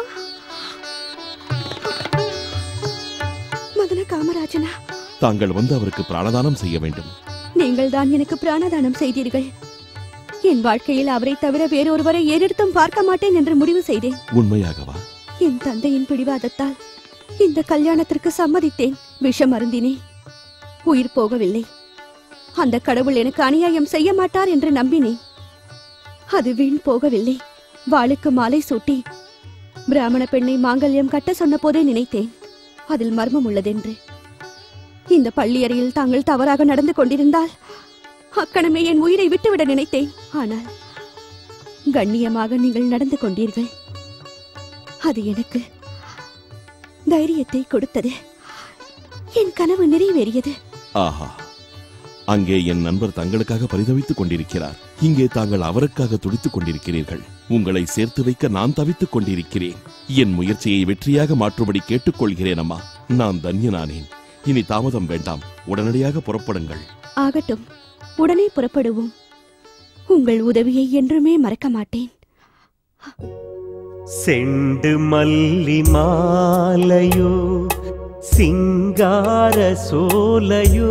மதன காமராஜனா தாங்கள் வந்து அவருக்கு பிராணதானம் செய்ய வேண்டும் நீங்கள் தான் எனக்கு பிராணதானம் செய்தீர்கள் என் வாழ்க்கையில் அவரை தவிர வேறொருவரை ஏறெடுத்தும் பார்க்க மாட்டேன் என்று முடிவு செய்தேன் உண்மையாகவா என் தந்தையின் பிடிவாதத்தால் இந்த கல்யாணத்திற்கு சம்மதித்தேன் விஷம் அருந்தினேன் உயிர் போகவில்லை அந்த கடவுள் எனக்கு அநியாயம் செய்ய மாட்டார் என்று நம்பினேன் அது வீண் போகவில்லை வாளுக்கு மாலை சூட்டி பிராமண பெண்ணை மாங்கல்யம் கட்ட சொன்னபோதே நினைத்தேன் அதில் மர்மம் உள்ளதென்று இந்த பள்ளியறையில் தாங்கள் தவறாக நடந்து கொண்டிருந்தால் அக்கணமே என் உயிரை விட்டுவிட நினைத்தேன் ஆனால் கண்ணியமாக நீங்கள் நடந்து கொண்டீர்கள் அது எனக்கு தைரியத்தை கொடுத்தது என் கனவு நிறைவேறியது ஆஹா அங்கே என் நண்பர் தங்களுக்காக பரிதவித்துக் கொண்டிருக்கிறார் இங்கே தாங்கள் அவருக்காக துடித்துக் கொண்டிருக்கிறீர்கள் உங்களை சேர்த்து வைக்க நான் தவித்துக் கொண்டிருக்கிறேன் என் முயற்சியை வெற்றியாக மாற்றும்படி கேட்டுக்கொள்கிறேன் அம்மா நான் தன்யனானேன் இனி தாமதம் வேண்டாம் உடனடியாக புறப்படுங்கள் ஆகட்டும் உடனே புறப்படுவோம் உங்கள் உதவியை என்றுமே மறக்க மாட்டேன் செண்டு மல்லி மாலையோ சிங்கார சோலையோ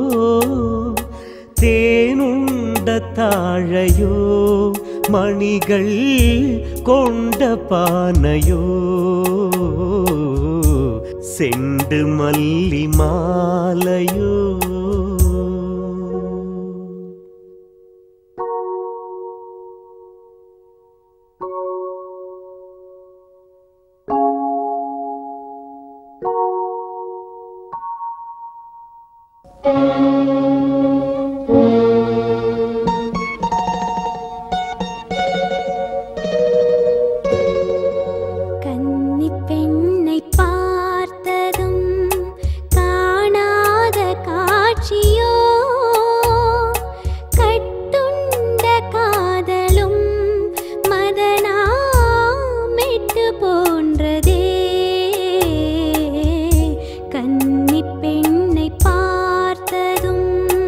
தேனுண்ட தாழையோ மணிகள் கொண்ட பானையோ செண்டு மல்லி மாலையோ கன்னிப் பெண்ணை பார்த்ததும் காணாத காட்சியோ கட்டுண்ட காதலும் மதனாமெட்டு போன்றதே கன்னிப் பெண்ணை பார்த்ததும்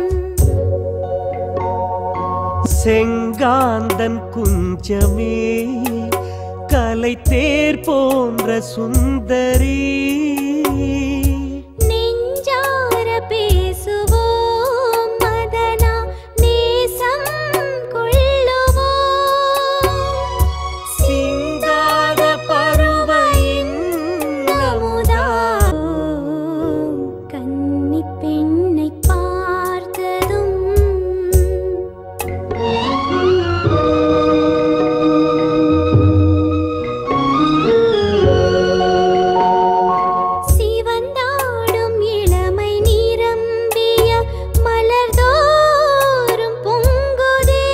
செங்காந்தன் குஞ்சமே கலை தேர் போன்ற சுந்தரி நெஞ்சார பேசுவோம் மதனா நேசம் கொள்ளுவோம் சிங்கார பருவையின் அமுதா கன்னிப் பெண்ணை பார்த்ததும் சிவந்தாடும் இளமை நிரம்பிய மலர்தோறும் பொங்குதே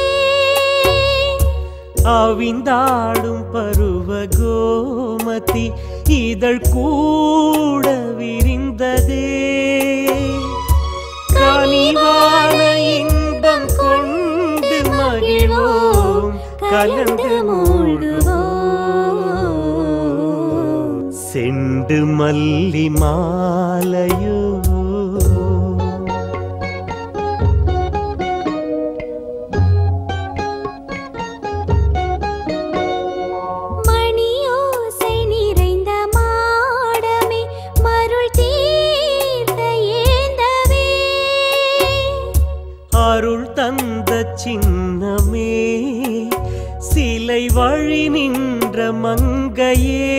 அவிந்தாடும் பருவ கோமதி இதழ் கூட விரிந்ததே கனிவான இன்பம் கொண்டு மகிழ்வோம் கலந்து மூழ்குவோம் செண்டு மல்லி மாலையோ மணியோசை நிறைந்த மாடமே மருள் தீர்த்த ஏந்தவே அருள் தந்த சின்னமே சிலை வழி நின்ற மங்கையே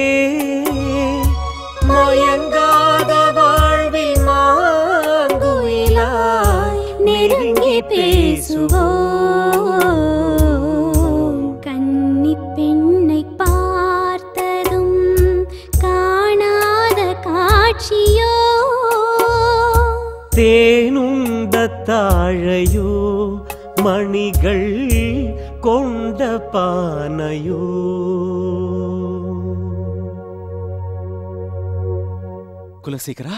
மயங்காத வாழ்வில் மாங்குயிலாய் நெருங்கி பேசுவோம் கன்னிப் பெண்ணை பார்த்ததும் காணாத காட்சியோ தேனுண்ட தாழையோ மணிகள் கொண்ட பானையோ குலசேகரா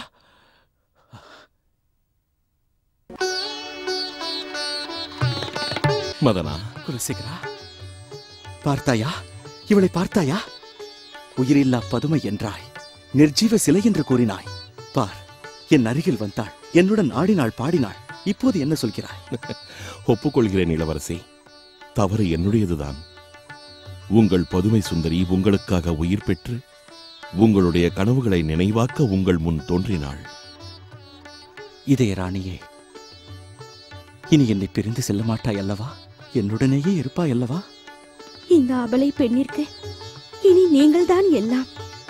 மதனா குலசேகரா பார்த்தாயா இவளை பார்த்தாயா உயிரில்லா பதுமை என்றாய் நிர்ஜீவ சிலை என்று கூறினாய் பார் என் அருகில் வந்தாள் என்னுடன் ஆடினாள் பாடினாள் இப்போது என்ன சொல்கிறாய் ஒப்புக்கொள்கிறேன் இளவரசி தவறு என்னுடையதுதான் உங்கள் பதுமை சுந்தரி உங்களுக்காக உயிர் பெற்று உங்களுடைய கனவுகளை நினைவாக்க உங்கள் முன் தோன்றினாள் இதய ராணியே இனி என்னை பிரிந்து செல்ல மாட்டாய் அல்லவா என்னுடனேயே இருப்பாய் அல்லவா இந்த அபலை பெண்ணிற்கு இனி நீங்கள்தான் எல்லாம்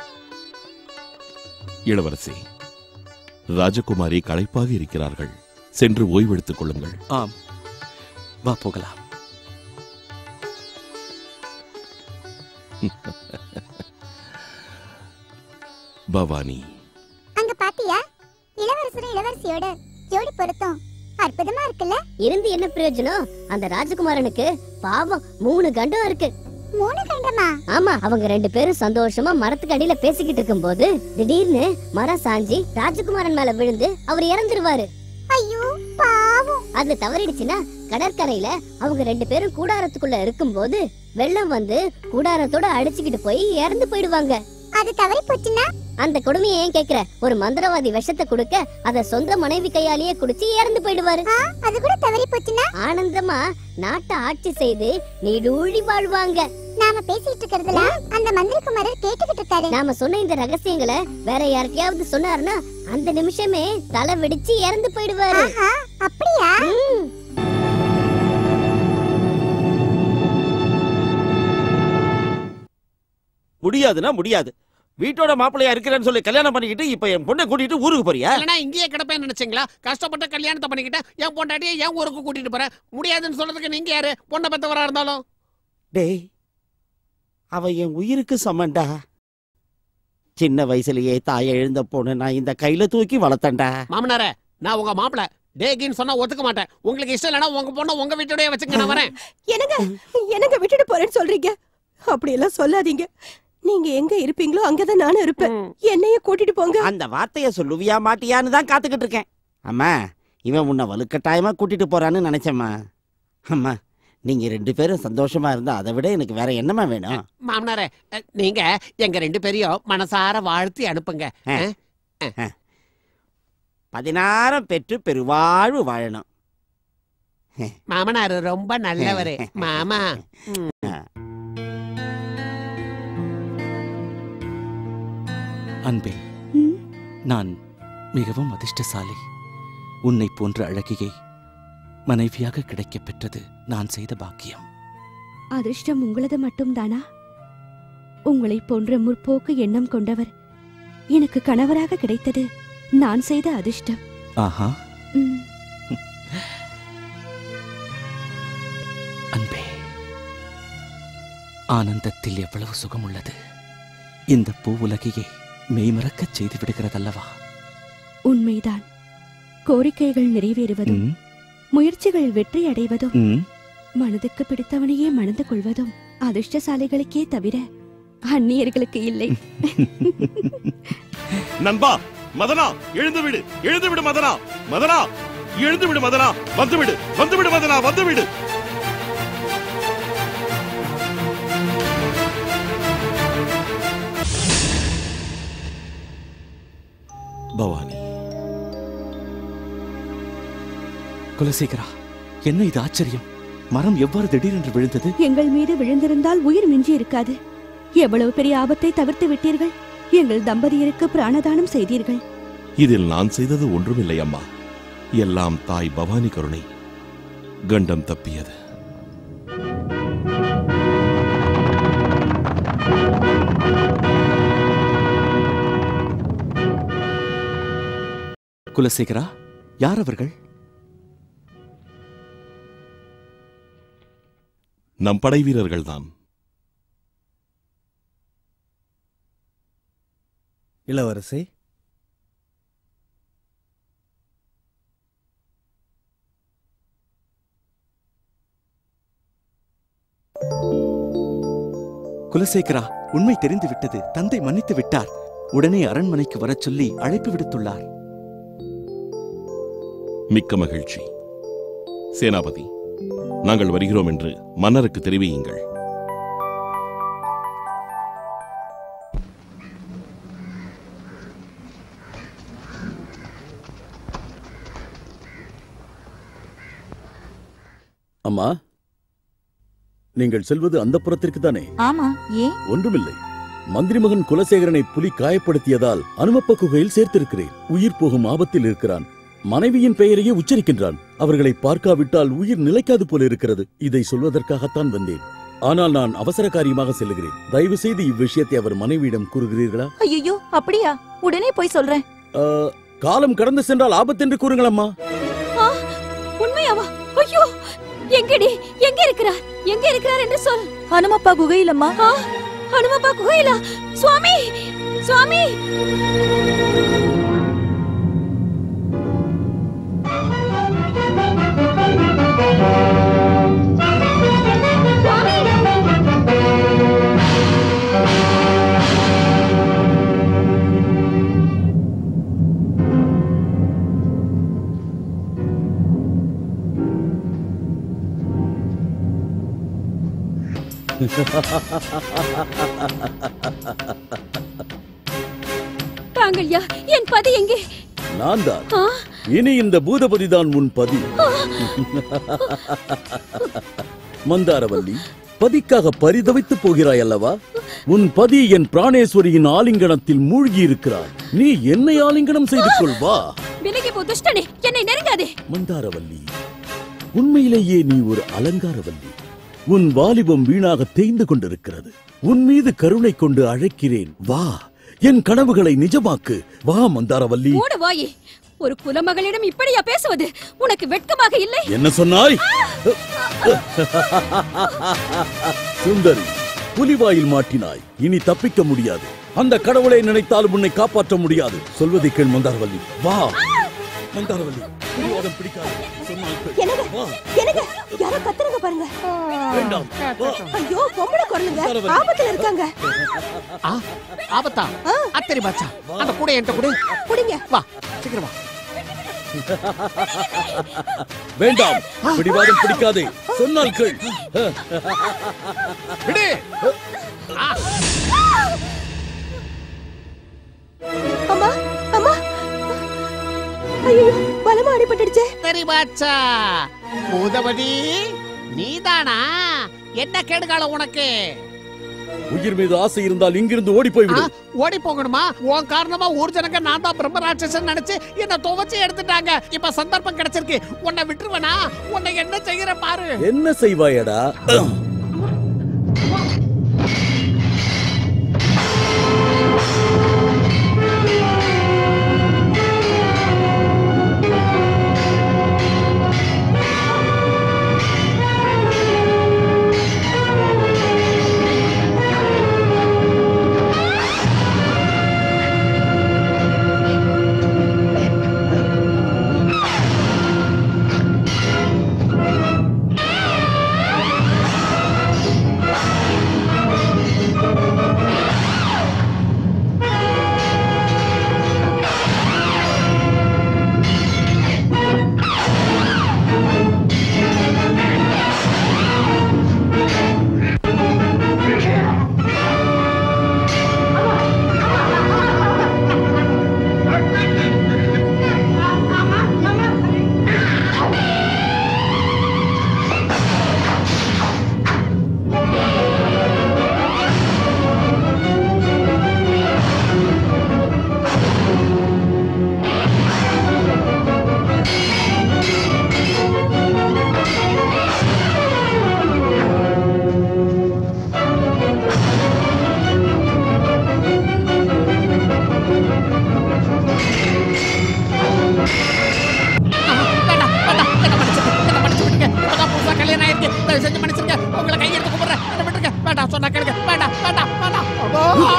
இளவரசி ராஜகுமாரி களைப்பாக இருக்கிறார்கள் சென்று ஓய்வெடுத்துக் கொள்ளுங்கள் ஆம் வா போகலாம் பவானி அங்க பாத்தியா இளவரசரும் இளவரசியோட ஜோடி பொருத்தம் அற்புதமா இருக்குல்ல இருந்து என்ன பிரயோஜனம் அந்த ராஜகுமாரனுக்கு பாவம் மூணு கண்டம் இருக்கு மூணு கண்டமா ஆமா அவங்க ரெண்டு பேரும் சந்தோஷமா மரத்துக்கு அடியில பேசிக்கிட்டு இருக்கும்போது திடீர்னு மரம் சாஞ்சி ராஜகுமாரன் மேல விழுந்து அவர் இறந்துருவாரு ஐயோ பாவம் அதுல தவறிடுச்சுன்னா கடற்கரையில அவங்க ரெண்டு பேரும் கூடாரத்துக்குள்ள இருக்கும்போது வெள்ளம் வந்து கூடாரத்தோட அடிச்சுக்கிட்டு போய் இறந்து போயிடுவாங்க அது தவறி போச்சுன்னா அந்த கொடுமையை ஏன் கேக்குற ஒரு மந்திரவாதி விஷத்தை கொடுக்க அத சொந்த மனைவி கையாலேயே குடிச்சு இறந்து போயிடுவாரு அது கூட தவறி போச்சுன்னா ஆனந்தமா நாட்டை ஆட்சி செய்து நீடூழி வாழ்வாங்க நாம பேசிட்டு இருக்கிறதுல அந்த மந்திரகுமாரர் கேட்டுக்கிட்டு இருக்காரு நாம சொன்ன இந்த ரகசியங்களை வேற யாருக்கையாவது சொன்னாருன்னா அந்த நிமிஷமே தலை வெடிச்சு இறந்து போயிடுவாரு அப்படியா ம். முடியாதுன்னா முடியாது வீட்டோட மாப்பிள்ளையா இருக்கிறேன்னு சொல்லி கல்யாணம் பண்ணிக்கிட்டு இப்ப என் பொண்ணை கூட்டிட்டு ஊருக்கு போறியா இல்லைன்னா இங்கேயே கிடப்பேன்னு நினைச்சீங்களா கஷ்டப்பட்ட கல்யாணத்தை பண்ணிக்கிட்டேன் என் பொண்டாட்டியை என் ஊருக்கு கூட்டிட்டு போறேன் முடியாதுன்னு சொல்றதுக்கு நீங்க யாரு பொண்ணை பெத்தவரா இருந்தாலும் டேய் அவ என் உயிருக்கு சமண்டா சின்ன வயசுலயே தாயை எழுந்த பொண்ணு நான் இந்த கையில தூக்கி வளர்த்தேன்டா மாமனாரே நான் உங்க மாப்பிள டேகின்னு சொன்னா ஒத்துக்க மாட்டேன் உங்களுக்கு இஷ்டம் இல்லைன்னா உங்க பொண்ணை உங்க வீட்டோடய வச்சுக்க நான் வரேன் என்னங்க என்னங்க விட்டுட்டு போறேன்னு சொல்றீங்க அப்படி எல்லாம் சொல்லாதீங்க நீங்க எங்க இருப்பீங்களோ அங்கதான் நானும் இருப்பேன் என்னைய கூட்டிட்டு போங்க அந்த வார்த்தைய சொல்லுவியா மாட்டியான்னு தான் காத்துக்கிட்டு இருக்கேன் அம்மா இவன் உன்னை வலுக்கட்டாயமா கூட்டிட்டு போறான்னு நினைச்சேம்மா அம்மா நீங்க ரெண்டு பேரும் சந்தோஷமா இருந்தா அதை விட எனக்கு வேற என்னம்மா வேணும் மாமனாரே அஹ், நீங்க எங்க ரெண்டு பேரையும் மனசார வாழ்த்தி அனுப்புங்க அஹ். பதினாறம் பெற்று பெருவாழ்வு வாழணும் மாமனார் ரொம்ப நல்லவரு மாமா ம். அன்பே நான் மிகவும் அதிர்ஷ்டசாலி உன்னை போன்ற அழகியை மனைவியாக கிடைக்கப் பெற்றது நான் செய்த பாக்கியம் அதிர்ஷ்டம் உங்களது மட்டும்தானா உங்களை போன்ற முற்போக்கு எண்ணம் கொண்டவர் எனக்கு கணவராக கிடைத்தது நான் செய்த அதிர்ஷ்டம் ஆஹா ம். அன்பே ஆனந்தத்தில் எவ்வளவு சுகம் உள்ளது இந்த பூ உலகையே மெய்மறக்கச் செய்து விடுகிறதல்லவா உண்மைதான் கோரிக்கைகள் நிறைவேறுவதும் ம், முயற்சிகள் வெற்றி அடைவதும் ம். மனதுக்கு பிடித்தவனையே மணந்து கொள்வதும் அதிர்ஷ்டசாலிகளுக்கே தவிர அந்நியர்களுக்கு இல்லை நண்பா மதனா எழுந்து விடு எழுந்து விடு மதனா மதனா எழுந்து விடு மதனா வந்து விடு வந்து விடு மதனா வந்து விடு பவானி குலசேகரா என்ன இது ஆச்சரியம் மரம் எவ்வாறு திடீரென்று விழுந்தது எங்கள் மீது விழுந்திருந்தால் உயிர் மிஞ்சி இருக்காது எவ்வளவு பெரிய ஆபத்தை தவிர்த்து விட்டீர்கள் எங்கள் தம்பதியருக்கு பிராணதானம் செய்தீர்கள் இதில் நான் செய்தது ஒன்றுமில்லை அம்மா எல்லாம் தாய் பவானி கருணை கண்டம் தப்பியது குலசேகரா யார் அவர்கள் நம் படை வீரர்கள்தான் இளவரசி குலசேகரா உண்மை தெரிந்து விட்டது தந்தை மன்னித்து விட்டார் உடனே அரண்மனைக்கு வரச் சொல்லி அழைப்பு விடுத்துள்ளார் மிக்க மகிழ்ச்சி சேனாபதி நாங்கள் வருகிறோம் என்று மன்னருக்கு தெரிவியுங்கள் அம்மா நீங்கள் செல்வது அந்த புறத்திற்கு தானே ஆமா ஏன் ஒன்றுமில்லை மந்திரி மகன் குலசேகரனை புலி காயப்படுத்தியதால் அனுமப்ப குகையில் சேர்த்திருக்கிறேன் உயிர் போகும் ஆபத்தில் இருக்கிறான் மனைவியின் பெயரையே உச்சரிக்கின்றான் அவர்களை பார்க்காவிட்டால் உயிர் நிலைக்காது போல இருக்கிறது இதை சொல்வதற்காகத்தான் வந்தேன் ஆனால் நான் அவசர காரியமாக செல்லுகிறேன் தயவு செய்து இவ்விஷயத்தை அவர் மனைவியிடம் கூறுகிறீர்களா ஐயோ அப்படியா உடனே போய் சொல்றேன் ஆ, காலம் கடந்து சென்றால் ஆபத்தென்று கூறுங்களம்மா ஆ, உண்மையாவா ஐயோ எங்கடி எங்க இருக்கிறார் எங்க இருக்கிறார் என்று சொல் ஹனுமப்பா குகையிலம்மா ಹನುಮಪ್ಪ ಕುಹಯಿಲ್ಲ ಸ್ವಾಮಿ ಸ್ವಾಮಿ தாங்கள் யா என் பதி எங்கே நான் தான் ஆ, இனி இந்த பூதபதிதான் உன் பதி மந்தாரவல்லி பதிக்காக பரிதவித்து போகிறாய் அல்லவா உன் பதி என் பிராணேஸ்வரியின் ஆலிங்கனத்தில் மூழ்கி இருக்கிறார் நீ என்னை ஆலிங்கனம் செய்து கொள் வா விலகி போ துஷ்டனே என்னை நெருங்காதே மந்தாரவல்லி உண்மையிலேயே நீ ஒரு அலங்காரவல்லி உன் வாலிபம் வீணாக தேய்ந்து கொண்டிருக்கிறது உன் மீது கருணை கொண்டு அழைக்கிறேன் வா என் கனவுகளை நிஜமாக்கு வா மந்தாரவல்லி மூடு வாயே ஒரு குலமகளிடம் இப்படியா பேசுவது உனக்கு வெட்கமாக இல்லை என்ன சொன்னாய் சுந்தரி புலிவாயில் மாட்டினாய் இனி தப்பிக்க முடியாது அந்த கடவுளை நினைத்தாலும் உன்னை காப்பாற்ற முடியாது சொல்வதை கேள் மந்தாரவல்லி வா மந்தாரவல்லி பிடிவாதம் பிடிக்காது சொன்னால் கேள். எனக்கு வா. எனக்கு யாரோ கத்துறங்க பாருங்க வேண்டாம் வா. ஐயோ பொம்பளை குரலுங்க ஆபத்துல இருக்காங்க ஆ, ஆபத்தா அத்தரி பாச்சா அந்த கூட என்கிட்ட கொடு குடிங்க வா சீக்கிரம் வா வேண்டாம் பிடிவாதம் பிடிக்காதே சொன்னால் கேள் விடு அம்மா அம்மா ஐயோ பலமா அடிபட்டுடுச்சே சரி பாச்சா பூதபதி நீதானா என்ன கேடுகாலம் உனக்கு உயிர் மீது ஆசை இருந்தால் இங்கிருந்து ஓடி போய்விடு ஓடி போகணுமா உன் காரணமா ஊர் ஜனங்க நான் தான் பிரம்மராட்சசன் நினைச்சு என்ன துவச்சு எடுத்துட்டாங்க இப்ப சந்தர்ப்பம் கிடைச்சிருக்கு உன்னை விட்டுருவனா உன்னை என்ன செய்யற பாரு என்ன செய்வாயடா வேண்டாம் வேண்டாம் என்ன மன்னிச்சிருங்க என்ன மன்னிச்சு விட்டுங்க இப்பதான் புதுசா கல்யாணம் ஆயிருக்கு தயவு செஞ்சு மன்னிச்சிருங்க உங்களை கையெடுத்து கும்பிடுறேன் என்ன விட்டுருங்க வேண்டாம் சொன்னா கேளுங்க வேண்டாம் வேண்டாம் வேண்டாம் அடோ!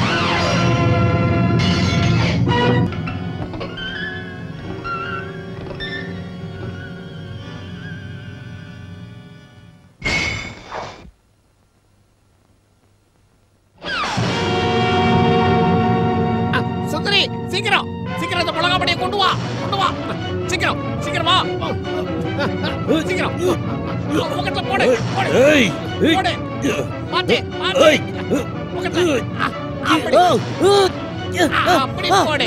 ஆ, சுந்தரி சீக்கிரம் சீக்கிரம் இந்த மிளகா பொடியை கொண்டு வா கொண்டு வா சீக்கிரம் சீக்கிரம் வா சீக்கிரம் உங்ககிட்ட போடு போடு ஏய், ஏய். போடு மாத்தி மாத்தி ஏய். உங்ககிட்ட ஆ, அப்படி ஆ, அப்படி போடு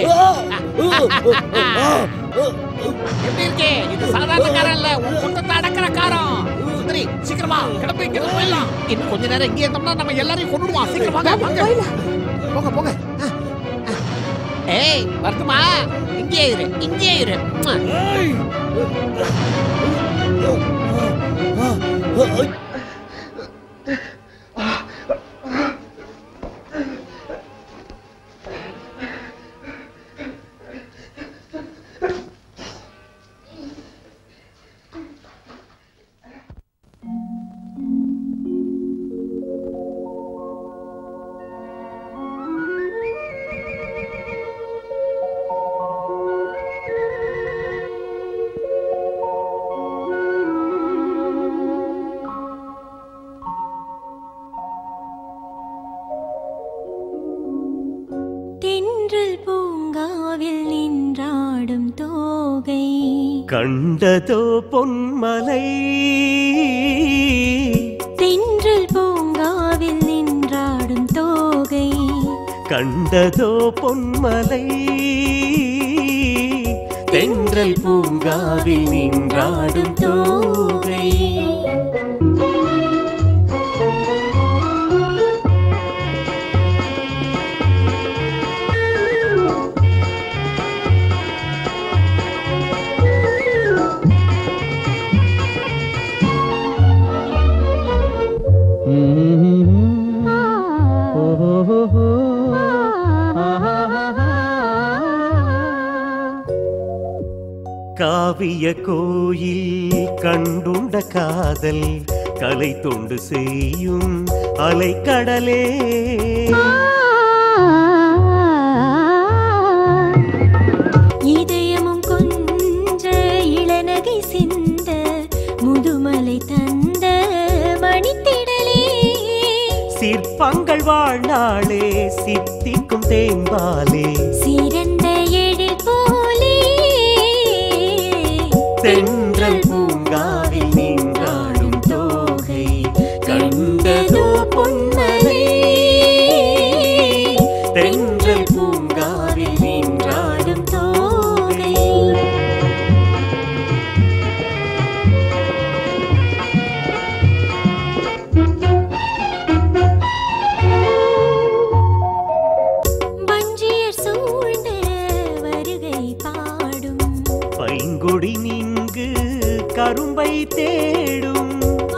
எப்படி இருக்கே இது சாதாரண காரம் இல்ல உன் குட்டத்தை அடக்கிற காரம் சுந்தரி சீக்கிரமா கிளம்பி இங்க போயிடலாம் இன்னும் கொஞ்ச நேரம் இங்கே இருந்தோம்னா நம்ம எல்லாரையும் கொண்டுடுவான் சீக்கிரம் வாங்க வாங்க போங்க போங்க ஆ, ஆ. ஏய் வரட்டுமா இங்கே இரு இங்கே இரு கண்டதோ பொன்மலை தென்றல் பூங்காவில் நின்றாடும் தோகை கண்டதோ பொன்மலை தென்றல் பூங்காவில் நின்றாடும் தோகை காவிய கோயில் கண்டுண்ட காதல் கலை தொண்டு செய்யும் அலைக்கடலே இதயமும் கொஞ்ச இளநகை சிந்த முதுமலை தந்த மணித்திடலே சிற்பங்கள் வாழ்நாளே சித்திக்கும் தேம்பாலே சிறந்த எழில் போலே தென்றல் பூங்காவில் நீங்காடும் தோகை கண்டதோ பொன்மலை தென்றல் பூங்காவில் நீங்காடும் தோகை வஞ்சியர் சூழ்ந்த வருகை பாடும் பைங்குடி நீங்கு கரும்பை தேடும்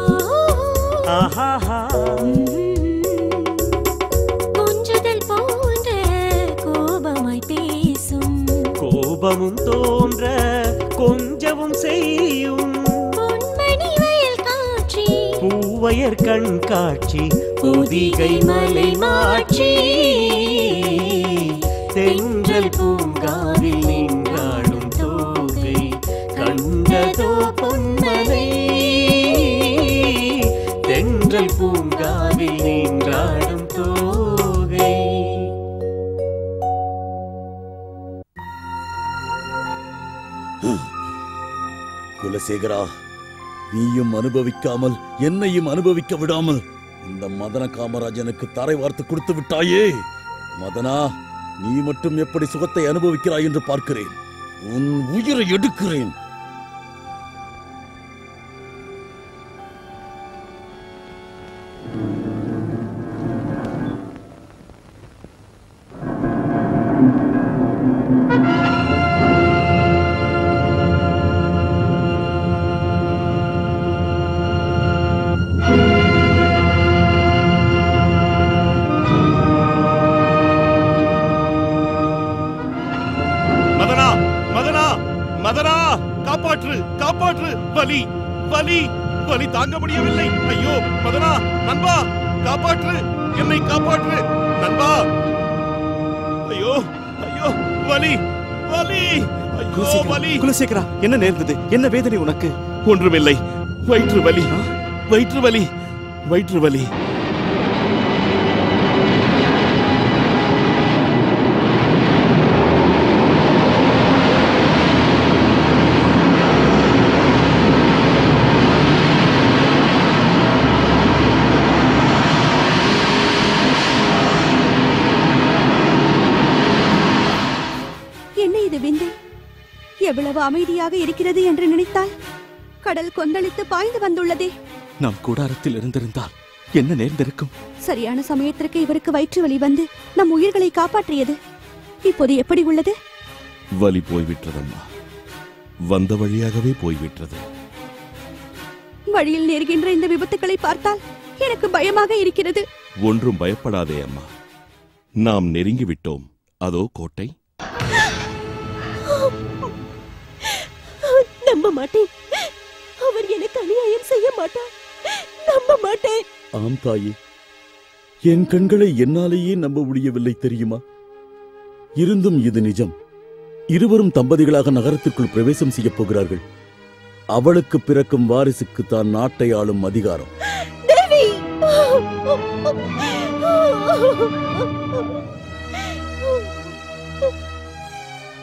ஆஹாஹா கொஞ்சுதல் போன்ற கோபமாய் பேசும் கோபமும் தோன்ற கொஞ்சவும் செய்யும் பொன்மணி வயல் காட்சி பூவையர் கண் காட்சி பொதிகை மலை மாட்சி தென்றல் பூங்காவில் நின்றாடும் தோகை கண்டதோ பொன்மலை தென்றல் பூங்காவில் நின்றாடும் தோகை குலசேகரா நீயும் அனுபவிக்காமல் என்னையும் அனுபவிக்க விடாமல் இந்த மதன காமராஜனுக்கு தரை வார்த்து கொடுத்து விட்டாயே மதனா நீ மட்டும் எப்படி சுகத்தை அனுபவிக்கிறாய் என்று பார்க்கிறேன் உன் உயிரை எடுக்கிறேன் மதனா மதனா மதனா காப்பாற்று காப்பாற்று வலி வலி வலி தாங்க முடியவில்லை ஐயோ மதனா நண்பா காப்பாற்று என்னை காப்பாற்று நண்பா ஐயோ ஐயோ வலி வலி ஐயோ வலி குலசேகரா என்ன நேர்ந்தது என்ன வேதனை உனக்கு ஒன்றுமில்லை வயிற்று வலி வயிற்று வலி வயிற்று வலி என்ன இது விந்து எவ்வளவு அமைதியாக இருக்கிறது என்று நினைத்தால் கடல் கொந்தளித்து பாய்ந்து வந்துள்ளதே நாம் கூடாரத்தில் இருந்திருந்தால் என்ன நேர்ந்திருக்கும் சரியான சமயத்திற்கு இவருக்கு வயிற்று வலி வந்து நம் உயிர்களை காப்பாற்றியது இப்போது எப்படி உள்ளது வலி போய்விட்டதம்மா வந்த வழியாகவே போய்விட்டது வழியில் நேர்கின்ற இந்த விபத்துக்களை பார்த்தால் எனக்கு பயமாக இருக்கிறது ஒன்றும் பயப்படாதே அம்மா நாம் நெருங்கி விட்டோம் அதோ கோட்டை நம்ப மாட்டேன் அவர் எனக்கு அநியாயம் செய்ய மாட்டார் நம்ப மாட்டேன் ஆம் தாயே என் கண்களை என்னாலேயே நம்ப முடியவில்லை தெரியுமா இருந்தும் இது நிஜம் இருவரும் தம்பதிகளாக நகரத்திற்குள் பிரவேசம் செய்யப் போகிறார்கள் அவளுக்கு பிறக்கும் வாரிசுக்கு தான் நாட்டை ஆளும் அதிகாரம் தேவி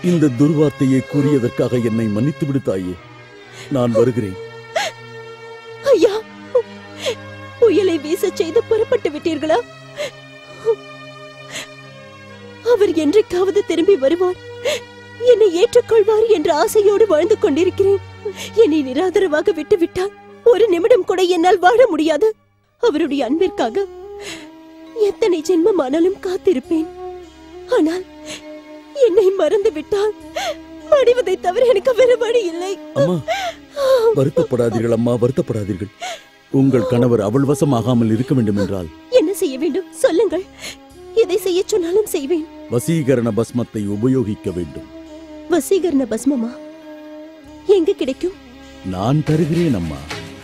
இந்த துர்வார்த்தையை கூறியதற்காக என்னை மன்னித்து விடு தாயே நான் வருகிறேன் ஐயா புயலை வீச செய்து புறப்பட்டு விட்டீர்களா அவர் என்றைக்காவது திரும்பி வருவார் என்னை ஏற்றுக்கொள்வார் என்ற ஆசையோடு வாழ்ந்து கொண்டிருக்கிறேன் என்னை நிராதரவாக விட்டுவிட்டால் ஒரு நிமிடம் கூட என்னால் வாழ முடியாது அவருடைய அன்பிற்காக எத்தனை ஜென்மமானாலும் காத்திருப்பேன் ஆனால் என்னை மறந்து விட்டால் மடிவதை தவிர எனக்கு வேறு வழி இல்லை அம்மா வருத்தப்படாதீர்கள் அம்மா வருத்தப்படாதீர்கள் உங்கள் கணவர் அவள் வசமாகாமல் இருக்க வேண்டும் என்றால் என்ன செய்ய வேண்டும் சொல்லுங்கள் எதை செய்ய சொன்னாலும் செய்வேன் வசீகரண பஸ்மத்தை உபயோகிக்க வேண்டும் வசீகரண பஸ்மமா எங்க கிடைக்கும் நான் தருகிறேன் அம்மா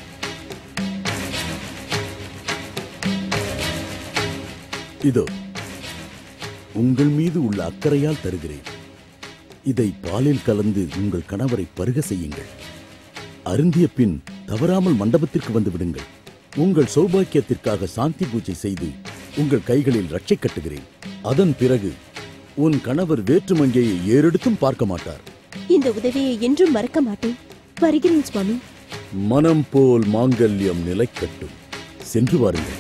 இதோ உங்கள் மீது உள்ள அக்கறையால் தருகிறேன் இதை பாலில் கலந்து உங்கள் கணவரை பருக செய்யுங்கள் அருந்திய பின் தவறாமல் மண்டபத்திற்கு வந்து விடுங்கள் உங்கள் சௌபாக்கியத்திற்காக சாந்தி பூஜை செய்து உங்கள் கைகளில் ரட்சை கட்டுகிறேன் அதன் பிறகு உன் கணவர் வேற்று மங்கையை ஏறெடுத்தும் பார்க்க மாட்டார் இந்த உதவியை என்றும் மறக்க மாட்டேன் வருகிறேன் சுவாமி மனம் போல் மாங்கல்யம் நிலைக்கட்டும் சென்று வாருங்கள்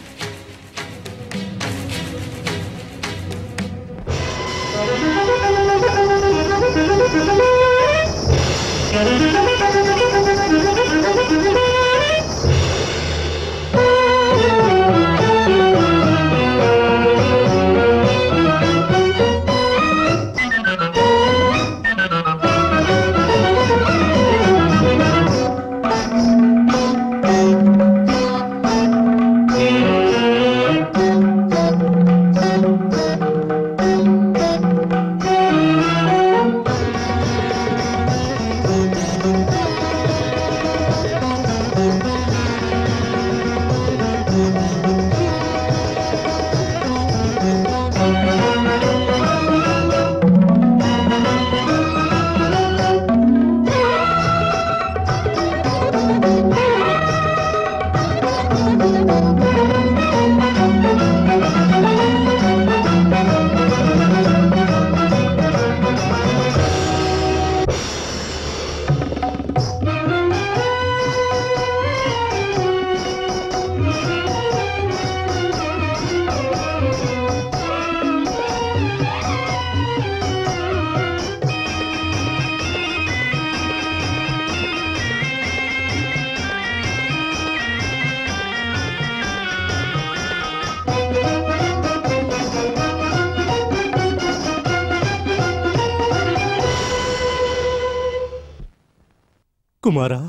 குமாரா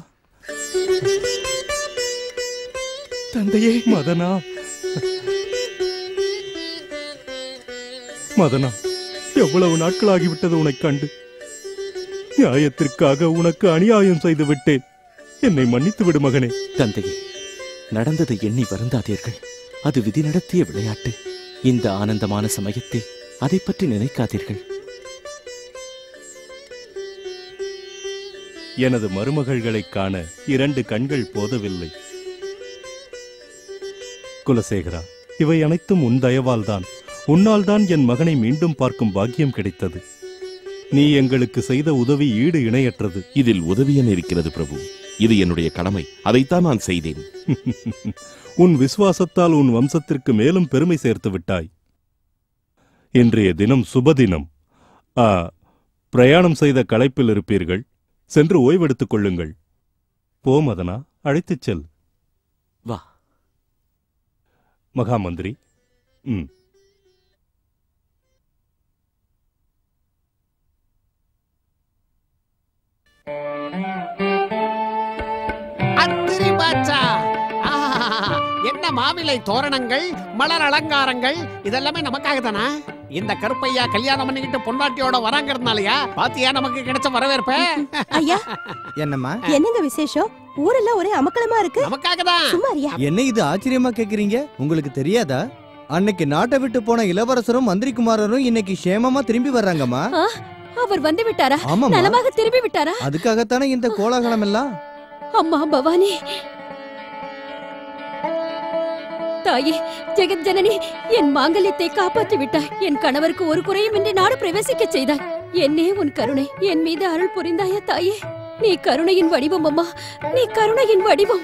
தந்தையே மதனா மதனா எவ்வளவு நாட்களாகிவிட்டது உனைக் கண்டு நியாயத்திற்காக உனக்கு அநியாயம் செய்து விட்டேன் என்னை மன்னித்து விடு மகனே தந்தையே நடந்ததை எண்ணி வருந்தாதீர்கள் அது விதி நடத்திய விளையாட்டு இந்த ஆனந்தமான சமயத்தை அதை பற்றி நினைக்காதீர்கள் எனது மருமகள்களைக் காண இரண்டு கண்கள் போதவில்லை குலசேகரா இவை அனைத்தும் உன் தயவால்தான் உன்னால்தான் என் மகனை மீண்டும் பார்க்கும் பாக்கியம் கிடைத்தது நீ எங்களுக்கு செய்த உதவி ஈடு இணையற்றது இதில் உதவி என்ன இருக்கிறது பிரபு இது என்னுடைய கடமை அதைத்தான் நான் செய்தேன் உன் விசுவாசத்தால் உன் வம்சத்திற்கு மேலும் பெருமை சேர்த்து விட்டாய் இன்றைய தினம் சுபதினம் ஆ பிரயாணம் செய்த களைப்பில் இருப்பீர்கள் சென்று ஓய்வெடுத்துக் கொள்ளுங்கள் போ மதனா அழைத்துச் செல் வா மகாமந்திரி ம் அத்திரி பாச்சா ஆஹா, என்ன மாவிலை தோரணங்கள் மலர் அலங்காரங்கள் இதெல்லாமே நமக்காக தானா இந்த கருப்பையா கல்யாணம் பண்ணிக்கிட்டு பொண்டாட்டியோட வராங்கிறதுனாலயா பாத்தியா நமக்கு கிடைச்ச வரவேற்ப ஐயா என்னம்மா என்னங்க விசேஷம் ஊரெல்லாம் ஒரே அமக்கலமா இருக்கு நமக்காக தான் சும்மாரியா என்ன இது ஆச்சரியமா கேக்குறீங்க உங்களுக்கு தெரியாதா அன்னைக்கு நாட்டை விட்டு போன இளவரசரும் மந்திரி குமாரரும் இன்னைக்கு சேமமா திரும்பி வர்றாங்கம்மா ஆ, அவர் வந்து விட்டாரா ஆமாம்மா. நலமாக திரும்பி விட்டாரா அதுக்காகத்தானே இந்த கோலாகலம் எல்லாம் அம்மா பவானி தாயே ஜெகத் ஜனனி என் மாங்கல்யத்தை காப்பாற்றி விட்டாய் என் கணவருக்கு ஒரு குறையும் இன்றி நாடு பிரவேசிக்க செய்தாய் என்னே உன் கருணை என் மீது அருள் புரிந்தாயா தாயே நீ கருணையின் வடிவம் அம்மா நீ கருணையின் வடிவம்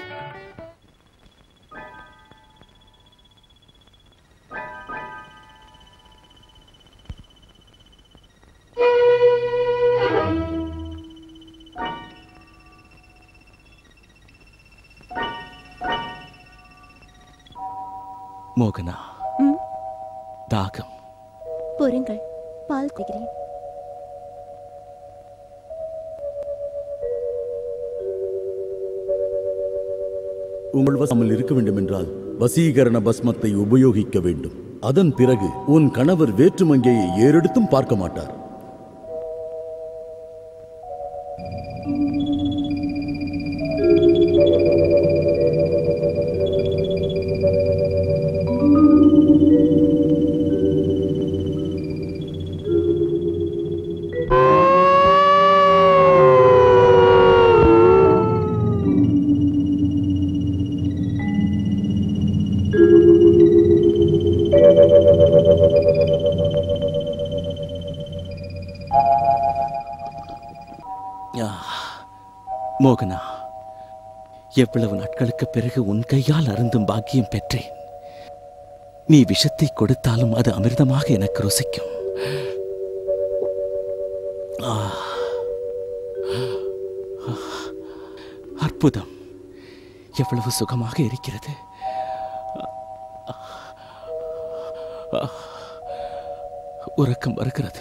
மோகனா தாகம் பொறுங்கள் பால் தருகிறேன் உங்கள் வசமல் இருக்க வேண்டும் என்றால் வசீகரண பஸ்மத்தை உபயோகிக்க வேண்டும் அதன் பிறகு உன் கணவர் வேற்றுமங்கையை ஏறெடுத்தும் பார்க்க மாட்டார் ஆ, மோகனா எவ்வளவு நாட்களுக்கு பிறகு உன் கையால் அருந்தும் பாக்கியம் பெற்றேன் நீ விஷத்தை கொடுத்தாலும் அது அமிர்தமாக எனக்கு ருசிக்கும் ஆ, அற்புதம் எவ்வளவு சுகமாக இருக்கிறது ஆ, உறக்கம் வருகிறது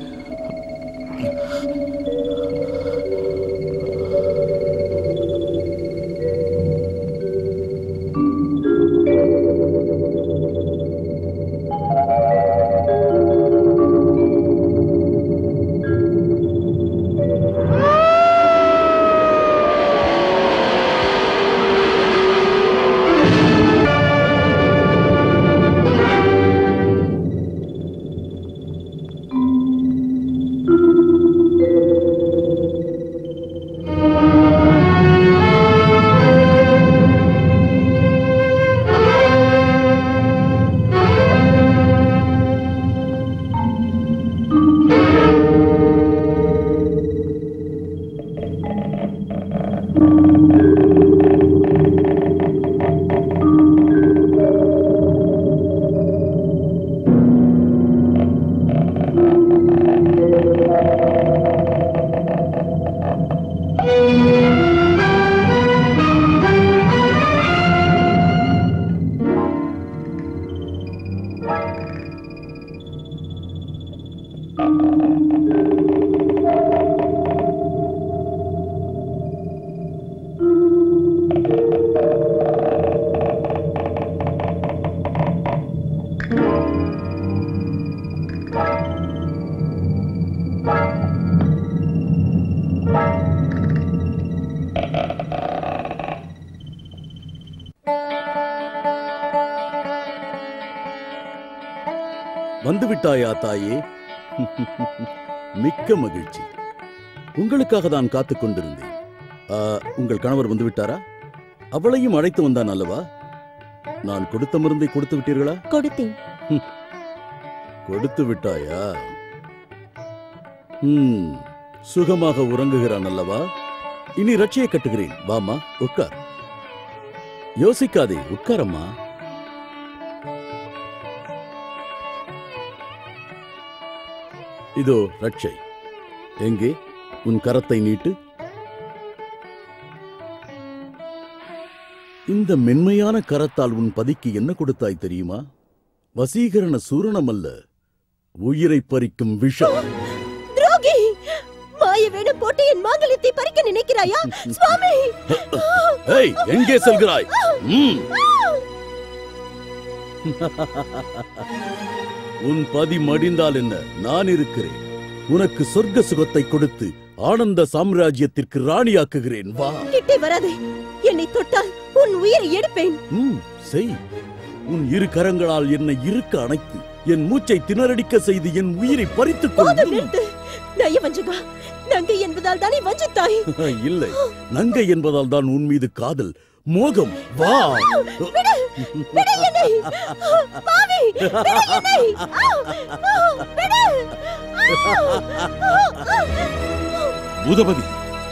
வந்துவிட்டாயா தாயே மிக்க மகிழ்ச்சி உங்களுக்காக தான் காத்துக் கொண்டிருந்தேன் ஆ, உங்கள் கணவர் வந்து விட்டாரா அவளையும் அழைத்து வந்தான் அல்லவா நான் கொடுத்த மருந்தை கொடுத்து விட்டீர்களா கொடுத்தேன் கொடுத்து விட்டாயா ம், சுகமாக உறங்குகிறான் அல்லவா இனி ரட்சியை கட்டுகிறேன் வாமா உட்கார் யோசிக்காதே உட்காரம்மா இதோ ரட்சை எங்கே உன் கரத்தை நீட்டு இந்த மென்மையான கரத்தால் உன் பதிக்கு என்ன கொடுத்தாய் தெரியுமா வசீகரண சூரணம் அல்ல உயிரை பறிக்கும் விஷம் துரோகி மாய வேடம் போட்டு என் மாங்கல்யத்தை பறிக்க நினைக்கிறாயா சுவாமி ஏய் எங்கே செல்கிறாய் ம். உன் பதி மடிந்தால் என்ன நான் இருக்கிறேன் உனக்கு சொர்க்க சுகத்தை கொடுத்து ஆனந்த சாம்ராஜ்யத்திற்கு ராணியாக்குகிறேன் வா கிட்டே வராதே என்னை தொட்டால் உன் உயிரை எடுப்பேன் ம் செய் உன் இரு கரங்களால் என்னை இருக்க அணைத்து என் மூச்சை திணறடிக்க செய்து என் உயிரை பறித்துக் கொள் போதும் நிறுத்து நயவஞ்சகா நங்கை என்பதால் தானே வஞ்சித்தாய் இல்லை நங்கை என்பதால் தான் உன் மீது காதல் மோகம் வா விடு விடு என்னை பாவி விடு என்னை ஆ, ஆ, விடு ஆ, ஆ, ஆ. பூதபதி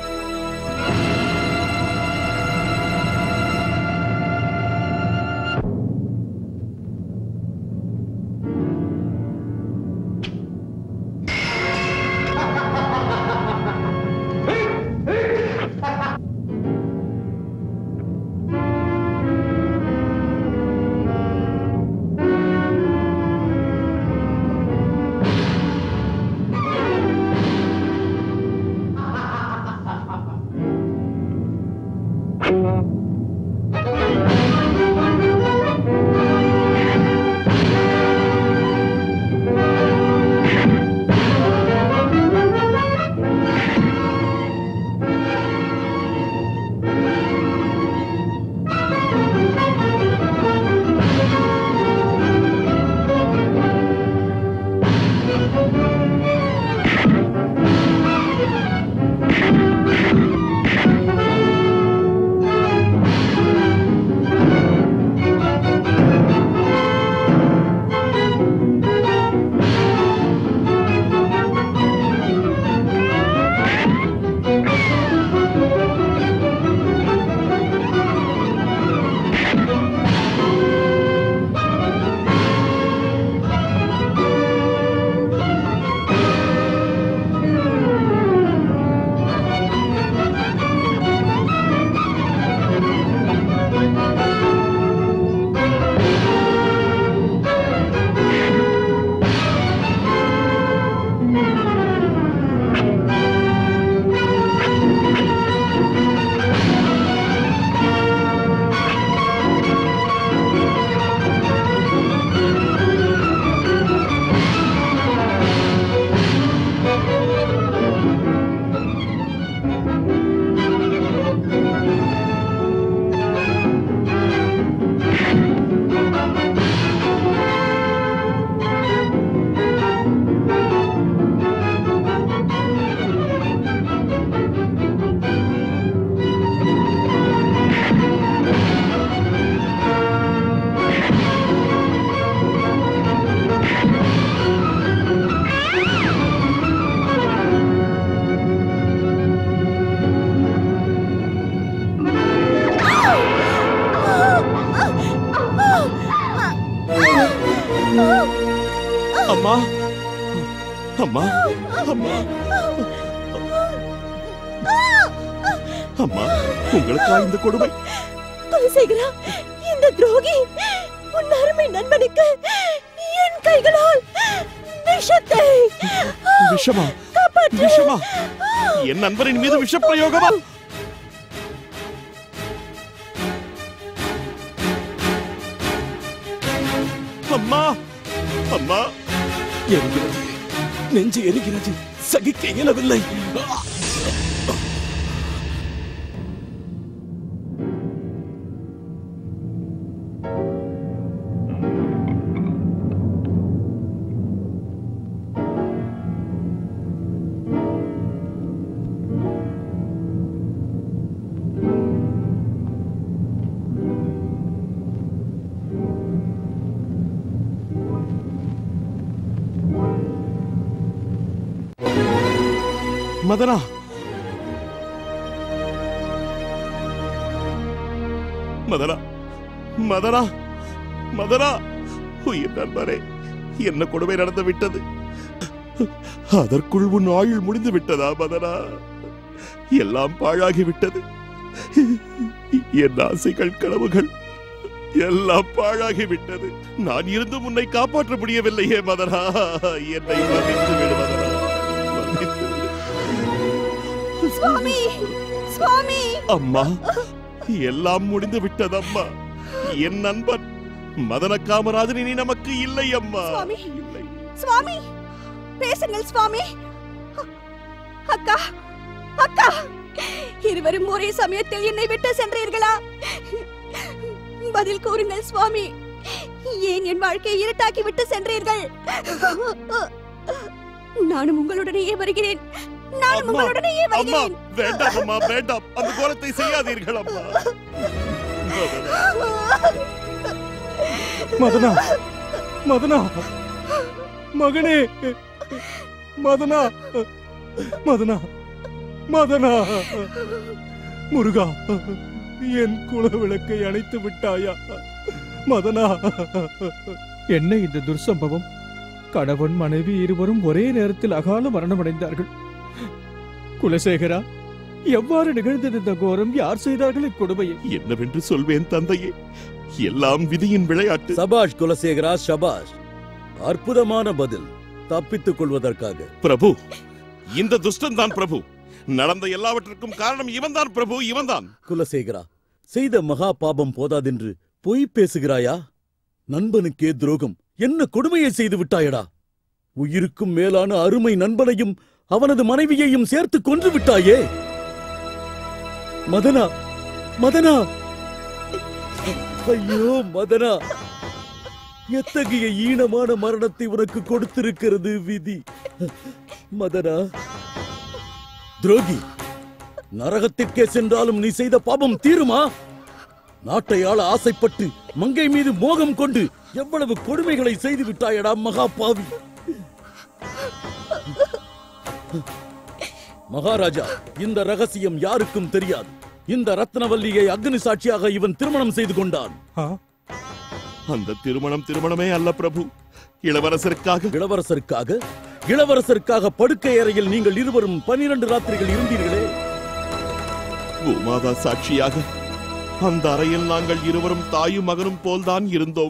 அம்மா அம்மா அம்மா அம்மா உங்களுக்கா இந்த கொடுமை குலசேகரா இந்த துரோகி உன் அருமை நண்பனுக்கு என் கைகளால் விஷத்தை விஷமா காப்பாற்று விஷமா என் நண்பரின் மீது விஷ பிரயோகமா அம்மா அம்மா எரிகிறது நெஞ்சு எரிகிறது சகிக்க இயலவில்லை மதனா மதனா மதனா மதனா உயிர் நண்பரே என்ன கொடுமை நடந்து விட்டது அதற்குள் உன் ஆயுள் முடிந்து விட்டதா மதனா எல்லாம் பாழாகி விட்டது என் ஆசைகள் கனவுகள் எல்லாம் பாழாகி விட்டது நான் இருந்தும் உன்னை காப்பாற்ற முடியவில்லையே மதனா என்னை மன்னித்து விடு மதனா மன்னித்து விடு. சுவாமி சுவாமி அம்மா எல்லாம் முடிந்து விட்டதம்மா என் நண்பன் மதன காமராஜன் இனி நமக்கு இல்லை அம்மா சுவாமி சுவாமி பேசுங்கள் சுவாமி அக்கா அக்கா இருவரும் ஒரே சமயத்தில் என்னை விட்டு சென்றீர்களா பதில் கூறுங்கள் சுவாமி ஏன் என் வாழ்க்கையை இருட்டாக்கி விட்டு சென்றீர்கள் நானும் உங்களுடனேயே வருகிறேன் நானும் அம்மா, உங்களுடனேயே அம்மா வருகிறேன் வேண்டாம் அம்மா வேண்டாம் அந்த கோலத்தை செய்யாதீர்கள் அம்மா மதனா மதனா மகனே மதனா மதனா மதனா முருகா என் குல விளக்கை அணைத்து விட்டாயா மதனா என்ன இந்த துர்சம்பவம் கணவன் மனைவி இருவரும் ஒரே நேரத்தில் அகால மரணமடைந்தார்கள் குலசேகரா எவ்வாறு நிகழ்ந்தது இந்த கோரம் யார் செய்தார்கள் இக்கொடுமையை என்னவென்று சொல்வேன் தந்தையே எல்லாம் விதியின் விளையாட்டு சபாஷ் குலசேகரா சபாஷ் அற்புதமான பதில் தப்பித்துக் கொள்வதற்காக பிரபு இந்த துஷ்டன் தான் பிரபு நடந்த எல்லாவற்றிற்கும் காரணம் இவன்தான் பிரபு இவன்தான் குலசேகரா செய்த மகா பாபம் போதாதென்று பொய் பேசுகிறாயா நண்பனுக்கே துரோகம் என்ன கொடுமையை செய்து விட்டாயடா உயிருக்கும் மேலான அருமை நண்பனையும் அவனது மனைவியையும் சேர்த்து கொன்று விட்டாயே மதனா மதனா ஐயோ மதனா எத்தகைய ஈனமான மரணத்தை உனக்கு கொடுத்திருக்கிறது விதி மதனா துரோகி நரகத்திற்கே சென்றாலும் நீ செய்த பாபம் தீருமா நாட்டை ஆள ஆசைப்பட்டு மங்கை மீது மோகம் கொண்டு எவ்வளவு கொடுமைகளை செய்து விட்டாயடா மகா பாவி மகாராஜா இந்த ரகசியம் யாருக்கும் தெரியாது இந்த ரத்னவல்லியை அக்னி சாட்சியாக இவன் திருமணம் செய்து கொண்டான் அந்த திருமணம் திருமணமே அல்ல பிரபு இளவரசருக்காக இளவரசருக்காக இளவரசருக்காக படுக்கை அறையில் நீங்கள் இருவரும் பனிரெண்டு ராத்திரிகள் இருந்தீர்களே பூமாதா சாட்சியாக அந்த அறையில் நாங்கள் இருவரும் தாயும் மகனும் போல்தான் இருந்தோம்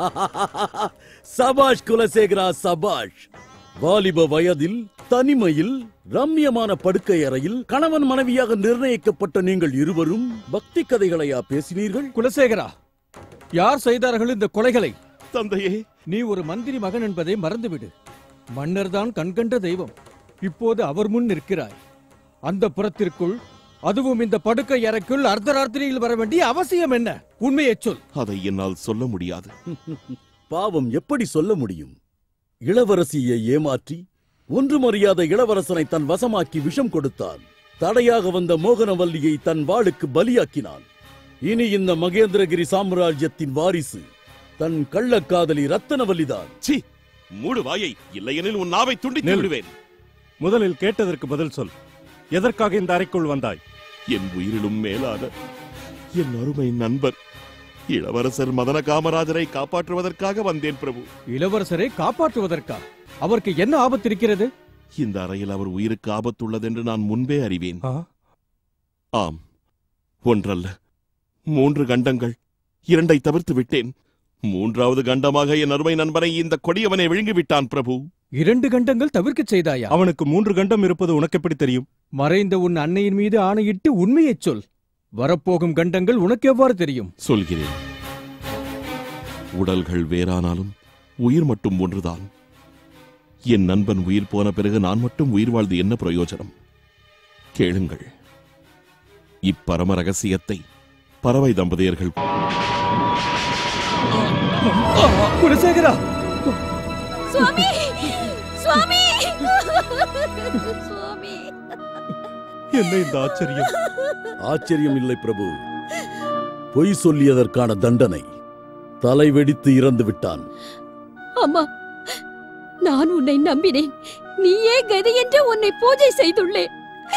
சபாஷ் குலசேகரா சபாஷ் வாலிப வயதில் தனிமையில் ரம்யமான படுக்கை அறையில் கணவன் மனைவியாக நிர்ணயிக்கப்பட்ட நீங்கள் இருவரும் பக்தி கதைகளையா பேசினீர்கள் குலசேகரா யார் செய்தார்கள் இந்த கொலைகளை தந்தையே நீ ஒரு மந்திரி மகன் என்பதை மறந்துவிடு மன்னர் தான் கண்கண்ட தெய்வம் இப்போது அவர் முன் நிற்கிறாய் அந்த புறத்திற்குள் அதுவும் இந்த படுக்கை அறைக்குள் அர்த்தராத்திரியில் வர வேண்டிய அவசியம் என்ன உண்மையைச் சொல் அதை என்னால் சொல்ல முடியாது பாவம் எப்படி சொல்ல முடியும் இளவரசியை ஏமாற்றி ஒன்றுமறியாத இளவரசனை தன் வசமாக்கி விஷம் கொடுத்தான் தடையாக வந்த மோகனவல்லியை தன் வாளுக்கு பலியாக்கினான் இனி இந்த மகேந்திரகிரி சாம்ராஜ்யத்தின் வாரிசு தன் கள்ளக்காதலி ரத்தனவல்லிதான் சி மூடு வாயை இல்லையெனில் உன் நாவை துண்டித்து நில். விடுவேன் முதலில் கேட்டதற்கு பதில் சொல் எதற்காக இந்த அறைக்குள் வந்தாய் என் உயிரிலும் மேலான என் அருமை நண்பர் இளவரசர் மதன காமராஜரை காப்பாற்றுவதற்காக வந்தேன் பிரபு இளவரசரை காப்பாற்றுவதற்கா அவருக்கு என்ன ஆபத்து இருக்கிறது இந்த அறையில் அவர் உயிருக்கு ஆபத்துள்ளதென்று நான் முன்பே அறிவேன் ஆம் ஒன்றல்ல மூன்று கண்டங்கள் இரண்டை தவிர்த்து விட்டேன் மூன்றாவது கண்டமாக என் அருமை நண்பனை இந்த கொடியவனை விழுங்கிவிட்டான் பிரபு இரண்டு கண்டங்கள் தவிர்க்கச் செய்தாயா அவனுக்கு மூன்று கண்டம் இருப்பது உனக்கு எப்படி தெரியும் மறைந்த உன் அன்னையின் மீது ஆணையிட்டு உண்மையைச் சொல் வரப்போகும் கண்டங்கள் உனக்கு எவ்வாறு தெரியும் சொல்கிறேன் உடல்கள் வேறானாலும் உயிர் மட்டும் ஒன்றுதான் என் நண்பன் உயிர் போன பிறகு நான் மட்டும் உயிர் வாழ்ந்து என்ன பிரயோஜனம் கேளுங்கள் இப்பரம ரகசியத்தை பறவை தம்பதியர்கள் குலசேகரா சுவாமி சுவாமி சுவாமி என்ன இந்த ஆச்சரியம் ஆச்சரியம் இல்லை பிரபு பொய் சொல்லியதற்கான தண்டனை தலை வெடித்து இறந்து விட்டான் அம்மா நான் உன்னை நம்பினேன் நீயே கதி என்று உன்னை பூஜை செய்துள்ளேன்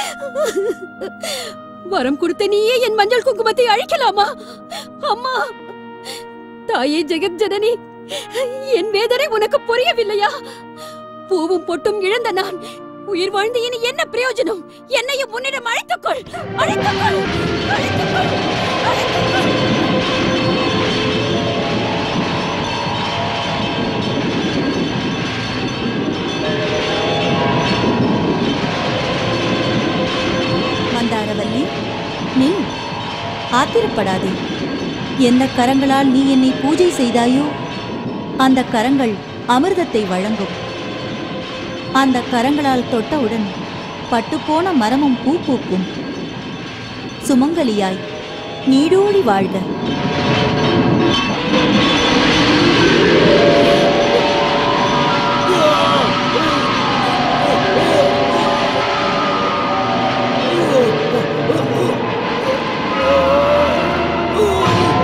வரம் கொடுத்த நீயே என் மஞ்சள் குங்குமத்தை அழிக்கலாமா அம்மா தாயே ஜெகத் ஜனனி என் வேதனை உனக்கு புரியவில்லையா பூவும் பொட்டும் இழந்த நான் உயிர் வாழ்ந்து இனி என்ன பிரயோஜனம் என்னையும் உன்னிடம் அழைத்துக்கொள் அழைத்துக்கொள் அழைத்துக்கொள் அழைத்துக்கொள் மந்தாரவல்லி நில் ஆத்திரப்படாதே எந்த கரங்களால் நீ என்னை பூஜை செய்தாயோ அந்த கரங்கள் அமிர்தத்தை வழங்கும் அந்த கரங்களால் தொட்டவுடன் பட்டுப்போன மரமும் பூ பூக்கும் சுமங்கலியாய் நீடூழி வாழ்க Oh!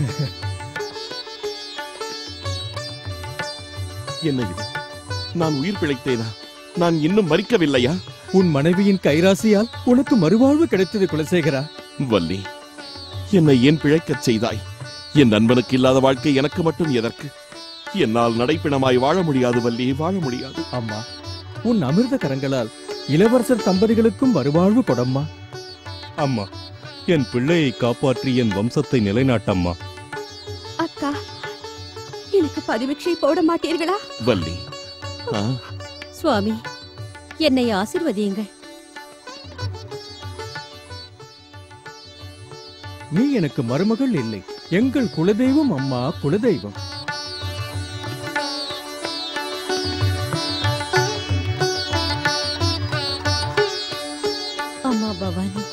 என்ன இது நான் உயிர் பிழைத்தேனா நான் இன்னும் மறிக்கவில்லையா உன் மனைவியின் கைராசியால் உனக்கு மறுவாழ்வு கிடைத்தது குலசேகரா வள்ளி என்னை ஏன் பிழைக்கச் செய்தாய் என் நண்பனுக்கு இல்லாத வாழ்க்கை எனக்கு மட்டும் எதற்கு என்னால் நடைப்பிணமாய் வாழ முடியாது வள்ளி வாழ முடியாது அம்மா உன் அமிர்த கரங்களால் இளவரசர் தம்பதிகளுக்கும் மறுவாழ்வு கொடம்மா அம்மா என் பிள்ளையை காப்பாற்றி என் வம்சத்தை நிலைநாட்டம்மா அக்கா எனக்கு பதிவிக்ஷை போட மாட்டீர்களா வள்ளி ஆ, சுவாமி என்னை ஆசிர்வதியுங்கள் நீ எனக்கு மருமகள் இல்லை எங்கள் குலதெய்வம் அம்மா குலதெய்வம் அம்மா பவானி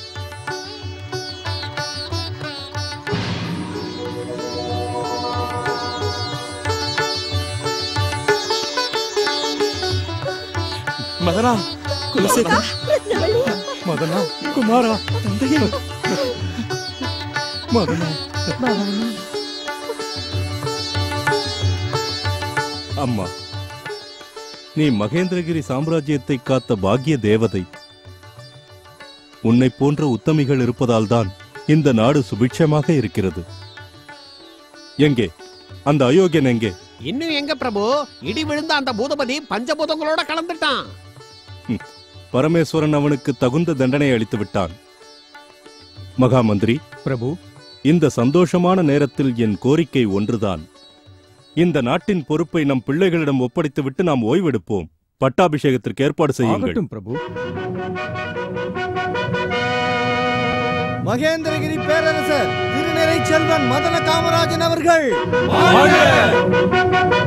மகனா குலசேகரா மதனா குமாரா தந்தையே மதனா பவானி அம்மா நீ மகேந்திரகிரி சாம்ராஜ்யத்தை காத்த பாக்கிய தேவதை உன்னை போன்ற உத்தமிகள் இருப்பதால்தான் இந்த நாடு சுபிட்சமாக இருக்கிறது எங்கே அந்த அயோக்கியன் எங்கே இன்னும் எங்க பிரபு இடி விழுந்த அந்த பூதபதி பஞ்சபூதங்களோட கலந்துட்டான் ம், பரமேஸ்வரன் அவனுக்கு தகுந்த தண்டனை அளித்து விட்டான் மகாமந்திரி பிரபு இந்த சந்தோஷமான நேரத்தில் என் கோரிக்கை ஒன்றுதான் இந்த நாட்டின் பொறுப்பை நம் பிள்ளைகளிடம் ஒப்படைத்துவிட்டு நாம் ஓய்வெடுப்போம் பட்டாபிஷேகத்திற்கு ஏற்பாடு செய்யுங்கள் ஆகட்டும் பிரபு மகேந்திரகிரி பேரரசர் திருநிறை செல்வன் மதன காமராஜன் அவர்கள் வாழ்க!